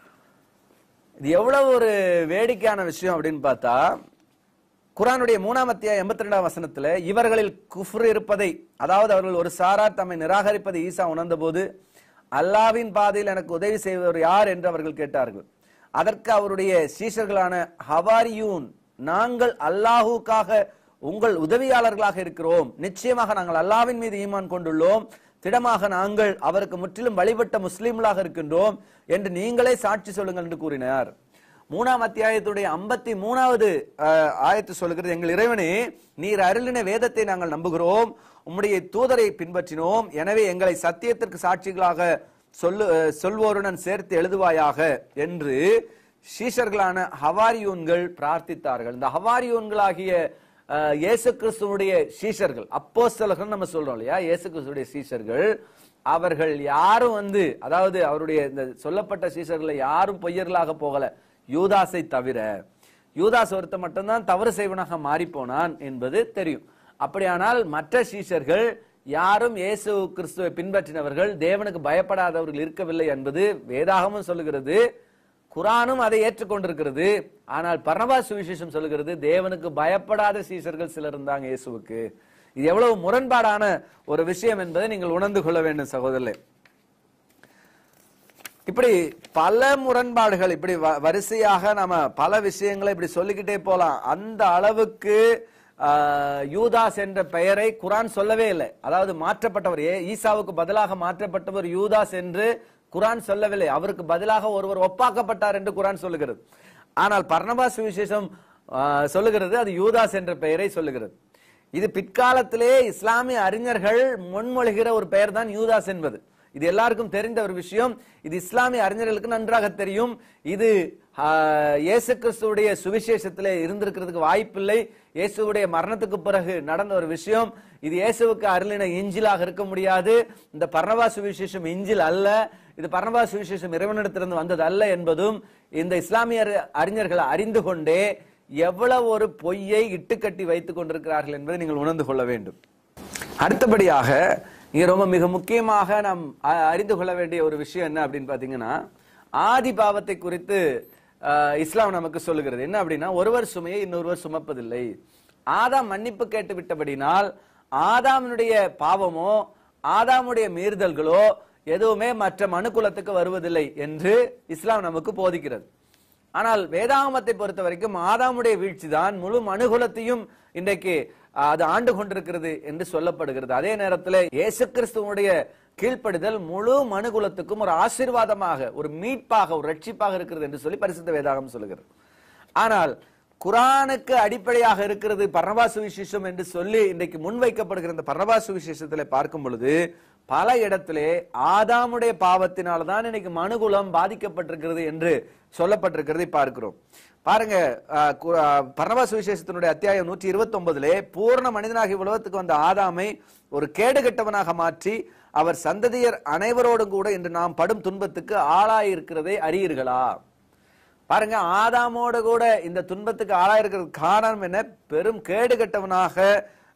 இது எவ்வளவு ஒரு வேடிக்கையான விஷயம் அப்படின்னு பார்த்தா குரானுடைய மூணாம் அத்தியாயம் எண்பத்தி ரெண்டாம் வசனத்துல இவர்களில் குஃப்ர் இருப்பதை அதாவது அவர்கள் ஒரு சாரார் தம்மை நிராகரிப்பதை ஈசா உணர்ந்தபோது அல்லாவின் பாதையில் எனக்கு உதவி செய்வர் யார் என்று அவர்கள் கேட்டார்கள் அதற்கு அவருடைய சீஷர்களான ஹவாரியூன் நாங்கள் அல்லாஹுக்காக உங்கள் உதவியாளர்களாக இருக்கிறோம் நிச்சயமாக நாங்கள் அல்லாவின் மீது ஈமான் கொண்டுள்ளோம் திடமாக நாங்கள் அவருக்கு முற்றிலும் வழிபட்ட முஸ்லிம்களாக இருக்கின்றோம் என்று நீங்களே சாட்சி சொல்லுங்கள் என்று கூறினார் மூணாம் அத்தியாயத்துடைய ஐம்பத்தி மூணாவது அஹ், ஆயத்து சொல்லுகிறது எங்கள் இறைவனே நீர் அருளின வேதத்தை நாங்கள் நம்புகிறோம் உம்முடைய தூதரை பின்பற்றினோம் எனவே எங்களை சத்தியத்திற்கு சாட்சிகளாக சொல்லு அஹ், சொல்வோருடன் சேர்த்து எழுதுவாயாக என்று சீஷர்களான ஹவாரியூன்கள் பிரார்த்தித்தார்கள் இந்த ஹவாரியூன்களாகிய அஹ், இயேசு கிறிஸ்துவனுடைய சீஷர்கள் அப்போஸ்தலர்கள் நம்ம சொல்றோம் இல்லையா இயேசு கிறிஸ்துடைய சீஷர்கள் அவர்கள் யாரும் வந்து அதாவது அவருடைய இந்த சொல்லப்பட்ட சீஷர்களை யாரும் பொய்யர்களாக போகல யூதாஸை தவிர யூதாஸ் ஒருத்த மட்டும்தான் தவறு செய்வனாக மாறி போனான் என்பது தெரியும் அப்படியானால் மற்ற சீஷர்கள் யாரும் இயேசு கிறிஸ்துவை பின்பற்றினவர்கள் தேவனுக்கு பயப்படாதவர்கள் இருக்கவில்லை என்பது வேதாகமும் சொல்லுகிறது குரானும் அதை ஏற்றுக்கொண்டிருக்கிறது ஆனால் பரமபா சுவிசேஷம் சொல்லுகிறது தேவனுக்கு பயப்படாத சீஷர்கள் சிலர் இருந்தாங்க இயேசுவுக்கு இது எவ்வளவு முரண்பாடான ஒரு விஷயம் என்பதை நீங்கள் உணர்ந்து கொள்ள வேண்டும் சகோதரர்களே இப்படி பல முரண்பாடுகள் இப்படி வ- வரிசையாக நாம பல விஷயங்களை இப்படி சொல்லிக்கிட்டே போலாம் அந்த அளவுக்கு ஆஹ், யூதாஸ் என்ற பெயரை குரான் சொல்லவே இல்லை அதாவது மாற்றப்பட்டவர் ஏ- ஈசாவுக்கு பதிலாக மாற்றப்பட்டவர் யூதாஸ் என்று குரான் சொல்லவில்லை அவருக்கு பதிலாக ஒருவர் ஒப்பாக்கப்பட்டார் என்று குரான் சொல்லுகிறது ஆனால் பர்ணபாஸ் விசேஷம் சொல்லுகிறது அது யூதாஸ் என்ற பெயரை சொல்லுகிறது இது பிற்காலத்திலே இஸ்லாமிய அறிஞர்கள் முன்மொழிகிற ஒரு பெயர் தான் யூதாஸ் என்பது இது எல்லாருக்கும் தெரிந்த ஒரு விஷயம் இது இஸ்லாமிய அறிஞர்களுக்கு நன்றாக தெரியும் இது ஆஹ், இயேசு கிறிஸ்துவுடைய சுவிசேஷத்திலே இருந்திருக்கிறதுக்கு வாய்ப்பில்லை இயேசுவுடைய மரணத்துக்கு பிறகு நடந்த ஒரு விஷயம் இது இயேசுவுக்கு அருளின இஞ்சிலாக இருக்க முடியாது இந்த பர்ணபா சுவிசேஷம் இஞ்சில் அல்ல இது பர்ணபா சுவிசேஷம் இறைவனிடத்திலிருந்து வந்தது அல்ல என்பதும் இந்த இஸ்லாமிய அறி- அறிஞர்கள் அறிந்து கொண்டே எவ்வளவு ஒரு பொய்யை இட்டுக்கட்டி வைத்துக் கொண்டிருக்கிறார்கள் என்பதை நீங்கள் உணர்ந்து கொள்ள வேண்டும் அடுத்தபடியாக இங்க ரொம்ப மிக முக்கியமாக நாம் அ- அறிந்து கொள்ள வேண்டிய ஒரு விஷயம் என்ன அப்படின்னு பாத்தீங்கன்னா ஆதி பாவத்தை குறித்து அஹ், இஸ்லாம் நமக்கு சொல்லுகிறது என்ன அப்படின்னா ஒருவர் சுமையை இன்னொருவர் சுமப்பதில்லை ஆதாம் மன்னிப்பு கேட்டு விட்டபடினால் ஆதாமினுடைய பாவமோ ஆதாமுடைய மீறுதல்களோ எதுவுமே மற்ற மனுக்குலத்துக்கு வருவதில்லை என்று இஸ்லாம் நமக்கு போதிக்கிறது ஆனால் வேதாகமத்தை பொறுத்த வரைக்கும் ஆதாமுடைய வீழ்ச்சி தான் முழு மனுகுலத்தையும் இன்றைக்கு அஹ், அது ஆண்டு கொண்டிருக்கிறது என்று சொல்லப்படுகிறது அதே நேரத்தில் இயேசு கிறிஸ்துவனுடைய கீழ்ப்படிதல் முழு மனுகுலத்துக்கும் ஒரு ஆசீர்வாதமாக ஒரு மீட்பாக ஒரு ரட்சிப்பாக இருக்கிறது என்று சொல்லி பரிசுத்த வேதாகம் சொல்லுகிறது ஆனால் குரானுக்கு அடிப்படையாக இருக்கிறது பர்ணபாசு விசேஷம் என்று சொல்லி இன்றைக்கு முன்வைக்கப்படுகிற இந்த பர்ணபாசு விசேஷத்துல பார்க்கும் பொழுது பல இடத்திலே ஆதாமுடைய பாவத்தினால தான் இன்னைக்கு மனுகுலம் பாதிக்கப்பட்டிருக்கிறது என்று சொல்லப்பட்டிருக்கிறதை பார்க்கிறோம் பாருங்க அஹ், கு- அஹ், பர்ணபாசு விசேஷத்தினுடைய அத்தியாயம் நூற்றி இருபத்தி ஒன்பதுலே பூர்ண மனிதனாகி உலகத்துக்கு வந்த ஆதாமை ஒரு கேடு கெட்டவனாக மாற்றி அவர் சந்ததியர் அனைவரோடும் கூட இன்று நாம் படும் துன்பத்துக்கு ஆளாயிருக்கிறதை அறியீர்களா பாருங்க ஆதாமோட கூட இந்த துன்பத்துக்கு ஆளாயிருக்கிறது காரணம் என்ன பெரும் கேடு கெட்டவனாக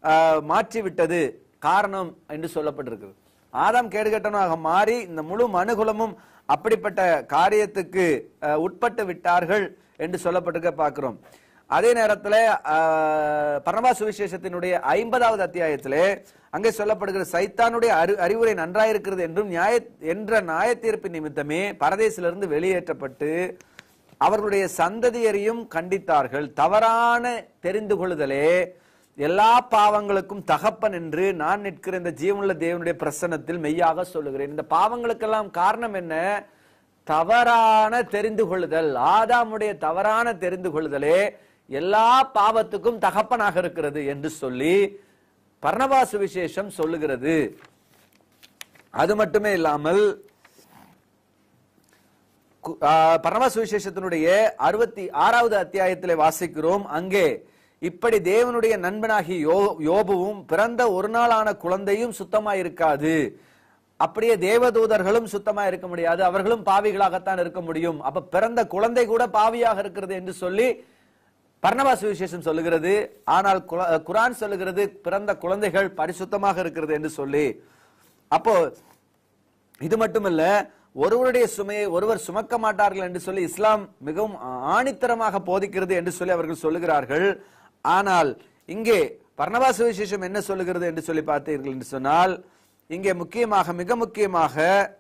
ஆஹ், மாற்றிவிட்டது காரணம் என்று சொல்லப்பட்டிருக்கிறது ஆதாம் கேடுகட்டனாக மாறி இந்த முழு மனுகுலமும் அப்படிப்பட்ட காரியத்துக்கு ஆஹ், உட்பட்டு விட்டார்கள் என்று சொல்லப்பட்டிருக்க பார்க்கிறோம் அதே நேரத்தில் பரமா சுவிசேஷத்தினுடைய ஐம்பதாவது அத்தியாயத்திலே அங்கே சொல்லப்படுகிற சைத்தானுடைய அறி அறிவுரை நன்றாயிருக்கிறது என்றும் நியாய என்ற நியாய தீர்ப்பு நிமித்தமே பரதேசிலிருந்து வெளியேற்றப்பட்டு அவர்களுடைய சந்ததியரையும் கண்டித்தார்கள் தவறான தெரிந்து கொள்ளுதலே எல்லா பாவங்களுக்கும் தகப்பன் என்று நான் நிற்கிற இந்த ஜீவனுள்ள தேவனுடைய பிரசன்னத்தில் மெய்யாக சொல்லுகிறேன் இந்த பாவங்களுக்கெல்லாம் காரணம் என்ன தவறான தெரிந்து கொள்ளுதல் ஆதாமுடைய தவறான தெரிந்து கொள்ளுதலே எல்லா பாவத்துக்கும் தகப்பனாக இருக்கிறது என்று சொல்லி பர்ணபாசு விசேஷம் சொல்லுகிறது அது மட்டுமே இல்லாமல் கு- ஆ, பரம சுவிசேஷத்தினுடைய அறுபத்தி ஆறாவது அத்தியாயத்திலே வாசிக்கிறோம் அங்கே இப்படி தேவனுடைய நண்பனாகி யோ யோபுவும் பிறந்த ஒரு நாளான குழந்தையும் சுத்தமா இருக்காது அப்படியே தேவதூதர்களும் சுத்தமா இருக்க முடியாது அவர்களும் பாவிகளாகத்தான் இருக்க முடியும் அப்ப பிறந்த குழந்தை கூட பாவியாக இருக்கிறது என்று சொல்லி பர்ணபா சுவிசேஷம் சொல்லுகிறது ஆனால் குல- குரான் சொல்லுகிறது பிறந்த குழந்தைகள் பரிசுத்தமாக இருக்கிறது என்று சொல்லி அப்போ இது மட்டுமல்ல ஒருவருடைய சுமையை ஒருவர் சுமக்க மாட்டார்கள் என்று சொல்லி இஸ்லாம் மிகவும் ஆணித்தரமாக போதிக்கிறது என்று சொல்லி அவர்கள் சொல்லுகிறார்கள் ஆனால் இங்கே பர்ணபா சுவிசேஷம் என்ன சொல்லுகிறது என்று சொல்லி பார்த்தீர்கள் என்று சொன்னால் இங்கே முக்கியமாக மிக முக்கியமாக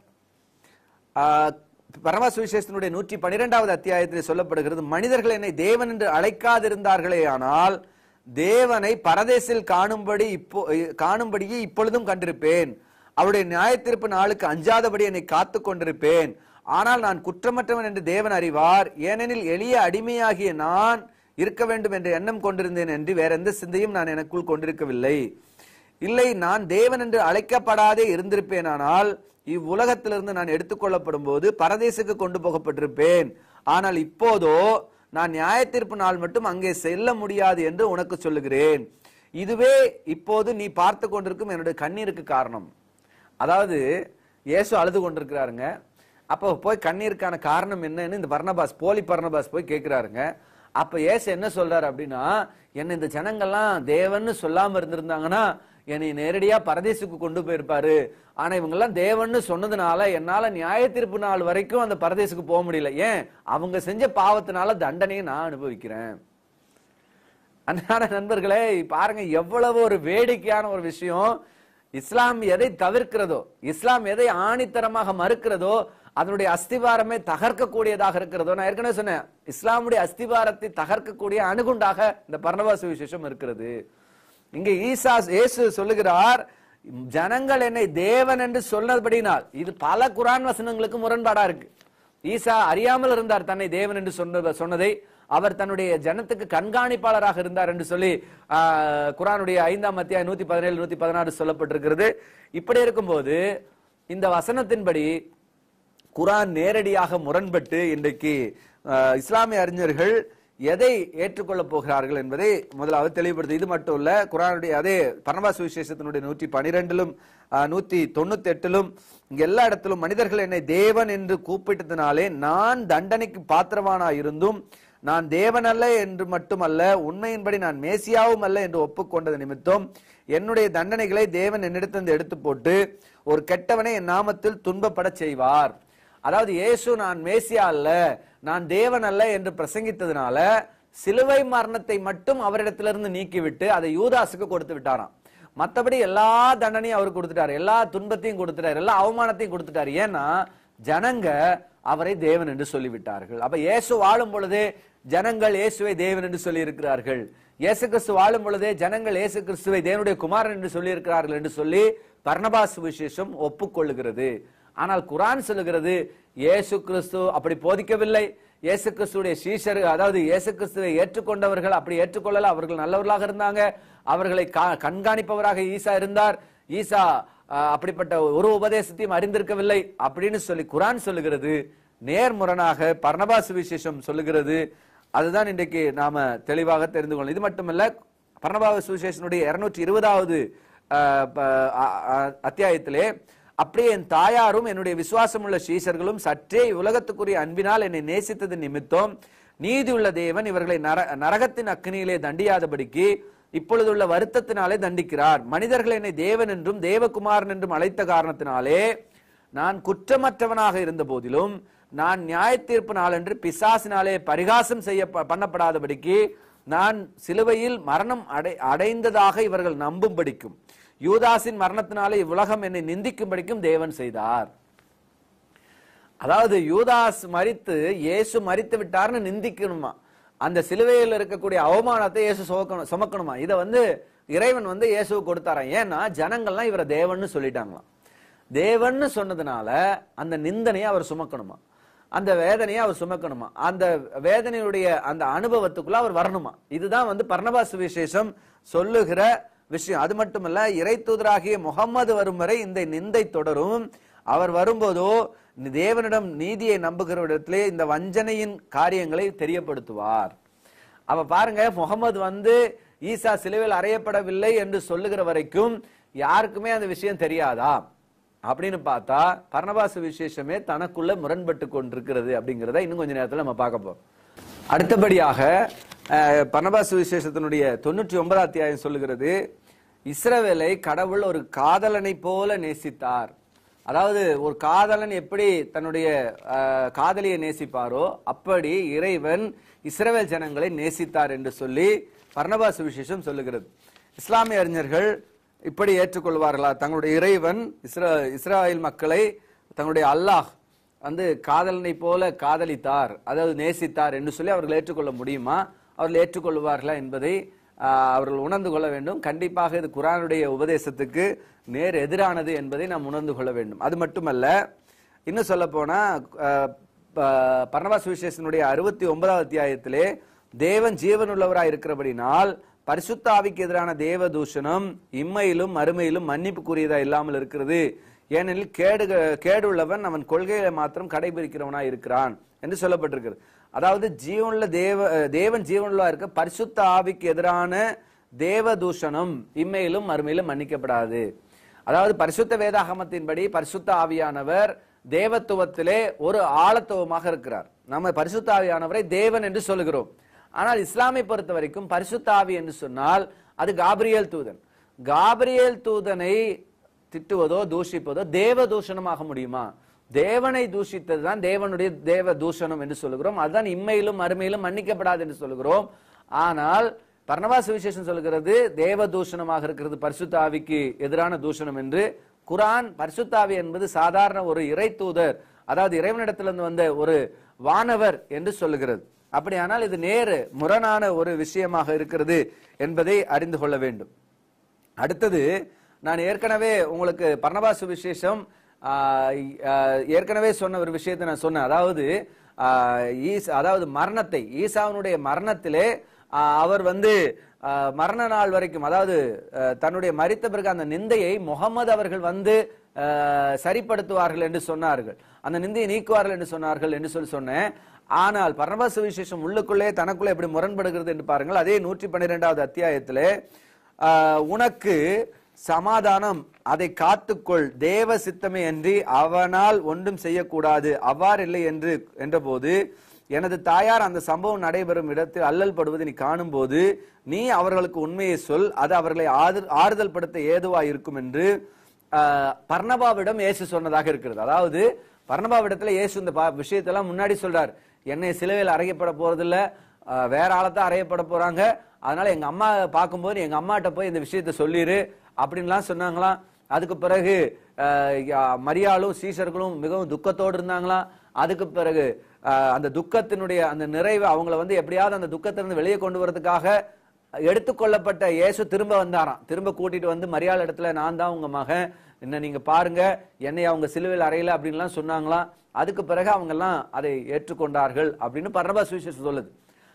பரம சுவிசேஷத்தினுடைய நூற்றி பனிரெண்டாவது அத்தியாயத்தில் சொல்லப்படுகிறது மனிதர்கள் என்னை தேவன் என்று அழைக்காதிருந்தார்களே ஆனால் தேவனை பரதேசில் காணும்படி இப்போ காணும்படியே இப்பொழுதும் கண்டிருப்பேன் அவருடைய நியாயத்தீர்ப்பு நாளுக்கு அஞ்சாதபடி என்னை காத்து கொண்டிருப்பேன் ஆனால் நான் குற்றமற்றவன் என்று தேவன் அறிவார் ஏனெனில் எளிய அடிமையாகிய நான் இருக்க வேண்டும் என்ற எண்ணம் கொண்டிருந்தேன் என்று வேற எந்த சிந்தையும் நான் எனக்குள் கொண்டிருக்கவில்லை இல்லை நான் தேவன் என்று அழைக்கப்படாதே இருந்திருப்பேனானால் இவ்வுலகத்திலிருந்து நான் எடுத்துக்கொள்ளப்படும் போது பரதேசுக்கு கொண்டு போகப்பட்டிருப்பேன் ஆனால் இப்போதோ நான் நியாயத்தீர்ப்பு நாள் மட்டும் அங்கே செல்ல முடியாது என்று உனக்கு சொல்லுகிறேன் இதுவே இப்போது நீ பார்த்து கொண்டிருக்கும் என்னுடைய கண்ணீருக்கு காரணம் அதாவது இயேசு அழுது கொண்டிருக்கிறாருங்க அப்போ போய் கண்ணீருக்கான காரணம் என்னன்னு இந்த பர்ணபாஸ் போலி பர்ணபாஸ் போய் கேட்கிறாருங்க அப்ப இயேசு என்ன சொல்றாரு அப்படின்னா என்ன இந்த ஜனங்கள்லாம் தேவன்னு சொல்லாம இருந்திருந்தாங்கன்னா என்னை நேரடியா பரதேசுக்கு கொண்டு போயிருப்பாரு ஆனா இவங்க எல்லாம் தேவன்னு சொன்னதுனால என்னால நியாய தீர்ப்பு நாள் வரைக்கும் அந்த பரதேசுக்கு போக முடியல ஏன் அவங்க செஞ்ச பாவத்தினால தண்டனையை நான் அனுபவிக்கிறேன் அன்றாட நண்பர்களே பாருங்க எவ்வளவு ஒரு வேடிக்கையான ஒரு விஷயம் இஸ்லாம் எதை தவிர்க்கிறதோ இஸ்லாம் எதை ஆணித்தரமாக மறுக்கிறதோ அதனுடைய அஸ்திவாரமே தகர்க்கக்கூடியதாக இருக்கிறதோ நான் ஏற்கனவே சொன்னேன் இஸ்லாமுடைய அஸ்திவாரத்தை தகர்க்கக்கூடிய அணுகுண்டாக இந்த பர்ணவாச விசேஷம் இருக்கிறது இங்க ஈசா இயேசு சொல்லுகிறார் ஜனங்கள் என்னை தேவன் என்று சொன்னபடினால் இது பல குரான் வசனங்களுக்கு முரண்பாடா இருக்கு ஈசா அறியாமல் இருந்தார் தன்னை தேவன் என்று சொன்ன சொன்னதை அவர் தன்னுடைய ஜனத்துக்கு கண்காணிப்பாளராக இருந்தார் என்று சொல்லி ஆஹ், குரானுடைய ஐந்தாம் அத்தியாயம் நூத்தி பதினேழு நூத்தி பதினாறு சொல்லப்பட்டிருக்கிறது இப்படி இருக்கும்போது இந்த வசனத்தின்படி குரான் நேரடியாக முரண்பட்டு இன்றைக்கு அஹ், இஸ்லாமிய அறிஞர்கள் எதை ஏற்றுக்கொள்ளப் போகிறார்கள் என்பதை முதலாவது தெளிவுபடுத்து இது மட்டும் இல்ல குரானுடைய அதே பரமபாச விசேஷத்தினுடைய நூற்றி பனிரெண்டிலும் நூத்தி தொண்ணூத்தி எட்டிலும் இங்க எல்லா இடத்திலும் மனிதர்கள் என்னை தேவன் என்று கூப்பிட்டதினாலே நான் தண்டனைக்கு பாத்திரவானா இருந்தும் நான் தேவன் அல்ல என்று மட்டுமல்ல உண்மையின்படி நான் மேசியாவும் அல்ல என்று ஒப்புக்கொண்டது நிமித்தம் என்னுடைய தண்டனைகளை தேவன் என்னிடத்திலிருந்து எடுத்து போட்டு ஒரு கெட்டவனை என் நாமத்தில் துன்பப்படச் செய்வார் அதாவது இயேசு நான் மேசியா அல்ல நான் தேவன் அல்ல என்று பிரசங்கித்ததுனால சிலுவை மரணத்தை மட்டும் அவரிடத்திலிருந்து நீக்கிவிட்டு அதை யூதாசுக்கு கொடுத்து விட்டாராம் மத்தபடி எல்லா தண்டனையும் அவர் கொடுத்துட்டாரு எல்லா துன்பத்தையும் கொடுத்துட்டாரு எல்லா அவமானத்தையும் கொடுத்துட்டாரு ஏன்னா ஜனங்க அவரை தேவன் என்று சொல்லிவிட்டார்கள் அப்ப இயேசு வாழும் பொழுதே ஜனங்கள் இயேசுவை தேவன் என்று சொல்லி இருக்கிறார்கள் இயேசு கிறிஸ்து வாழும் பொழுதே ஜனங்கள் இயேசு கிறிஸ்துவை தேவனுடைய குமாரன் என்று சொல்லி இருக்கிறார்கள் என்று சொல்லி பர்ணபாஸ் விசேஷம் ஒப்புக்கொள்ளுகிறது ஆனால் குரான் சொல்லுகிறது இயேசு கிறிஸ்து அப்படி போதிக்கவில்லை இயேசு கிறிஸ்துடைய சீஷர் அதாவது இயேசு கிறிஸ்துவை ஏற்றுக்கொண்டவர்கள் அப்படி ஏற்றுக்கொள்ளல அவர்கள் நல்லவர்களாக இருந்தாங்க அவர்களை கா- கண்காணிப்பவராக ஈசா இருந்தார் ஈசா ஆஹ், அப்படிப்பட்ட ஒரு உபதேசத்தையும் அறிந்திருக்கவில்லை அப்படின்னு சொல்லி குரான் சொல்லுகிறது நேர்முரணாக பர்ணபாஸ் விசேஷம் சொல்லுகிறது அதுதான் இன்றைக்கு நாம தெளிவாக தெரிந்து கொள்ளணும் இது மட்டுமல்ல பர்ணபாவ சுவிசேஷனுடைய இருநூற்றி இருபதாவது அத்தியாயத்திலே அப்படியே என் தாயாரும் என்னுடைய விசுவாசமுள்ள சீஷர்களும் சற்றே உலகத்துக்குரிய அன்பினால் என்னை நேசித்தது நிமித்தம் நீதியுள்ள தேவன் இவர்களை நர- நரகத்தின் அக்னியிலே தண்டியாதபடிக்கு இப்பொழுதுள்ள வருத்தத்தினாலே தண்டிக்கிறார் மனிதர்கள் என்னை தேவன் என்றும் தேவகுமாரன் என்றும் அழைத்த காரணத்தினாலே நான் குற்றமற்றவனாக இருந்த போதிலும் நான் நியாய தீர்ப்பு நாளன்று பிசாசினாலே பரிகாசம் செய்ய பண்ணப்படாதபடிக்கு நான் சிலுவையில் மரணம் அடை அடைந்ததாக இவர்கள் நம்பும்படிக்கும் யூதாசின் மரணத்தினாலே இவ்வுலகம் என்னை நிந்திக்கும்படிக்கும் தேவன் செய்தார் அதாவது யூதாஸ் மரித்து இயேசு மரித்து விட்டார்னு நிந்திக்கணுமா அந்த சிலுவையில் இருக்கக்கூடிய அவமானத்தை இயேசு சுமக்கணும் சுமக்கணுமா இதை வந்து இறைவன் வந்து இயேசுவுக்கு கொடுத்தாராம் ஏன்னா ஜனங்கள்லாம் இவரை தேவன்னு சொல்லிட்டாங்களாம் தேவன்னு சொன்னதுனால அந்த நிந்தனையை அவர் சுமக்கணுமா அந்த வேதனையை அவர் சுமக்கணுமா அந்த வேதனையுடைய அந்த அனுபவத்துக்குள்ள அவர் வரணுமா இதுதான் வந்து பர்ணபா சுவிசேஷம் சொல்லுகிற விஷயம் அது மட்டுமல்ல இறை தூதராகிய முகம்மது வரும் வரை இந்த நிந்தை தொடரும் அவர் வரும்போதோ தேவனிடம் நீதியை நம்புகிறவரிடத்திலே இந்த வஞ்சனையின் காரியங்களை தெரியப்படுத்துவார் அப்ப பாருங்க முகமது வந்து ஈசா சிலுவையில் அறையப்படவில்லை என்று சொல்லுகிற வரைக்கும் யாருக்குமே அந்த விஷயம் தெரியாதா அப்படின்னு பார்த்தா பர்ணபாச விசேஷமே தனக்குள்ள முரண்பட்டு கொண்டிருக்கிறது அப்படிங்கிறத இன்னும் கொஞ்ச நேரத்தில் நம்ம பார்க்க போறோம் அடுத்தபடியாக அஹ், பர்ணபாச விசேஷத்தினுடைய தொண்ணூற்றி ஒன்பதாம் அத்தியாயம் சொல்லுகிறது இஸ்ரவேலை கடவுள் ஒரு காதலனை போல நேசித்தார் அதாவது ஒரு காதலன் எப்படி தன்னுடைய அஹ், காதலியை நேசிப்பாரோ அப்படி இறைவன் இஸ்ரவேல் ஜனங்களை நேசித்தார் என்று சொல்லி பர்ணபாச விசேஷம் சொல்லுகிறது இஸ்லாமிய அறிஞர்கள் இப்படி ஏற்றுக்கொள்வார்களா தங்களுடைய இறைவன் இஸ்ரா இஸ்ராயல் மக்களை தங்களுடைய அல்லாஹ் வந்து காதலனை போல காதலித்தார் அதாவது நேசித்தார் என்று சொல்லி அவர்கள் ஏற்றுக்கொள்ள முடியுமா அவர்கள் ஏற்றுக்கொள்வார்களா என்பதை ஆஹ், அவர்கள் உணர்ந்து கொள்ள வேண்டும் கண்டிப்பாக இது குரானுடைய உபதேசத்துக்கு நேர் எதிரானது என்பதை நாம் உணர்ந்து கொள்ள வேண்டும் அது மட்டுமல்ல இன்னும் சொல்ல போனா பர்ணவாச விசேஷனுடைய அறுபத்தி ஒன்பதாவது அத்தியாயத்திலே தேவன் ஜீவனுள்ளவராய் இருக்கிறபடினால் பரிசுத்த ஆவிக்கு எதிரான தேவ தூஷணம் இம்மையிலும் மறுமையிலும் மன்னிப்புக்குரியதா இல்லாமல் இருக்கிறது ஏனெனில் கேடு கேடுள்ளவன் அவன் கொள்கைகளை மாத்திரம் கடைபிடிக்கிறவனாய் இருக்கிறான் என்று சொல்லப்பட்டிருக்கிறது அதாவது ஜீவனுள்ள தேவ தேவன் ஜீவனுள்ளா இருக்க பரிசுத்த ஆவிக்கு எதிரான தேவ தூஷணம் இம்மையிலும் மறுமையிலும் மன்னிக்கப்படாது அதாவது பரிசுத்த வேதாகமத்தின்படி பரிசுத்த ஆவியானவர் தேவத்துவத்திலே ஒரு ஆழத்துவமாக இருக்கிறார் நம்ம பரிசுத்த ஆவியானவரை தேவன் என்று சொல்லுகிறோம் ஆனால் இஸ்லாமை பொறுத்த வரைக்கும் பரிசுத்த ஆவி என்று சொன்னால் அது காபிரியல் தூதன் காபிரியல் தூதனை திட்டுவதோ தூஷிப்பதோ தேவ தூஷணமாக முடியுமா தேவனை தூஷித்தது தான் தேவனுடைய தேவ தூஷணம் என்று சொல்லுகிறோம் அதுதான் இம்மையிலும் மறுமையிலும் மன்னிக்கப்படாது என்று சொல்லுகிறோம் ஆனால் பர்ணவாச விசேஷம் சொல்கிறது தேவ தூஷணமாக இருக்கிறது பரிசுத்த ஆவிக்கு எதிரான தூஷணம் என்று குரான் பரிசுத்த ஆவி என்பது சாதாரண ஒரு இறை தூதர் அதாவது இறைவனிடத்திலிருந்து வந்த ஒரு வானவர் என்று சொல்லுகிறது அப்படியானால் இது நேரு முரணான ஒரு விஷயமாக இருக்கிறது என்பதை அறிந்து கொள்ள வேண்டும் அடுத்தது நான் ஏற்கனவே உங்களுக்கு பர்ணபாசு விசேஷம் ஆஹ், ஆஹ், ஏற்கனவே சொன்ன ஒரு விஷயத்தை நான் சொன்னேன் அதாவது ஆஹ், ஈஸ் அதாவது மரணத்தை ஈசாவினுடைய மரணத்திலே ஆஹ், அவர் வந்து ஆஹ், மரண நாள் வரைக்கும் அதாவது ஆஹ், தன்னுடைய மரித்த பிறகு அந்த நிந்தையை முகமது அவர்கள் வந்து ஆஹ், சரிப்படுத்துவார்கள் என்று சொன்னார்கள் அந்த நிந்தையை நீக்குவார்கள் என்று சொன்னார்கள் என்று சொல்லி சொன்னேன் ஆனால் பரமபச விசேஷம் உள்ளுக்குள்ளே தனக்குள்ளே எப்படி முரண்படுகிறது என்று பாருங்கள் அதே நூற்றி பன்னிரெண்டாவது அத்தியாயத்திலே ஆஹ், உனக்கு சமாதானம் அதை காத்துக்கொள் தேவ சித்தமே அன்றி அவனால் ஒன்றும் செய்யக்கூடாது அவ்வாறில்லை என்று என்றபோது எனது தாயார் அந்த சம்பவம் நடைபெறும் இடத்தில் அல்லல் படுவதை நீ காணும்போது நீ அவர்களுக்கு உண்மையை சொல் அது அவர்களை ஆறு- ஆறுதல் படுத்த ஏதுவா இருக்கும் என்று ஆஹ், பர்ணபாவிடம் இயேசு சொன்னதாக இருக்கிறது அதாவது பர்ணபாவிடத்துல இயேசு இந்த பா- விஷயத்தெல்லாம் முன்னாடி சொல்றார் என்னை சிலுவையில் அறையப்பட போறதில்ல ஆஹ், வேற ஆளத்தான் அறையப்பட போறாங்க அதனால எங்க அம்மா பார்க்கும்போது எங்க அம்மாட்ட போய் இந்த விஷயத்த சொல்லிரு அப்படின்லாம் சொன்னாங்களாம் அதுக்கு பிறகு ஆஹ், யா- மரியாளும் சீஷர்களும் மிகவும் துக்கத்தோடு இருந்தாங்களாம் அதுக்கு பிறகு ஆஹ், அந்த துக்கத்தினுடைய அந்த நிறைவு அவங்கள வந்து எப்படியாவது அந்த துக்கத்திலிருந்து வெளியே கொண்டு வரதுக்காக எடுத்துக்கொள்ளப்பட்ட இயேசு திரும்ப வந்தாராம் திரும்ப கூட்டிட்டு வந்து மரியாள் இடத்துல நான் தான் உங்க மகன் என்ன நீங்க பாருங்க என்னை அவங்க சிலுவையில் அறையல அப்படின்லாம் சொன்னாங்களாம் அதுக்கு பிறகு அவங்க எல்லாம் அதை ஏற்றுக்கொண்டார்கள் அப்படின்னு பரபா சுவிசேஷம் சொல்லுது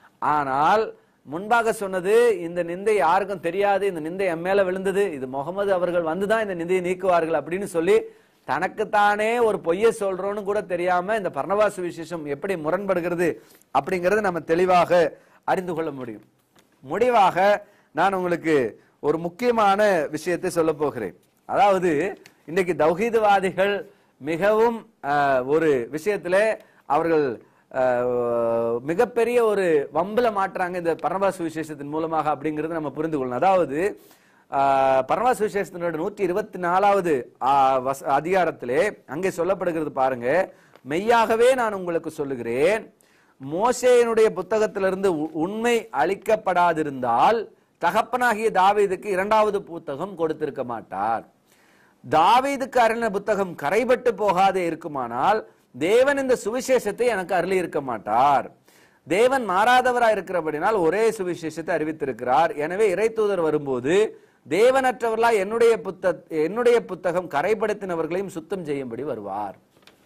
ஆனால் முன்பாக சொன்னது இந்த நிந்தை யாருக்கும் தெரியாது இந்த நிந்தை என் மேல விழுந்தது இது முகமது அவர்கள் வந்துதான் இந்த நிந்தையை நீக்குவார்கள் அப்படின்னு சொல்லி தனக்குத்தானே ஒரு பொய்யை சொல்றோன்னு கூட தெரியாம இந்த பர்ணவாச விசேஷம் எப்படி முரண்படுகிறது அப்படிங்கறத நம்ம தெளிவாக அறிந்து கொள்ள முடியும் முடிவாக நான் உங்களுக்கு ஒரு முக்கியமான விஷயத்தை சொல்ல போகிறேன் அதாவது இன்னைக்கு தௌஹீதுவாதிகள் மிகவும் ஆஹ், ஒரு விஷயத்திலே அவர்கள் அஹ், மிகப்பெரிய ஒரு வம்புல மாட்டுறாங்க இந்த பரமபா சுவிசேஷத்தின் மூலமாக அப்படிங்கறத நம்ம புரிந்து கொள்ளணும் அதாவது ஆஹ், பரமபா சுவிசேஷத்தினோட நூற்றி இருபத்தி நாலாவது ஆஹ், வச- அதிகாரத்திலே அங்கே சொல்லப்படுகிறது பாருங்க மெய்யாகவே நான் உங்களுக்கு சொல்லுகிறேன் மோசேயனுடைய புத்தகத்திலிருந்து உ- உண்மை அளிக்கப்படாதிருந்தால் தகப்பனாகிய தாவீதுக்கு இரண்டாவது புத்தகம் கொடுத்திருக்க மாட்டார் தாவீதுக்கு அருளின புத்தகம் கரைபட்டு போகாதே இருக்குமானால் தேவன் இந்த சுவிசேஷத்தை எனக்கு அருளி இருக்க மாட்டார் தேவன் மாறாதவராய் இருக்கிறபடினால் ஒரே சுவிசேஷத்தை அறிவித்திருக்கிறார் எனவே இறைத்தூதர் வரும்போது தேவனற்றவர்களா என்னுடைய புத்த என்னுடைய புத்தகம் கரைப்படுத்தினவர்களையும் சுத்தம் செய்யும்படி வருவார்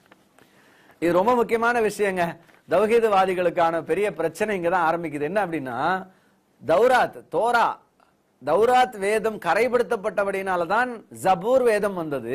இது ரொம்ப முக்கியமான விஷயங்க தௌஹீதவாதிகளுக்கான பெரிய பிரச்சனை இங்க தான் ஆரம்பிக்குது என்ன அப்படின்னா தௌராத் தோரா தௌராத் வேதம் கரைப்படுத்தப்பட்டபடினால தான் ஜபூர் வேதம் வந்தது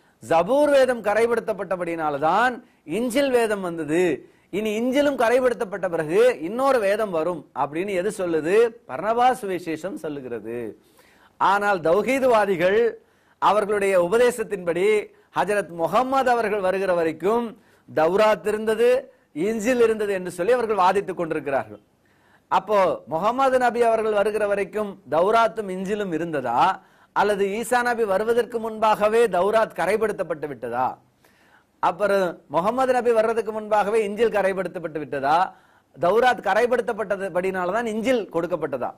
ஜபூர் வேதம் கரைப்படுத்தப்பட்டபடினால தான் இஞ்சில் வேதம் வந்தது இனி இஞ்சிலும் கரைப்படுத்தப்பட்ட பிறகு இன்னொரு வேதம் வரும் அப்படின்னு எது சொல்லுது பர்ணபா சுவிசேஷம் சொல்லுகிறது ஆனால் தௌஹீதுவாதிகள் அவர்களுடைய உபதேசத்தின்படி ஹஜரத் முகம்மது அவர்கள் வருகிற வரைக்கும் தௌராத் இருந்தது இஞ்சில் இருந்தது என்று சொல்லி அவர்கள் வாதித்துக் கொண்டிருக்கிறார்கள் அப்போ முகமது நபி அவர்கள் வருகிற வரைக்கும் தௌராத்தும் இஞ்சிலும் இருந்ததா அல்லது ஈசா நபி வருவதற்கு முன்பாகவே தௌராத் கரைப்படுத்தப்பட்டு விட்டதா அப்புறம் முகமது நபி வர்றதுக்கு முன்பாகவே இஞ்சில் கரைப்படுத்தப்பட்டு விட்டதா தௌராத் கரைப்படுத்தப்பட்டது படினாலதான் இஞ்சில் கொடுக்கப்பட்டதா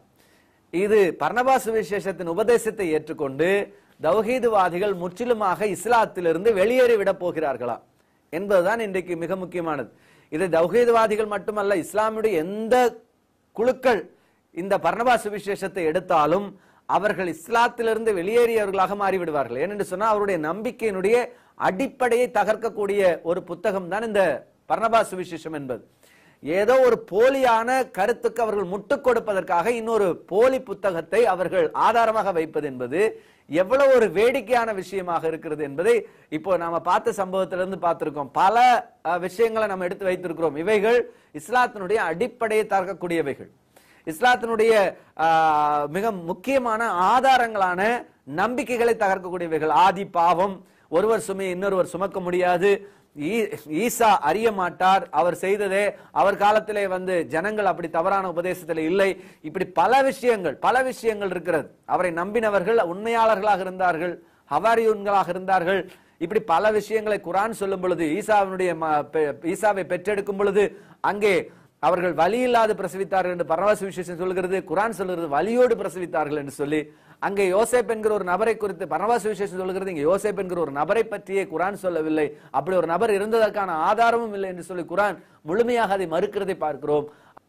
இது பர்ணபா சுவிசேஷத்தின் உபதேசத்தை ஏற்றுக்கொண்டு தௌஹீதுவாதிகள் முற்றிலுமாக இஸ்லாத்திலிருந்து வெளியேறி விட போகிறார்களா என்பதுதான் இன்றைக்கு மிக முக்கியமானது இது தௌஹீதுவாதிகள் மட்டுமல்ல இஸ்லாமுடைய எந்த குழுக்கள் இந்த பர்ணபா சுவிசேஷத்தை எடுத்தாலும் அவர்கள் இஸ்லாத்திலிருந்து வெளியேறியவர்களாக மாறிவிடுவார்கள் ஏனென்று சொன்னா அவருடைய நம்பிக்கையினுடைய அடிப்படையை தகர்க்கக்கூடிய ஒரு புத்தகம் தான் இந்த பர்ணபா சுவிசேஷம் என்பது ஏதோ ஒரு போலியான கருத்துக்கு அவர்கள் முட்டுக் கொடுப்பதற்காக இன்னொரு போலி புத்தகத்தை அவர்கள் ஆதாரமாக வைப்பது என்பது எவ்வளவு ஒரு வேடிக்கையான விஷயமாக இருக்கிறது என்பதை இப்போ நாம பார்த்த சம்பவத்திலிருந்து பார்த்திருக்கோம் பல அஹ், விஷயங்களை நம்ம எடுத்து வைத்திருக்கிறோம் இவைகள் இஸ்லாத்தினுடைய அடிப்படையை தகர்க்கக்கூடியவைகள் இஸ்லாத்தினுடைய ஆஹ், மிக முக்கியமான ஆதாரங்களான நம்பிக்கைகளை தகர்க்கக்கூடியவைகள் ஆதி பாவம் ஒருவர் சுமையை இன்னொருவர் சுமக்க முடியாது ஈ- ஈசா அறிய மாட்டார் அவர் செய்ததே அவர் காலத்திலே வந்து ஜனங்கள் அப்படி தவறான உபதேசத்தில் இல்லை இப்படி பல விஷயங்கள் பல விஷயங்கள் இருக்கிறது அவரை நம்பினவர்கள் உண்மையாளர்களாக இருந்தார்கள் ஹவாரியூன்களாக இருந்தார்கள் இப்படி பல விஷயங்களை குரான் சொல்லும் பொழுது ஈசாவினுடைய ம- பெ- ஈசாவை பெற்றெடுக்கும் பொழுது அங்கே அவர்கள் வலி இல்லாது பிரசவித்தார்கள் என்று பரவாச விசேஷம் சொல்கிறது குரான் சொல்கிறது வலியோடு பிரசவித்தார்கள் என்று சொல்லி அங்கே யோசேப் என்கிற ஒரு நபரை குறித்து பரவாச விசேஷம் சொல்கிறது இங்க யோசேப் என்கிற ஒரு நபரை பற்றியே குரான் சொல்லவில்லை அப்படி ஒரு நபர் இருந்ததற்கான ஆதாரமும் இல்லை என்று சொல்லி குரான் முழுமையாக அதை மறுக்கிறதை பார்க்கிறோம்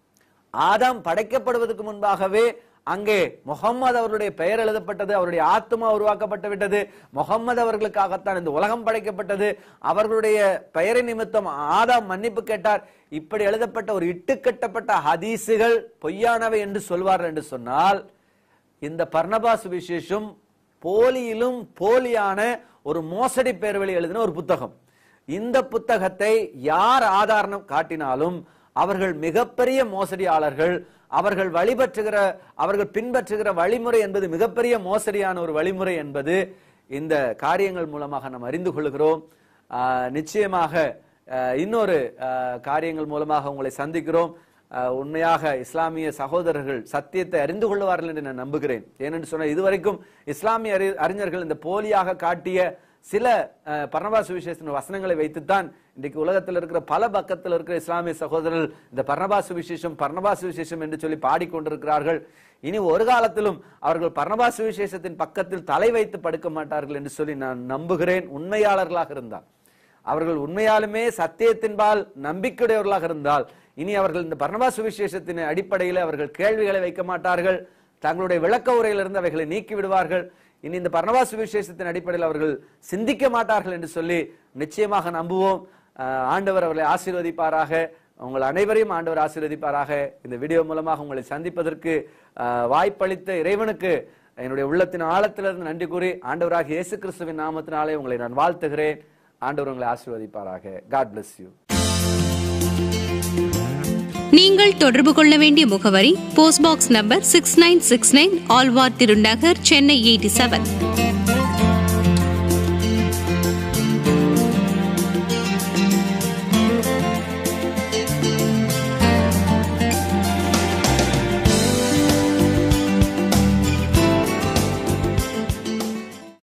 ஆதாம் படைக்கப்படுவதற்கு முன்பாகவே அங்கே முகம்மது அவருடைய பெயர் எழுதப்பட்டது அவருடைய ஆத்மா உருவாக்கப்பட்டு விட்டது முகம்மது அவர்களுக்காகத்தான் இந்த உலகம் படைக்கப்பட்டது அவர்களுடைய பெயரை நிமித்தம் ஆதாம் மன்னிப்பு கேட்டார் இப்படி எழுதப்பட்ட ஒரு இட்டுக்கட்டப்பட்ட ஹதீசுகள் பொய்யானவை என்று சொல்வார்கள் என்று சொன்னால் இந்த பர்ணபா சுவிசேஷம் போலியிலும் போலியான ஒரு மோசடி பேர்வழி எழுதின ஒரு புத்தகம் இந்த புத்தகத்தை யார் ஆதாரம் காட்டினாலும் அவர்கள் மிகப்பெரிய மோசடியாளர்கள் அவர்கள் வழிபற்றுகிற அவர்கள் பின்பற்றுகிற வழிமுறை என்பது மிகப்பெரிய மோசடியான ஒரு வழிமுறை என்பது இந்த காரியங்கள் மூலமாக நாம் அறிந்து கொள்கிறோம் ஆஹ், நிச்சயமாக ஆஹ், இன்னொரு ஆஹ், காரியங்கள் மூலமாக உங்களை சந்திக்கிறோம் ஆஹ், உண்மையாக இஸ்லாமிய சகோதரர்கள் சத்தியத்தை அறிந்து கொள்வார்கள் என்று நான் நம்புகிறேன் ஏனென்று சொன்ன இதுவரைக்கும் இஸ்லாமிய அறி- அறிஞர்கள் இந்த போலியாக காட்டிய சில அஹ், பர்ணபா சுவிசேஷத்தின் வசனங்களை வைத்துத்தான் இன்றைக்கு உலகத்தில் இருக்கிற பல பக்கத்தில் இருக்கிற இஸ்லாமிய சகோதரர்கள் இந்த பர்ணபா சுவிசேஷம் பர்ணபா சுவிசேஷம் என்று சொல்லி பாடிக்கொண்டிருக்கிறார்கள் இனி ஒரு காலத்திலும் அவர்கள் பர்ணபா சுவிசேஷத்தின் பக்கத்தில் தலை வைத்து படுக்க மாட்டார்கள் என்று சொல்லி நான் நம்புகிறேன் உண்மையாளர்களாக இருந்தால் அவர்கள் உண்மையாலுமே சத்தியத்தின்பால் நம்பிக்கையுடையவர்களாக இருந்தால் இனி அவர்கள் இந்த பர்ணபா சுவிசேஷத்தின் அடிப்படையில் அவர்கள் கேள்விகளை வைக்க மாட்டார்கள் தங்களுடைய விளக்க உரையிலிருந்து அவைகளை நீக்கி விடுவார்கள் இனி இந்த பர்ணபா சுவிசேஷத்தின் அடிப்படையில் அவர்கள் சிந்திக்க மாட்டார்கள் என்று சொல்லி நிச்சயமாக நம்புவோம் ஆஹ் ஆண்டவர் அவர்களை ஆசீர்வதிப்பாராக உங்கள் அனைவரையும் ஆண்டவர் ஆசீர்வதிப்பாராக இந்த வீடியோ மூலமாக உங்களை சந்திப்பதற்கு ஆஹ் வாய்ப்பளித்த இறைவனுக்கு என்னுடைய உள்ளத்தின் ஆழத்திலிருந்து நன்றி கூறி ஆண்டவராக இயேசு கிறிஸ்துவின் நாமத்தினாலே உங்களை நான் வாழ்த்துகிறேன் ஆண்டவர் உங்களை ஆசீர்வதிப்பாராக காட் bless யூ நீங்கள் தொடர்பு கொள்ள வேண்டிய முகவரி post box number six nine six nine Alwar Thirunagar Chennai eighty seven